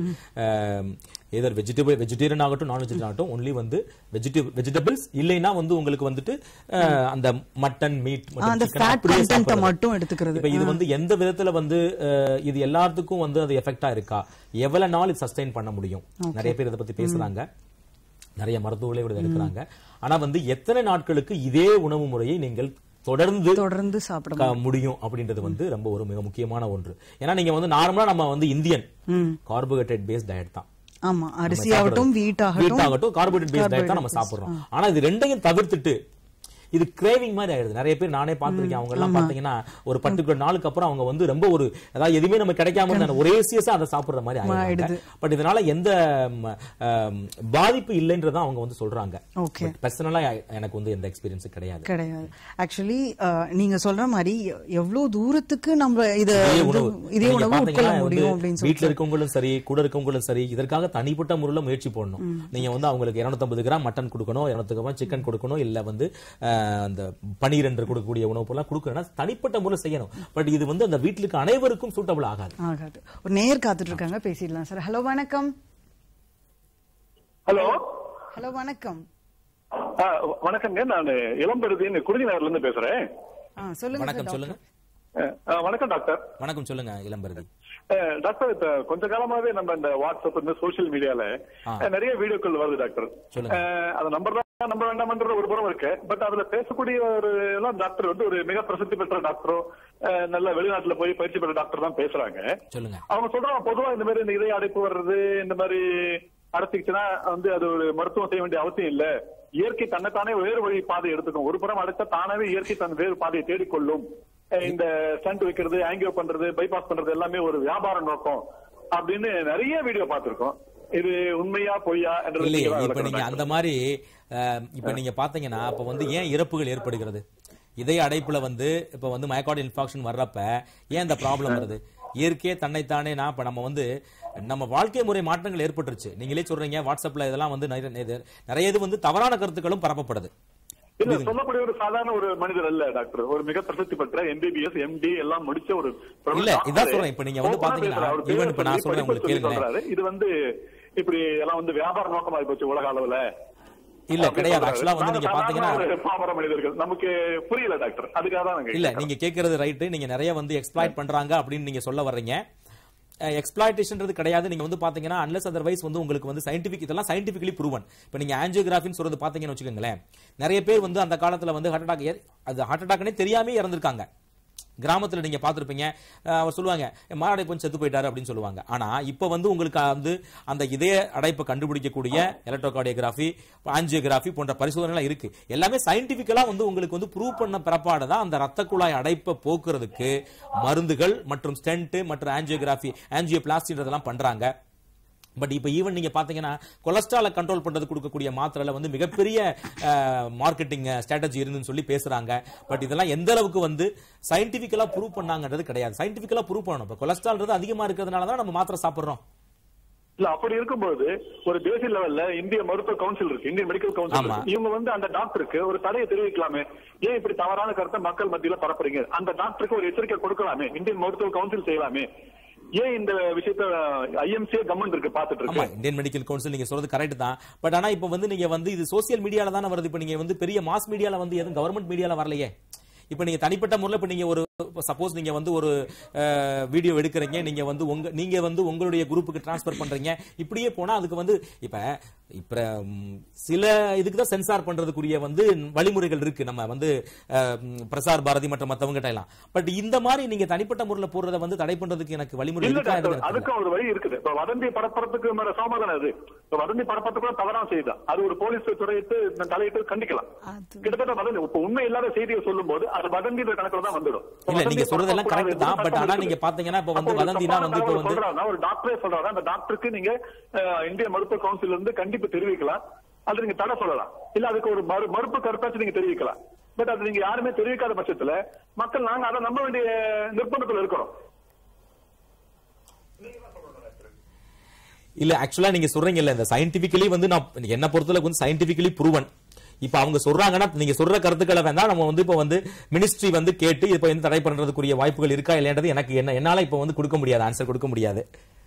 எதர் வெஜிடபிள் வெஜிடேரியன் ஆகட்டும் நான் வெஜிடேரியன் ஆகட்டும் ஒன்லி வந்து வெஜிடபிள் வெஜிடபிள்ஸ் இல்லைன்னா வந்து உங்களுக்கு வந்துட்டு அஹ், அந்த மட்டன் மீட் அந்த fat content-அ மட்டும் எடுத்துக்கிறது. இப்ப இது வந்து எந்த விதத்துல வந்து அஹ், இது எல்லாத்துக்கும் வந்து அது எஃபெக்டா இருக்கா எவ்வளவு நாள் இது சஸ்டைன் பண்ண முடியும் நிறைய பேர் இதை பத்தி பேசுறாங்க நிறைய மருத்துவர்களே கூட இதை எடுக்கிறாங்க ஆனா வந்து எத்தனை நாட்களுக்கு இதே உணவு முறையை நீங்கள் தொடர்ந்து தொடர்ந்து சாப்பிட க- முடியும் அப்படின்றது வந்து ரொம்ப ஒரு மிக முக்கியமான ஒன்று ஏன்னா நீங்க வந்து நார்மலா நம்ம வந்து இந்தியன் கார்போஹைட்ரேட் பேஸ்ட் டயட் தான் ஆமா அரிசி ஆகட்டும் வீட் ஆகட்டும் வீட் ஆகட்டும் கார்போஹைட்ரேட் பேஸ்ட் டயட் தான் நம்ம சாப்பிடுறோம் ஆனா இது ரெண்டையும் தவிர்த்துட்டு இது கிரேவிங் மாதிரி ஆயிடுது நிறைய பேர் நானே பார்த்திருக்கேன் அவங்க எல்லாம் பாத்தீங்கன்னா ஒரு பர்டிகுலர் நாளுக்கு அப்புறம் அவங்க வந்து ரொம்ப ஒரு அதாவது எதுவுமே நம்ம கிடைக்காம இருந்தா ஒரே சீரியஸா அதை சாப்பிடுற மாதிரி ஆயிடுது ஆயிடுது. பட் இதனால எந்த ம், ஆம், பாதிப்பு இல்லைன்றத அவங்க வந்து சொல்றாங்க Okay. பர்சனலா எனக்கு வந்து எந்த எக்ஸ்பீரியன்ஸ் கிடையாது கிடையாது ஆக்சுவலி நீங்க சொல்ற மாதிரி எ- எவ்வளவு தூரத்துக்கு நம்ம இத இதே இது- உணவு இதே நீங்க உணவு பாத்தீங்கன்னா உட்கொள்ள முடியும் வந்து அப்படின்னு வீட்ல சொல்லிட்டு இருக்கவங்களும் சரி கூட இருக்கவங்களும் சரி இதற்காக தனிப்பட்ட முறையில முயற்சி போடணும் நீங்க வந்து அவங்களுக்கு 250 கிராம் மட்டன் கொடுக்கணும் 250 கிராம் சிக்கன் கொடுக்கணும் இல்ல வந்து அஹ், அந்த பனீர் என்று கொடுக்கக்கூடிய உணவு பொருளாக கொடுக்கணும்னா தனிப்பட்ட முறையில் செய்யணும் பட் இது வந்து அந்த வீட்டுக்கு அனைவருக்கும் சூட்டபிள் ஆகாது ஆகாது ஒரு நேர் காத்துட்டு இருக்காங்க பேசிடலாம் சார் ஹலோ வணக்கம் ஹலோ ஹலோ வணக்கம் ஆ, வணக்கங்க நான் இளம்பெருதின் குருதி நகர்ல இருந்து பேசுறேன் ஆ, சொல்லுங்க வணக்கம் சார் சொல்லுங்க அஹ், அஹ், வணக்கம் டாக்டர் வணக்கம் சொல்லுங்க இளம்பருதி அஹ், டாக்டர் இப்ப கொஞ்ச காலமாவே நம்ம இந்த வாட்ஸ்அப் இந்த சோசியல் மீடியால ஆ. அஹ், நிறைய வீடியோக்கள் வருது டாக்டர் சொல்லுங்க. அஹ், அந்த நம்பர் தான் நம்ப வேண்டாம்ன்ற ஒரு புறம் இருக்கு பட் அதுல பேசக்கூடிய ஒரு எல்லாம் டாக்டர் வந்து ஒரு மிக பிரசித்தி பெற்ற டாக்டரோ அஹ், நல்ல வெளிநாட்டுல போய் பயிற்சி பெற்ற டாக்டர் தான் பேசுறாங்க சொல்லுங்க அவங்க சொல்றாங்க பொதுவா இந்த மாதிரி இந்த இதய அடைப்பு வர்றது இந்த மாதிரி அடைச்சிக்கிச்சுன்னா வந்து அது ஒரு மருத்துவம் செய்ய வேண்டிய அவசியம் இல்ல இயற்கை தன்னைத்தானே வேறு வழி பாதை எடுத்துக்கும் ஒரு புறம் அடைச்சா தானாவே இயற்கை தன் வேறு பாதையை தேடிக்கொள்ளும் அஹ் இந்த ஸ்டண்ட் வைக்கிறது ஆங்கியோ பண்றது பைபாஸ் பண்றது எல்லாமே ஒரு வியாபார நோக்கம் அப்படின்னு நிறைய வீடியோ பார்த்திருக்கோம் இது உண்மையா பொய்யா என்றது இல்லையே நீங்க தான் இப்ப நீங்க விளக்கணும் அந்த மாதிரி அஹ், இப்ப நீங்க பாத்தீங்கன்னா அப்ப வந்து ஏன் இறப்புகள் ஏற்படுகிறது இதய அடைப்புல வந்து இப்ப வந்து மயக்கார்டு இன்ஃபாக்ஷன் வர்றப்ப ஏன் இந்த ப்ராப்ளம் வருது இயற்கையே தன்னைத்தானே நான் இப்ப நம்ம வந்து நம்ம வாழ்க்கை முறை மாற்றங்கள் ஏற்பட்டுருச்சு நீங்களே சொல்றீங்க வாட்ஸ்அப்ல இதெல்லாம் வந்து நிறைய இது- நிறைய இது வந்து தவறான கருத்துக்களும் பரப்பப்படுது இல்ல சொல்லக்கூடிய ஒரு சாதாரண ஒரு மனிதர் அல்ல டாக்டர் ஒரு மிக பிரசித்தி பெற்ற எம்பிபிஎஸ் எம்டி எல்லாம் முடிச்ச ஒரு பிரபல இல்ல, டாக்டர். இதான் சொல்றேன். இப்ப நீங்க வந்து open ஆ பாத்தீங்கன்னா, பேசுறாரு. அவர் even பேரை இப்ப நான் சொல்லி, சொல்றேன், உங்களுக்கு படிப்பை சொல்லி கேளுங்களேன். சொல்றாரு. இது வந்து இப்படி எல்லாம் வந்து வியாபார நோக்கமாயி போச்சு உலக அளவுல இல்ல அப்படி கிடையாது சொல்றாரு. ஆக்சுவலா வந்து நாங்க நீங்க சாதாரண பாத்தீங்கன்னா ஒரு பாமர மனிதர்கள் நமக்கு புரியல டாக்டர் அதுக்காக தான் நாங்க இல்ல கேட்கிறோம். நீங்க கேக்குறது ரைட்டு நீங்க நிறைய வந்து எக்ஸ்ப்ளாய்ட் பண்றாங்க அப்படின்னு நீங்க சொல்ல வர்றீங்க எக்ஸ்பிளாய்டேஷன்றது கிடையாது நீங்க வந்து பாத்தீங்கன்னா அன்லஸ் அதர்வைஸ் வந்து உங்களுக்கு வந்து சயின்டிபிக் இதெல்லாம் சயின்டிபிகலி ப்ரூவன் இப்போ நீங்க ஆஞ்சியோகிராஃபின்னு சொல்றது பாத்தீங்கன்னு வச்சுக்கோங்களேன் நிறைய பேர் வந்து அந்த காலத்துல வந்து ஹார்ட் அட்டாக் அது ஹார்ட் அட்டாக்னே தெரியாம இறந்திருக்காங்க கிராமத்துல நீங்க பார்த்திருப்பீங்க அஹ் அவர் சொல்லுவாங்க மாரடை கொஞ்சம் செத்து போயிட்டாரு அப்படின்னு சொல்லுவாங்க ஆனா இப்ப வந்து உங்களுக்கு வந்து அந்த இதய அடைப்பை கண்டுபிடிக்கக்கூடிய எலக்ட்ரோகார்டியோகிராஃபி ஆஞ்சியோகிராஃபி போன்ற பரிசோதனைலாம் இருக்கு எல்லாமே சயின்டிபிக்கலா வந்து உங்களுக்கு வந்து ப்ரூவ் பண்ண பிறப்பாடு தான் அந்த ரத்த குழாய் அடைப்பை போக்குறதுக்கு மருந்துகள் மற்றும் ஸ்டென்ட் மற்றும் ஆஞ்சியோகிராஃபி ஆஞ்சியோபிளாஸ்டின்றதெல்லாம் பண்றாங்க பட் இப்போ ஈவன் நீங்க பாத்தீங்கன்னா கொலஸ்ட்ராலை கண்ட்ரோல் பண்றது கொடுக்கக்கூடிய மாத்திரைல வந்து மிகப்பெரிய மார்க்கெட்டிங் ஸ்ட்ராட்டஜி இருந்துன்னு சொல்லி பேசுறாங்க பட் இதெல்லாம் எந்த அளவுக்கு வந்து சயின்டிபிக்கலா ப்ரூவ் பண்ணாங்கன்றது கிடையாது சயின்டிபிக்கலா ப்ரூவ் பண்ணணும் இப்போ கொலஸ்ட்ரால்ன்றது அதிகமா இருக்கிறதுனால தான் நம்ம மாத்திரை சாப்பிடுறோம் இல்ல அப்படி இருக்கும்போது ஒரு தேசிய லெவல்ல இந்திய மருத்துவ கவுன்சில் இருக்கு இந்தியன் மெடிக்கல் கவுன்சில் ஆமா. இருக்கு. இவங்க வந்து அந்த டாக்டருக்கு ஒரு தடையை தெரிவிக்கலாமே ஏன் இப்படி தவறான கருத்தை மக்கள் மத்தியில பரப்புறீங்க அந்த டாக்டருக்கு ஒரு எச்சரிக்கை கொடுக்கலாமே இந்தியன் மருத்துவ கவுன்சில் செய்யலாமே ஏன் இந்த விஷயத்த ஐஎம்சிஏ கவர்மெண்ட் இருக்கு பாத்துட்டு ஆமா இருக்கு இந்தியன் மெடிக்கல் கவுன்சில் நீங்க சொல்றது கரெக்ட் தான் பட் ஆனா இப்போ வந்து நீங்க வந்து இது சோசியல் மீடியால தானே வருது இப்போ நீங்க வந்து பெரிய மாஸ் மீடியால வந்து எதுவும் கவர்மெண்ட் மீடியால வரலையே இப்போ நீங்க தனிப்பட்ட முறையில் இப்போ நீங்க ஒரு சப்போஸ் நீங்க வந்து ஒரு வீடியோ எடுக்கிறீங்க நீங்க வந்து உங்க நீங்க வந்து உங்களுடைய குரூப்புக்கு டிரான்ஸ்ஃபர் பண்றீங்க இப்படியே போனா அதுக்கு வந்து இப்ப இப்ப ம், சில இதுக்கு தான் சென்சார் பண்றதுக்குரிய வந்து வழிமுறைகள் இருக்கு நம்ம வந்து அஹ், ம், பிரசார் பாரதி மற்றும் மத்தவங்க கிட்ட எல்லாம் பட் இந்த மாதிரி நீங்க தனிப்பட்ட முறையில் போடுறத வந்து தடை பண்றதுக்கு எனக்கு வழிமுறை இல்ல இருக்கா டாக்டர் எனக்கு தெரியல. அதுக்கும் ஒரு வழி இருக்குது இப்ப வதந்தி பரப்புறதுக்கு மேல சோமாதானம் அது இப்ப வதந்தி பரப்புறதுக்கு கூட தவறான செய்யுதா அது ஒரு போலீஸ் துறையிட்டு இந்த தலையிட்டு கண்டிக்கலாம் அது- கிட்டத்தட்ட வதந்தி இப்ப உண்மை இல்லாத செய்தியை சொல்லும் போது அது வதந்தின்ற கணக்குல தான் வந்துடும் இப்ப இல்ல, வதந்தி நீங்க சொல்றதெல்லாம் பரப்பக்கூடாது correct தான். என்று But ஆனா சட்டம் நீங்க இருக்குது. பாத்தீங்கன்னா இப்ப வந்து அப்போ ஒரு வதந்தினா தப்பான வந்து இப்ப தகவல் வந்து- சொல்றாருன்னா, ஒரு டாக்டரே சொல்றாரு அந்த டாக்டருக்கு நீங்க அஹ், இந்திய மருத்துவ கவுன்சில் இருந்து கண்டிப்பு தெரிவிக்கலாம் அது நீங்க தடை சொல்லலாம் இல்ல அதுக்கு ஒரு மறு மறுப்பு கருத்தாச்சும் நீங்க தெரிவிக்கலாம் பட் அது நீங்க யாருமே தெரிவிக்காத பட்சத்துல மக்கள் நாங்க அதை நம்ப வேண்டிய நிர்பந்தத்துல இருக்கிறோம் இல்ல ஆக்சுவலா நீங்க சொல்றீங்கல்ல இந்த சயின்டிபிக்கலி வந்து நான் என்ன பொறுத்தளவுக்கு வந்து சயின்டிபிக்கலி ப்ரூவன் இப்ப அவங்க சொல்றாங்கன்னா நீங்க சொல்ற கருத்துக்களை வேணா நம்ம வந்து இப்ப வந்து மினிஸ்ட்ரி வந்து கேட்டு இப்ப வந்து தடை பண்றதுக்குரிய வாய்ப்புகள் இருக்கா இல்லைன்றது எனக்கு என்ன என்னால இப்ப வந்து கொடுக்க முடியாது ஆன்சர் கொடுக்க முடியாது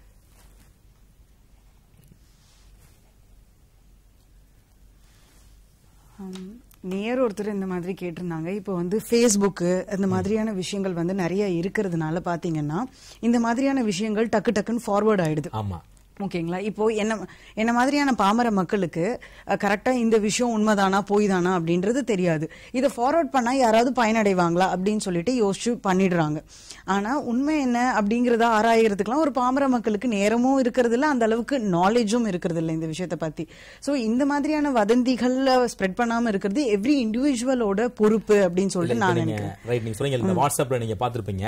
நேர் ஒருத்தர் இந்த மாதிரி கேட்டிருந்தாங்க இப்போ வந்து ஃபேஸ்புக்கு இந்த மாதிரியான விஷயங்கள் வந்து நிறைய இருக்கிறதுனால பாத்தீங்கன்னா இந்த மாதிரியான விஷயங்கள் டக்கு டக்குன்னு ஃபார்வர்ட் ஆயிடுது ஆமா ஓகேங்களா இப்போ என்ன என்ன மாதிரியான பாமர மக்களுக்கு கரெக்டா இந்த விஷயம் உண்மைதானா பொய் தானா அப்படின்றது தெரியாது இதை ஃபார்வர்ட் பண்ணா யாராவது பயனடைவாங்களா அப்படின்னு சொல்லிட்டு யோசிச்சு பண்ணிடுறாங்க ஆனா உண்மை என்ன அப்படிங்கறத ஆராயறதுக்குலாம் ஒரு பாமர மக்களுக்கு நேரமும் இருக்கிறது இல்ல அந்த அளவுக்கு நாலேஜும் இருக்கிறது இல்ல இந்த விஷயத்தை பத்தி சோ இந்த மாதிரியான வதந்திகள்ல ஸ்ப்ரெட் பண்ணாம இருக்கிறது எவ்ரி இண்டிவிஜுவலோட பொறுப்பு அப்படின்னு சொல்லிட்டு நான் நீங்க நினைக்கிறேன் ரைட் நீங்க சொன்னீங்க இந்த வாட்ஸ்அப்ல நீங்க பாத்திருப்பீங்க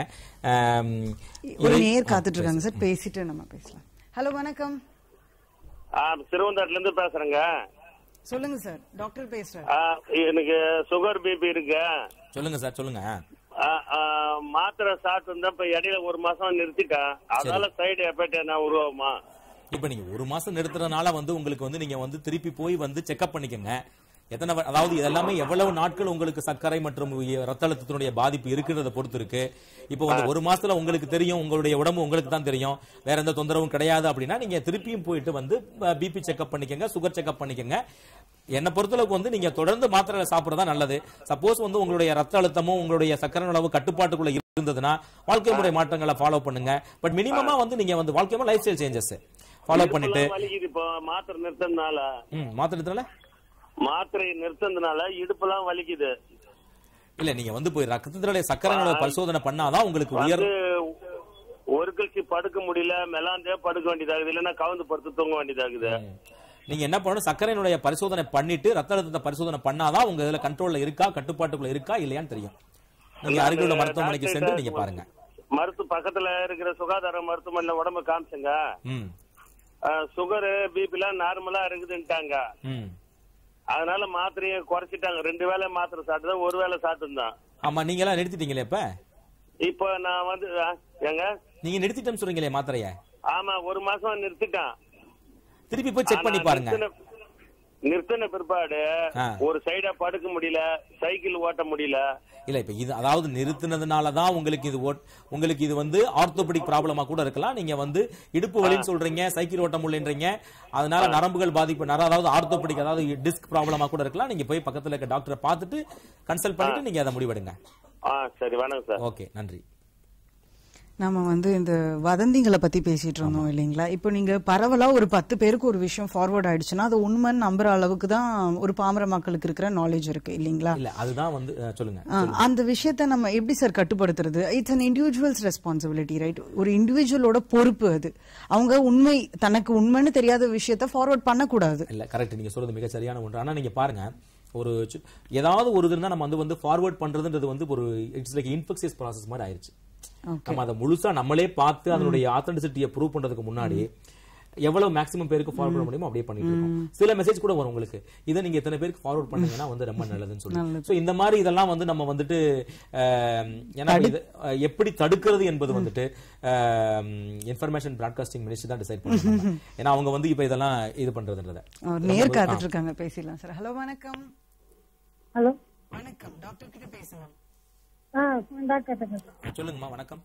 ஒரு நேர் காத்துட்டு இருக்காங்க சார் பேசிட்டு நம்ம பேசலாம் ஹலோ வணக்கம் திருவந்தாட்டுல இருந்து பேசுறேங்க சொல்லுங்க சார் டாக்டர் பேசுறேன் ஆ, எனக்கு சுகர் பிபி இருக்கு சொல்லுங்க சார் சொல்லுங்க ஆ, ஆ, மாத்திரை சாப்பிட்டு இருந்தா இப்ப இடையில ஒரு மாசம் நிறுத்திட்டேன் அதனால சைடு எஃபெக்ட் என்ன உருவாமா இப்ப நீங்க ஒரு மாசம் நிறுத்துறதுனால வந்து உங்களுக்கு வந்து நீங்க வந்து திருப்பி போய் வந்து செக்அப் பண்ணிக்கங்க எத்தனை வ- அதாவது இதெல்லாமே எவ்வளவு நாட்கள் உங்களுக்கு சர்க்கரை மற்றும் உய- ரத்த அழுத்தத்தினுடைய பாதிப்பு இருக்குன்றத பொறுத்து இருக்கு இப்போ வந்து ஒரு மாசத்துல உங்களுக்கு தெரியும் உங்களுடைய உடம்பு உங்களுக்கு தான் தெரியும் வேற எந்த தொந்தரவும் கிடையாது அப்படின்னா நீங்க திருப்பியும் போயிட்டு வந்து பிபி செக்அப் பண்ணிக்கங்க சுகர் செக்அப் பண்ணிக்கங்க என்னை பொறுத்தளவுக்கு வந்து நீங்க தொடர்ந்து மாத்திரை சாப்பிடுறதா நல்லது சப்போஸ் வந்து உங்களுடைய ரத்த அழுத்தமும் உங்களுடைய சர்க்கரை அளவு கட்டுப்பாட்டுக்குள்ள இருந்ததுன்னா வாழ்க்கை முறை மாற்றங்களை ஃபாலோ பண்ணுங்க பட் மினிமமா வந்து நீங்க வந்து வாழ்க்கை லைஃப் ஸ்டைல் சேஞ்சஸ் ஃபாலோ பண்ணிட்டு இடுப்பெல்லாம் வலிக்குது இப்போ மாத்திரை நிறுத்ததுனால ம் மாத்திரத்துல மாத்திரை நிறுத்ததுனால இடுப்பெல்லாம் வலிக்குது இல்ல நீங்க வந்து போய் ரத்தத்தினுடைய சர்க்கரை அளவு பரிசோதனை பண்ணாதான் உங்களுக்கு உயர் வந்து ஒரு கட்சி படுக்க முடியல மெலாந்தே படுக்க வேண்டியதாகுது இல்லைன்னா கவுந்து படுத்து தூங்க வேண்டியதாகுது நீங்க என்ன பண்ணணும் சர்க்கரையினுடைய பரிசோதனை பண்ணிட்டு ரத்த அழுத்தத்தை பரிசோதனை பண்ணாதான் உங்க இதுல கண்ட்ரோல்ல இருக்கா கட்டுப்பாட்டுக்குள்ள இருக்கா இல்லையான்னு தெரியும் நீங்க அருகில் உள்ள மருத்துவமனைக்கு சென்று நீங்க பாருங்க மருத்துவ பக்கத்துல இருக்கிற சுகாதார மருத்துவமனையில உடம்பு காமிச்சுங்க ம் சுகரு பிபி எல்லாம் நார்மலா இருக்குதுன்ட்டாங்க ம் அதனால மாத்திரையை குறைச்சிட்டாங்க ரெண்டு வேளை மாத்திரை சாப்பிட்டு ஒரு வேளை சாப்பிட்டுருந்தான் ஆமா நீங்க எல்லாம் நிறுத்திட்டீங்களே இப்ப இப்போ நான் வந்து ஆ, ஏங்க நீங்க நிறுத்திட்டேன்னு சொல்றீங்களே மாத்திரைய ஆமா ஒரு மாசம் நிறுத்திட்டான் திருப்பி போய் செக் பண்ணி ஆனா பாருங்க நிறுத்தின- நிறுத்தின பிற்பாடு ஆ. ஒரு சைடா படுக்க முடியல சைக்கிள் ஓட்ட முடியல இல்ல இப்ப இது அதாவது நிறுத்தினதுனால தான் உங்களுக்கு இது ஓட்- உங்களுக்கு இது வந்து ஆர்த்தோபெடிக் ப்ராப்ளமா கூட இருக்கலாம் நீங்க வந்து இடுப்பு வலின்னு சொல்றீங்க சைக்கிள் ஓட்ட முடியலன்றீங்க அதனால நரம்புகள் பாதிப்பு நர அதாவது ஆர்த்தோபெடிக் அதாவது டிஸ்க் ப்ராப்ளமா கூட இருக்கலாம் நீங்க போய் பக்கத்துல இருக்க டாக்டரை பார்த்துட்டு கன்சல்ட் பண்ணிட்டு நீங்க அதை முடிவெடுங்க ஆ சரி வணக்கம் சார் ஓகே நன்றி நம்ம வந்து இந்த வதந்திகளை பத்தி பேசிட்டு இருந்தோம் இல்லைங்களா இப்போ நீங்க பரவலா ஒரு பத்து பேருக்கு ஒரு விஷயம் ஃபார்வர்ட் ஆயிடுச்சுன்னா அது உண்மைன்னு நம்புற அளவுக்கு தான் ஒரு பாமர மக்களுக்கு இருக்கிற நாலேஜ் இருக்கு இல்லைங்களா இல்ல அதுதான் வந்து அஹ், சொல்லுங்க ஆ, அந்த விஷயத்த நம்ம எப்படி சார் கட்டுப்படுத்துறது it's an individual's responsibility right ஒரு இண்டிவிஜுவலோட பொறுப்பு அது அவங்க உண்மை தனக்கு உண்மைன்னு தெரியாத விஷயத்த ஃபார்வர்ட் பண்ணக்கூடாது இல்ல கரெக்ட் நீங்க சொல்றது மிக சரியான ஒன்று ஆனா நீங்க பாருங்க ஒரு சி- ஏதாவது ஒரு இதுனா நம்ம வந்து வந்து ஃபார்வர்ட் பண்றதுன்றது வந்து ஒரு இட்ஸ் லைக் இன்ஃபெக்சியஸ் ப்ராசஸ் மாதிரி ஆயிருச்சு நம்ம அதை முழுசா நம்மளே பார்த்து அதனுடைய ஆத்தென்டிசிட்டியை ப்ரூவ் பண்றதுக்கு முன்னாடி எவ்வளவு மேக்ஸிமம் பேருக்கு ஃபார்வர்ட் பண்ண முடியுமோ அப்படியே பண்ணிட்டு இருக்கோம் சில மெசேஜ் கூட வரும் உங்களுக்கு இதை நீங்க எத்தனை பேருக்கு ஃபார்வர்ட் பண்ணீங்கன்னா வந்து ரொம்ப நல்லதுன்னு சொல்லி சோ இந்த மாதிரி இதெல்லாம் வந்து நம்ம வந்துட்டு அஹ், ஏன்னா இது அஹ், எப்படி தடுக்கிறது என்பது வந்துட்டு இன்ஃபர்மேஷன் பிராட்காஸ்டிங் மினிஸ்ட்ரி தான் டிசைட் பண்ணுவாங்க ஏன்னா அவங்க வந்து இப்ப இதெல்லாம் இது பண்றதுன்றத அவர் நேர் காத்துட்டு இருக்காங்க பேசிடலாம் சார் ஹலோ வணக்கம் ஹலோ வணக்கம் டாக்டர் கிட்ட பேசுங்க ஆ டாக்டர் பேசுறேன் சொல்லுங்கம்மா வணக்கம்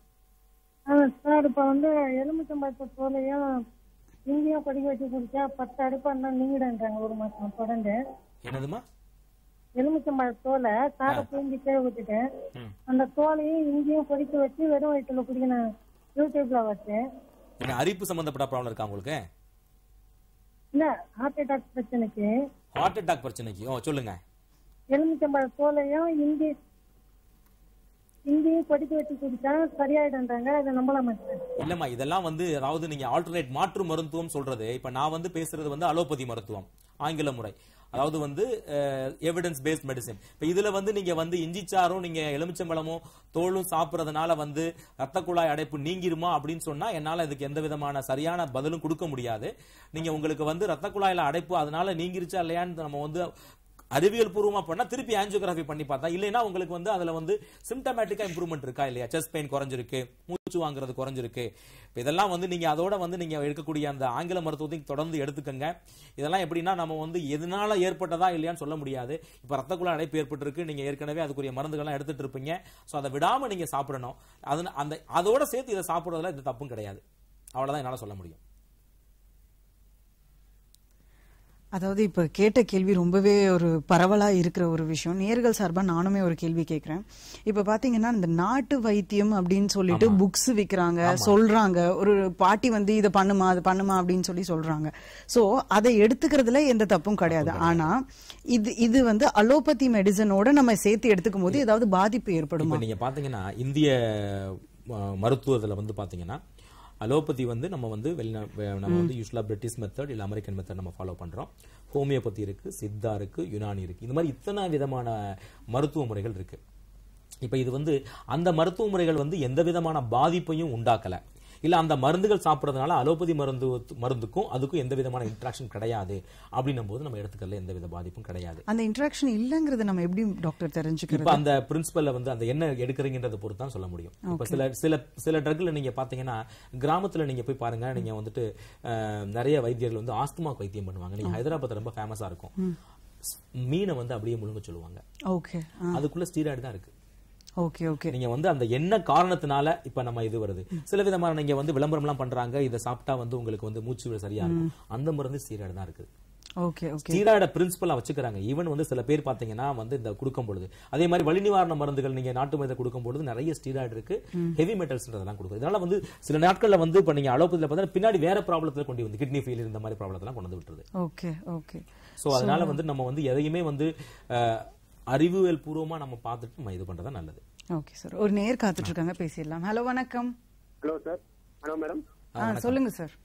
ஆ சார் இப்போ வந்து எலுமிச்சம்பழத்தை தோலையும் இங்கேயும் கொதிக்க வச்சு குடிச்சா பத்து அடுப்பா இருந்தா நீங்கிடன்றாங்க ஒரு மாசம் தொடர்ந்து என்னதுமா எலுமிச்சம்பழ தோலை சாரை பூஞ்சி கீழே விட்டுட்டேன் அந்த தோலையும் இங்கேயும் கொதிக்க வச்சு வெறும் வயிற்றுல குடிக்கணும் யூடியூப்ல வச்சேன் என்ன அரிப்பு சம்பந்தப்பட்ட ப்ராப்ளம் இருக்கா உங்களுக்கு இல்ல ஹார்ட் அட்டாக் பிரச்சனைக்கு ஹார்ட் அட்டாக் பிரச்சனைக்கு ஓ சொல்லுங்க எலுமிச்சம்பழ தோலையும் இஞ்சி இங்கேயும் கொதிக்க வச்சு குடிச்சா சரியாயிடுன்றாங்க அதை நம்பலாமா சார் இல்லம்மா இதெல்லாம் வந்து அதாவது நீங்க ஆல்டர்னேட் மாற்று மருத்துவம் சொல்றது இப்ப நான் வந்து பேசுறது வந்து அலோபதி மருத்துவம் ஆங்கில முறை அதாவது வந்து எவிடன்ஸ் பேஸ்ட் மெடிசின் இப்ப இதுல வந்து நீங்க வந்து இஞ்சிச்சாரும் நீங்க எலுமிச்சம்பழமும் தோலும் சாப்பிடுறதுனால வந்து ரத்த குழாய் அடைப்பு நீங்கிருமா அப்படின்னு சொன்னா என்னால இதுக்கு எந்த விதமான சரியான பதிலும் கொடுக்க முடியாது நீங்க உங்களுக்கு வந்து ரத்த குழாயில அடைப்பு அதனால நீங்கிருச்சா இல்லையான்னு நம்ம வந்து அறிவியல் பூர்வமா பண்ணா திருப்பி ஆஞ்சியோகிராஃபி பண்ணி பார்த்தா இல்லைன்னா உங்களுக்கு வந்து அதுல வந்து சிம்டமேட்டிக்கா இம்ப்ரூவ்மெண்ட் இருக்கா இல்லையா செஸ்ட் பெயின் குறைஞ்சிருக்கு மூச்சு வாங்குறது குறைஞ்சிருக்கு இப்ப இதெல்லாம் வந்து நீங்க அதோட வந்து நீங்க எடுக்கக்கூடிய அந்த ஆங்கில மருத்துவத்தையும் தொடர்ந்து எடுத்துக்கங்க இதெல்லாம் எப்படின்னா நம்ம வந்து எதனால ஏற்பட்டதா இல்லையான்னு சொல்ல முடியாது இப்ப ரத்த குழாய் அடைப்பு ஏற்பட்டிருக்கு நீங்க ஏற்கனவே அதுக்குரிய மருந்துகள்லாம் எடுத்துட்டு இருப்பீங்க சோ அதை விடாம நீங்க சாப்பிடணும் அது அந்த அதோட சேர்த்து இதை சாப்பிடுறதுல இது தப்பும் கிடையாது அவ்வளவுதான் என்னால சொல்ல முடியும் அதாவது இப்ப கேட்ட கேள்வி ரொம்பவே ஒரு பரவலா இருக்கிற ஒரு விஷயம் நேர்கள் சார்பா நானுமே ஒரு கேள்வி கேட்கிறேன் இப்ப பாத்தீங்கன்னா இந்த நாட்டு வைத்தியம் அப்படின்னு சொல்லிட்டு புக்ஸ் விக்கிறாங்க சொல்றாங்க ஒரு பாட்டி வந்து இதை பண்ணுமா அது பண்ணுமா அப்படின்னு சொல்லி சொல்றாங்க சோ அதை எடுத்துக்கிறதுல எந்த தப்பும் கிடையாது ஆனா இது இது வந்து அலோபதி மெடிசனோட நம்ம சேர்த்து எடுத்துக்கும் போது ஏதாவது பாதிப்பு ஏற்படுமா இப்ப நீங்க பாத்தீங்கன்னா இந்திய அஹ், மருத்துவத்துல வந்து பாத்தீங்கன்னா அலோபதி வந்து நம்ம வந்து வெளிநா- வெ- நம்ம வந்து யூஸ்வலா பிரிட்டிஷ் மெத்தட் இல்ல அமெரிக்கன் மெத்தட் நம்ம ஃபாலோ பண்றோம் ஹோமியோபதி இருக்கு சித்தா இருக்கு யுனானி இருக்கு இந்த மாதிரி இத்தனை விதமான மருத்துவ முறைகள் இருக்கு இப்ப இது வந்து அந்த மருத்துவ முறைகள் வந்து எந்த விதமான பாதிப்பையும் உண்டாக்கல இல்ல அந்த மருந்துகள் சாப்பிடுறதுனால அலோபதி மருந்து மருந்துக்கும் அதுக்கும் எந்த விதமான இன்ட்ராக்ஷன் கிடையாது அப்படின்னும் போது நம்ம எடுத்துக்கல எந்த வித பாதிப்பும் கிடையாது அந்த இன்டராக்ஷன் இல்லங்கிறத நம்ம எப்படி டாக்டர் தெரிஞ்சுக்கிறது இப்ப அந்த பிரின்சிபல்ல வந்து அந்த என்ன எடுக்கிறீங்கன்றத பொறுத்து தான் சொல்ல முடியும் இப்ப சில சில சில ட்ரக்ல நீங்க பாத்தீங்கன்னா கிராமத்துல நீங்க போய் பாருங்க நீங்க வந்துட்டு அஹ், நிறைய வைத்தியர்கள் வந்து ஆஸ்துமாக்கு வைத்தியம் பண்ணுவாங்க நீங்க ஹைதராபாத் ரொம்ப ஃபேமஸா இருக்கும் மீனை வந்து அப்படியே முழுங்க சொல்லுவாங்க ஓகே அதுக்குள்ள ஸ்டீராய்டு தான் இருக்கு ஓகே ஓகே நீங்க வந்து அந்த என்ன காரணத்தினால இப்ப நம்ம இது வருது சில விதமான நீங்க வந்து விளம்பரம் எல்லாம் பண்றாங்க இதை சாப்பிட்டா வந்து உங்களுக்கு வந்து மூச்சு விட சரியா இருக்கும் அந்த மருந்து ஸ்டீராய்டு தான் இருக்கு ஓகே ஓகே ஸ்டீராய்ட பிரின்சிபலா வச்சுக்கிறாங்க ஈவன் வந்து சில பேர் பாத்தீங்கன்னா வந்து இந்த கொடுக்கும் பொழுது அதே மாதிரி வலி நிவாரண மருந்துகள் நீங்க நாட்டு மருந்து கொடுக்கும் பொழுது நிறைய ஸ்டீராய்டு இருக்கு ஹெவி மெட்டல்ஸ் அதெல்லாம் கொடுக்குது இதனால வந்து சில நாட்கள்ல வந்து இப்ப நீங்க அலோபதியில பார்த்தா பின்னாடி வேற ப்ராப்ளத்துல கொண்டு வந்து கிட்னி ஃபெயிலியர் இந்த மாதிரி ப்ராப்ளத்தெல்லாம் கொண்டு வந்து விட்டுருது ஓகே ஓகே சோ அதனால வந்து நம்ம வந்து எதையுமே வந்து அஹ், அறிவியல் பூர்வமா நம்ம பார்த்துட்டு நம்ம இது பண்றதா நல்லது ஓகே சார் ஒரு நேர் காத்துட்டு இருக்காங்க பேசிடலாம் ஹலோ வணக்கம் ஹலோ சார் ஹலோ மேடம் ஆ சொல்லுங்க சார்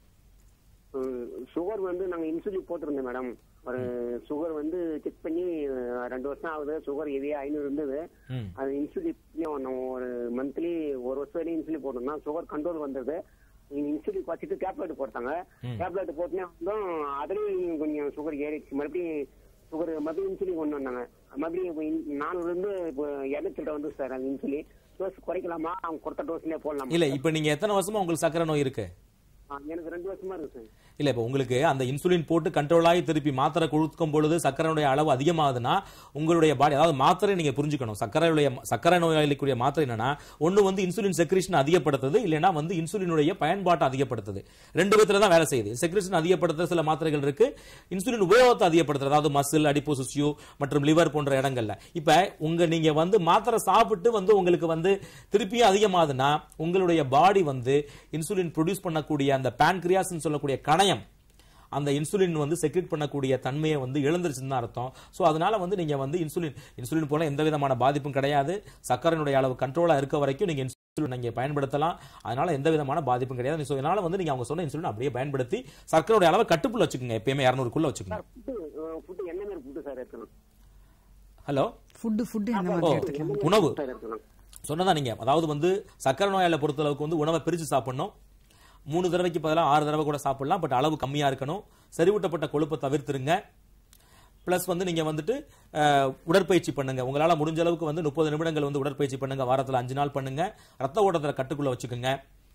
சுகர் வந்து நாங்க இன்சுலின் போட்டிருந்தோம் மேடம் ஒரு சுகர் வந்து செக் பண்ணி அஹ், ரெண்டு வருஷம் ஆகுது சுகர் எதே ஐநூறு இருந்தது ம். அது இன்சுலின் நம்ம ஒரு மந்த்லி ஒரு வருஷம் வரையும் இன்சுலின் போட்டிருந்தோம் சுகர் கண்ட்ரோல் வந்தது இன்சுலின் குறைச்சிட்டு டேப்லெட் போட்டாங்க டேப்லெட் போட்டுனே வந்தோம் அதுலயும் கொஞ்சம் சுகர் ஏறிடுச்சு மறுபடியும் சுகர் மறுபடியும் இன்சுலின் கொண்டு வந்தாங்க மறுபடியும் இப்போ இன்- நானூறுல இருந்து இப்போ இரநூத்தி வந்து சார் அந்த இன்சுலின் டோஸ் குறைக்கலாமா அவங்க கொடுத்த டோஸ்லயே போடலாமா இல்ல இப்ப நீங்க எத்தனை வருஷமா உங்களுக்கு சக்கரை நோய் இருக்கு ஆ, எனக்கு ரெண்டு வருஷமா இருக்கு சார் இல்ல இப்ப உங்களுக்கு அந்த இன்சுலின் போட்டு கண்ட்ரோல் ஆகி திருப்பி மாத்திரை கொடுக்கும் பொழுது சர்க்கரையுடைய அளவு அதிகமாகுதுன்னா உங்களுடைய பாடி அதாவது மாத்திரை நீங்க புரிஞ்சுக்கணும் சர்க்கரையுடைய சர்க்கரை நோயாளிக்குரிய மாத்திரை என்னன்னா ஒண்ணு வந்து இன்சுலின் செக்ரேஷன் அதிகப்படுத்துது இல்லைன்னா வந்து இன்சுலினுடைய பயன்பாட்டை அதிகப்படுத்துது ரெண்டு விதத்துல தான் வேலை செய்யுது செக்ரேஷன் அதிகப்படுத்துற சில மாத்திரைகள் இருக்கு இன்சுலின் உபயோகத்தை அதிகப்படுத்துறது அதாவது மசில் அடிப்போசிசியோ மற்றும் லிவர் போன்ற இடங்கள்ல இப்ப உங்க நீங்க வந்து மாத்திரை சாப்பிட்டு வந்து உங்களுக்கு வந்து திருப்பியும் அதிகமாகுதுன்னா உங்களுடைய பாடி வந்து இன்சுலின் ப்ரொடியூஸ் பண்ணக்கூடிய அந்த pancreas சொல்லக்கூடிய கணையம் அந்த இன்சுலின் வந்து செக்ரெட் பண்ணக்கூடிய தன்மையை வந்து இழந்துருச்சுன்னு தான் அர்த்தம் ஸோ அதனால வந்து நீங்க வந்து இன்சுலின் இன்சுலின் போல எந்த விதமான பாதிப்பும் கிடையாது சர்க்கரையினுடைய அளவு கண்ட்ரோலா இருக்க வரைக்கும் நீங்க இன்சுலின் நீங்க பயன்படுத்தலாம் அதனால எந்த விதமான பாதிப்பும் கிடையாது ஸோ அதனால வந்து நீங்க அவங்க சொன்ன இன்சுலின் அப்படியே பயன்படுத்தி சர்க்கரையுடைய அளவை கட்டுப்புள்ள வச்சுக்கோங்க எப்பயுமே இரநூறுக்குள்ள வச்சுக்கோங்க ஃபுட்டு ஃபுட்டு என்ன மாதிரி ஃபுட்டு சார் இருக்கணும் ஹலோ ஃபுட்டு ஃபுட்டு என்ன ஓ மாதிரி எடுத்துக்கலாம் உணவு சார் இருக்கணும் சொன்னதா நீங்க அதாவது வந்து சக்கரை நோயால பொறுத்தளவுக்கு வந்து உணவை பிரிச்சு சாப்பிடணும் மூணு தடவைக்கு பதிலாக ஆறு தடவை கூட சாப்பிடலாம் பட் அளவு கம்மியா இருக்கணும் செறிவூட்டப்பட்ட கொழுப்பை தவிர்த்துருங்க ப்ளஸ் வந்து நீங்க வந்துட்டு அஹ், உடற்பயிற்சி பண்ணுங்க உங்களால முடிஞ்ச அளவுக்கு வந்து முப்பது நிமிடங்கள் வந்து உடற்பயிற்சி பண்ணுங்க வாரத்துல அஞ்சு நாள் பண்ணுங்க ரத்த ஓட்டத்துல கட்டுக்குள்ள வச்சுக்கோங்க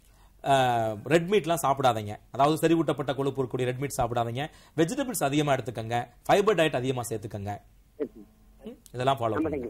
ரெட் மீட்லாம் சாப்பிடாதீங்க அதாவது செறிவூட்டப்பட்ட கொழுப்பு இருக்கக்கூடிய ரெட் மீட் சாப்பிடாதீங்க வெஜிடபிள்ஸ் அதிகமா எடுத்துக்கங்க ஃபைபர் டயட் அதிகமா சேர்த்துக்கங்க ம், இதெல்லாம் ஃபாலோ பண்ணுங்க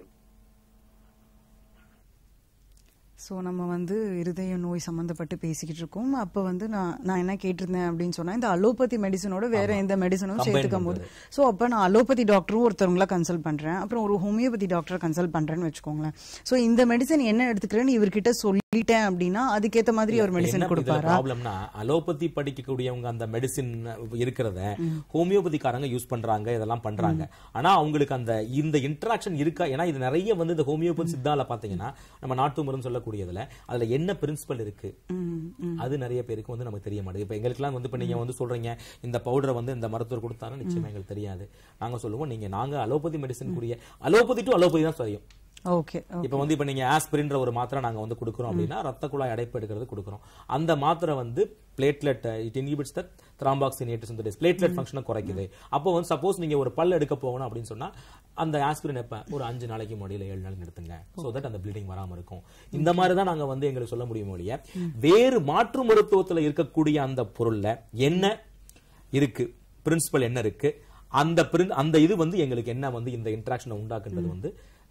ஸோ நம்ம வந்து இருதய நோய் சம்மந்தப்பட்டு பேசிக்கிட்டு இருக்கோம் அப்போ வந்து நான் நான் என்ன கேட்டிருந்தேன் அப்படின்னு சொன்னா இந்த அலோபதி மெடிசனோட வேற எந்த மெடிசனும் Combine சேர்த்துக்கும் போது ஸோ அப்போ நான் அலோபதி டாக்டரும் ஒருத்தவங்கள கன்சல்ட் பண்றேன் அப்புறம் ஒரு ஹோமியோபதி டாக்டரை கன்சல்ட் பண்றேன்னு வச்சுக்கோங்களேன் ஸோ இந்த மெடிசன் என்ன எடுத்துக்கிறேன்னு இவர்கிட்ட சொல்லிட்டேன் அப்படின்னா அதுக்கேற்ற மாதிரி ஒரு மெடிசன் கொடுப்பாரா ப்ராப்ளம்னா அலோபதி படிக்கக்கூடியவங்க அந்த மெடிசின் இருக்கிறத ஹோமியோபதிக்காரங்க யூஸ் பண்றாங்க இதெல்லாம் பண்றாங்க ஆனா அவங்களுக்கு அந்த இந்த இன்டராக்ஷன் இருக்கா ஏன்னா இது நிறைய வந்து இந்த ஹோமியோபதி சித்தால பாத்தீங்கன்னா நம்ம நாட்டு மருந்து சொல்லக்கூடியதுல அதுல என்ன பிரின்சிபல் இருக்கு அது நிறைய பேருக்கு வந்து நமக்கு தெரிய மாட்டேங்குது இப்ப எங்களுக்குலாம் வந்து இப்ப நீங்க வந்து சொல்றீங்க இந்த பவுடரை வந்து இந்த மருத்துவர் கொடுத்தாலும் நிச்சயமா எங்களுக்கு தெரியாது நாங்க சொல்லுவோம் நீங்க நாங்க அலோபதி மெடிசன் கூடிய அலோபதி டு அலோபதி தான் தெரியும் ஓகே இப்ப வந்து இப்ப நீங்க ஆஸ்பிரின்ற ஒரு மாத்திரை நாங்க வந்து கொடுக்குறோம் அப்படின்னா ரத்த குழாய் அடைப்பு எடுக்கிறது கொடுக்குறோம் அந்த மாத்திரை வந்து platelet it inhibits the thromboxane synthase இந்த பிளேட்லெட் ஃபங்க்ஷனை குறைக்குது அப்போ வந்து சப்போஸ் நீங்க ஒரு பல் எடுக்க போகணும் அப்படின்னு சொன்னா அந்த ஆஸ்பிரின் எப்ப ஒரு அஞ்சு நாளைக்கு முன்னாடியில ஏழு நாளைக்கு எடுத்துங்க சோ தட் அந்த ப்ளீடிங் வராம இருக்கும் இந்த மாதிரி தான் நாங்க வந்து எங்களுக்கு சொல்ல முடியும் ஒழிய வேறு மாற்று மருத்துவத்துல இருக்கக்கூடிய அந்த பொருள்ல என்ன இருக்கு பிரின்சிபல் என்ன இருக்கு அந்த பிரின் அந்த இது வந்து எங்களுக்கு என்ன வந்து இந்த இன்ட்ராக்ஷனை உண்டாக்குன்றது வந்து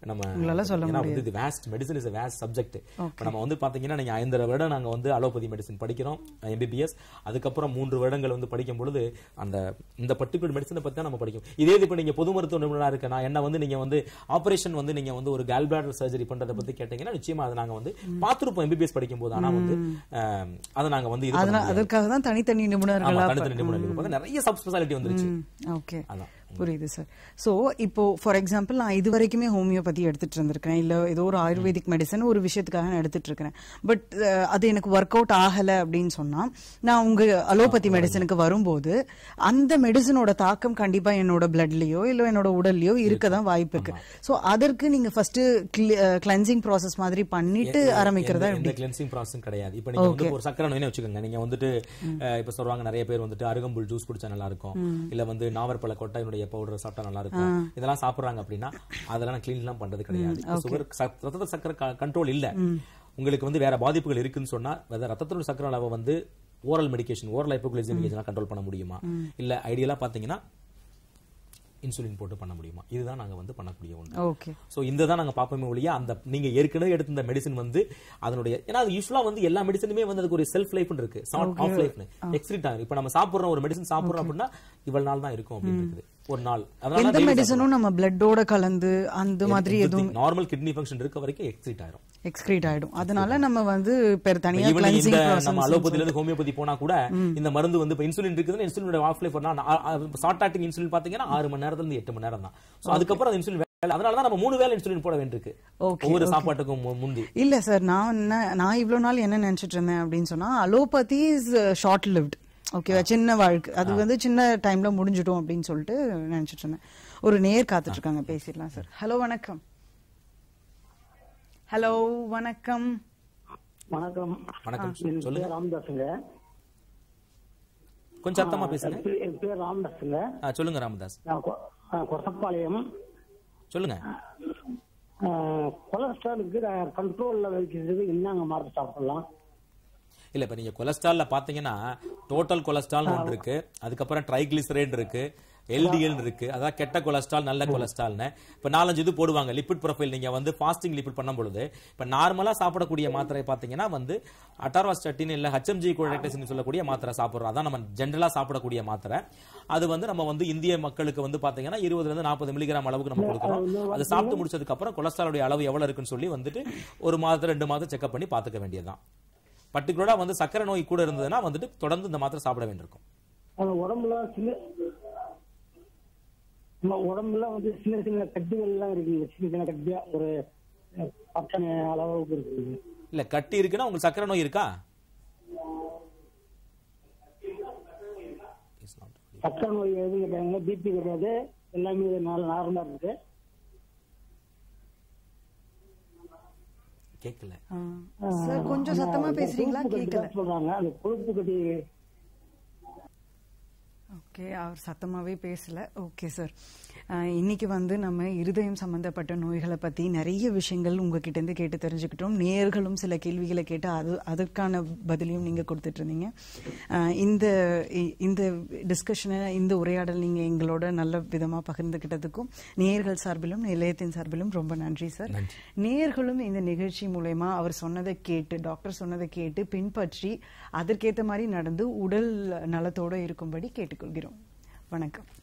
நம்ம உங்களால சொல்ல ஏன்னா வந்து இது waste medicine is waste subject இப்போ நம்ம வந்து பாத்தீங்கன்னா நீங்க ஐந்தரை வருடம் நாங்க வந்து அலோபதி மெடிசன் படிக்கிறோம் எம்பிபிஎஸ் அதுக்கப்புறம் மூன்று வருடங்கள் வந்து படிக்கும் பொழுது அந்த இந்த பர்டிகுலர் மெடிசனை பத்தி தான் நம்ம படிக்கும் இதே இது இப்போ நீங்க பொது மருத்துவ நிபுணரா இருக்கனா என்ன வந்து நீங்க வந்து ஆபரேஷன் வந்து நீங்க வந்து ஒரு கேல்பிளாடர் சர்ஜரி பண்றதை பத்தி கேட்டீங்கன்னா நிச்சயமா அதை நாங்க வந்து பார்த்திருப்போம் எம்பிபிஎஸ் படிக்கும் போது ஆனா வந்து அஹ், அதை நாங்க வந்து இது பண்ண அதனால முடியாது. அதற்காக தான் தனித்தனி ஆமா, நிபுணர்களா தனித்தனி நிபுணர்கள் இருப்பாங்க. நிறைய சப் ஸ்பெஷாலிட்டி வந்துருச்சு ஓகே அதான் புரியுது சார் சோ இப்போ ஃபார் எக்ஸாம்பிள் நான் இது வரைக்குமே ஹோமியோபதி எடுத்துட்டு இருந்திருக்கேன் இல்ல ஏதோ ஒரு ஆயுர்வேதிக் மெடிசன் ஒரு விஷயத்துக்காக நான் எடுத்துட்டு இருக்கிறேன் பட் அது எனக்கு ஒர்க் அவுட் ஆகல அப்படின்னு சொன்னா நான் உங்க அலோபதி மெடிசனுக்கு வரும்போது அந்த மெடிசனோட தாக்கம் கண்டிப்பா என்னோட பிளட்லயோ இல்ல என்னோட உடல்லயோ இருக்க தான் வாய்ப்பு இருக்கு சோ அதற்கு நீங்க ஃபர்ஸ்ட் கிளென்சிங் ப்ராசஸ் மாதிரி பண்ணிட்டு ஆரம்பிக்கிறதா எந்த- எப்படி எந்த கிளென்சிங் ப்ராசஸ் கிடையாது இப்போ நீங்க வந்து ஒரு சக்கரை நோய்னு வச்சுக்கோங்க நீங்க வந்துட்டு அஹ், இப்ப சொல்றாங்க நிறைய பேர் வந்துட்டு அருகம்புல் ஜூஸ் குடிச்சா நல்லா இருக்கும் இல்ல வந்து நாவற்பழ கொட்டையினுடைய பவுடர் சாப்பிட்டா நல்லா இருக்கும் இதெல்லாம் சாப்பிடுறாங்க அப்படின்னா அதெல்லாம் கிளீன் எல்லாம் பண்றது கிடையாது சுகர் ரத்த சக்கரை கண்ட்ரோல் இல்ல உங்களுக்கு வந்து வேற பாதிப்புகள் இருக்குன்னு சொன்னா வேற ரத்தத்தோட சக்கரை அளவை வந்து oral medication oral hypoglycaemic control பண்ண முடியுமா இல்ல ஐடியலா பாத்தீங்கன்னா இன்சுலின் போட்டு பண்ண முடியுமா இதுதான் நாங்க வந்து பண்ணக்கூடிய ஒன்று ஓகே சோ இந்த தான் நாங்க பார்ப்போமே ஒழிய அந்த நீங்க ஏற்கனவே எடுத்த இந்த மெடிசன் வந்து அதனுடைய ஏன்னா அது யூஸ்வலா வந்து எல்லா மெடிசனுமே வந்து அதுக்கு ஒரு செல்ஃப் லைஃப் இருக்கு ஷார்ட் ஆஃப் லைஃப் எக்ஸ்ட்ரீட் ஆகும் இப்போ நம்ம சாப்பிடுறோம் ஒரு மெடிசன் சாப்பிடுறோம் அப்படின்னா இவ்வளவு நாள் தான் இருக்கும் அப்படின்னு இருக்குது ஒரு நாள் எந்த மெடிசனும் நம்ம பிளட்டோட கலந்து அந்த மாதிரி எதுவும் நார்மல் கிட்னி ஃபங்க்ஷன் இருக்க வரைக்கும் எக்ஸ்ட்ரீட் ஆயிரும் எக்ஸ்கிரீட் ஆயிடும் அதனால நம்ம வந்து பெரு தனியா ஈவன் கிளென்சிங் இந்த நம்ம அலோபதியில இருந்து ஹோமியோபதி போனா கூட இந்த மருந்து வந்து இப்ப இன்சுலின் இருக்குதுன்னா இன்சுலினோட half life short acting insulin பாத்தீங்கன்னா ஆறு மணி நேரத்துல இருந்து எட்டு மணி நேரம் தான் சோ அதுக்கப்புறம் அந்த இன்சுலின் வேலை அதனால தான் நம்ம மூணு வேளை இன்சுலின் போட வேண்டியிருக்கு Okay, ஒவ்வொரு okay. சாப்பாட்டுக்கும் மு- முந்தி இல்ல சார் நான் என்ன நான் இவ்வளவு நாள் என்ன நினைச்சிட்டு இருந்தேன் அப்படின்னு சொன்னா அலோபதி இஸ் ஷார்ட் லிவ்ட் ஓகேவா சின்ன வாழ்க்கை அது வந்து சின்ன டைம்ல முடிஞ்சிடும் அப்படின்னு சொல்லிட்டு நினைச்சிட்டு இருந்தேன் ஒரு நேர் காத்துட்டு இருக்காங்க பேசிடலாம் சார் ஹலோ வணக்கம் ஹலோ வணக்கம் வணக்கம் வணக்கம் என் சொல்லுங்க பேர் ராமதாஸுங்க கொஞ்சம் சத்தமா பேசுங்க என் பேர் என் பேர் ராமதாஸுங்க ஆ, சொல்லுங்க ராமதாஸ் நான் கொ- ஆ, கொசப்பாளையம் சொல்லுங்க ஆ, கொலஸ்ட்ராலுக்கு கண்ட்ரோல்ல வைக்கிறது என்னங்க மருந்து சாப்பிடலாம் இல்ல இப்ப நீங்க கொலஸ்ட்ரால்ல பாத்தீங்கன்னா டோட்டல் கொலஸ்ட்ரால் ஒன்று இருக்கு அதுக்கப்புறம் ட்ரைகிளிசரைட் இருக்கு எல்டிஎல் இருக்கு அதாவது கெட்ட கொலஸ்ட்ரால் நல்ல கொலஸ்ட்ரால்னு இப்ப நாலஞ்சு இது போடுவாங்க லிபிட் ப்ரொஃபைல் நீங்க வந்து ஃபாஸ்டிங் லிபிட் பண்ணும் பொழுது இப்ப நார்மலா சாப்பிடக்கூடிய மாத்திரை பாத்தீங்கன்னா வந்து அட்டார்வாஸ்டட்டின் இல்ல ஹச்எம்ஜி கோடக்டசின் சொல்லக்கூடிய மாத்திரை சாப்பிடுறோம் அதான் நம்ம ஜென்ரலா சாப்பிடக்கூடிய மாத்திரை அது வந்து நம்ம வந்து இந்திய மக்களுக்கு வந்து பாத்தீங்கன்னா இருபதுல இருந்து நாற்பது மில்லிகிராம் அளவுக்கு நம்ம கொடுக்குறோம் அது சாப்பிட்டு முடிச்சதுக்கு அப்புறம் கொலஸ்ட்ராலுடைய அளவு எவ்வளவு இருக்குன்னு சொல்லி வந்துட்டு ஒரு மாதம் ரெண்டு மாதம் செக்அப் பண்ணி பாத்துக்க வேண்டியதுதான் பர்டிகுலரா வந்து சக்கரை நோய் கூட இருந்ததுன்னா வந்துட்டு தொடர்ந்து இந்த மாத்திரை சாப்பிட வேண்டியிருக்கும் அது உடம்புல சின்ன நம்ம உடம்புல வந்து சின்ன சின்ன கட்டிகள் எல்லாம் இருக்குங்க சின்ன சின்ன கட்டியா ஒரு அஹ், பத்தனை அளவுக்கு இருக்குங்க இல்ல கட்டி இருக்குன்னா உங்களுக்கு சக்கரை நோய் இருக்கா சக்கரை நோய் எதுவும் கிடையாதுங்க பிபி கிடையாது எல்லாமே நாலு நார்மலா இருக்கு கேட்கல சார் கொஞ்சம் சத்தமா பேசுறீங்களா கொழுப்பு கட்டி கேட்கல தான் சொல்றாங்க அந்த கொழுப்பு கட்டி ஓகே அவர் சத்தமாவே பேசல ஓகே சார் இன்னைக்கு வந்து நம்ம இருதயம் சம்பந்தப்பட்ட நோய்களை பத்தி நிறைய விஷயங்கள் உங்ககிட்ட இருந்து கேட்டு தெரிஞ்சுக்கிட்டோம் நேர்களும் சில கேள்விகளை கேட்டு அது அதற்கான பதிலையும் நீங்க கொடுத்துட்டு இருந்தீங்க அஹ், இந்த இ- இந்த டிஸ்கஷனை இந்த உரையாடல் நீங்க எங்களோட நல்ல விதமா பகிர்ந்துகிட்டதுக்கும் நேர்கள் சார்பிலும் நிலையத்தின் சார்பிலும் ரொம்ப நன்றி சார் நேர்களும் இந்த நிகழ்ச்சி மூலயமா அவர் சொன்னதை கேட்டு டாக்டர் சொன்னதை கேட்டு பின்பற்றி அதற்கேற்ற மாதிரி நடந்து உடல் நலத்தோட இருக்கும்படி கேட்டுக்கொள்கிறோம் வணக்கம்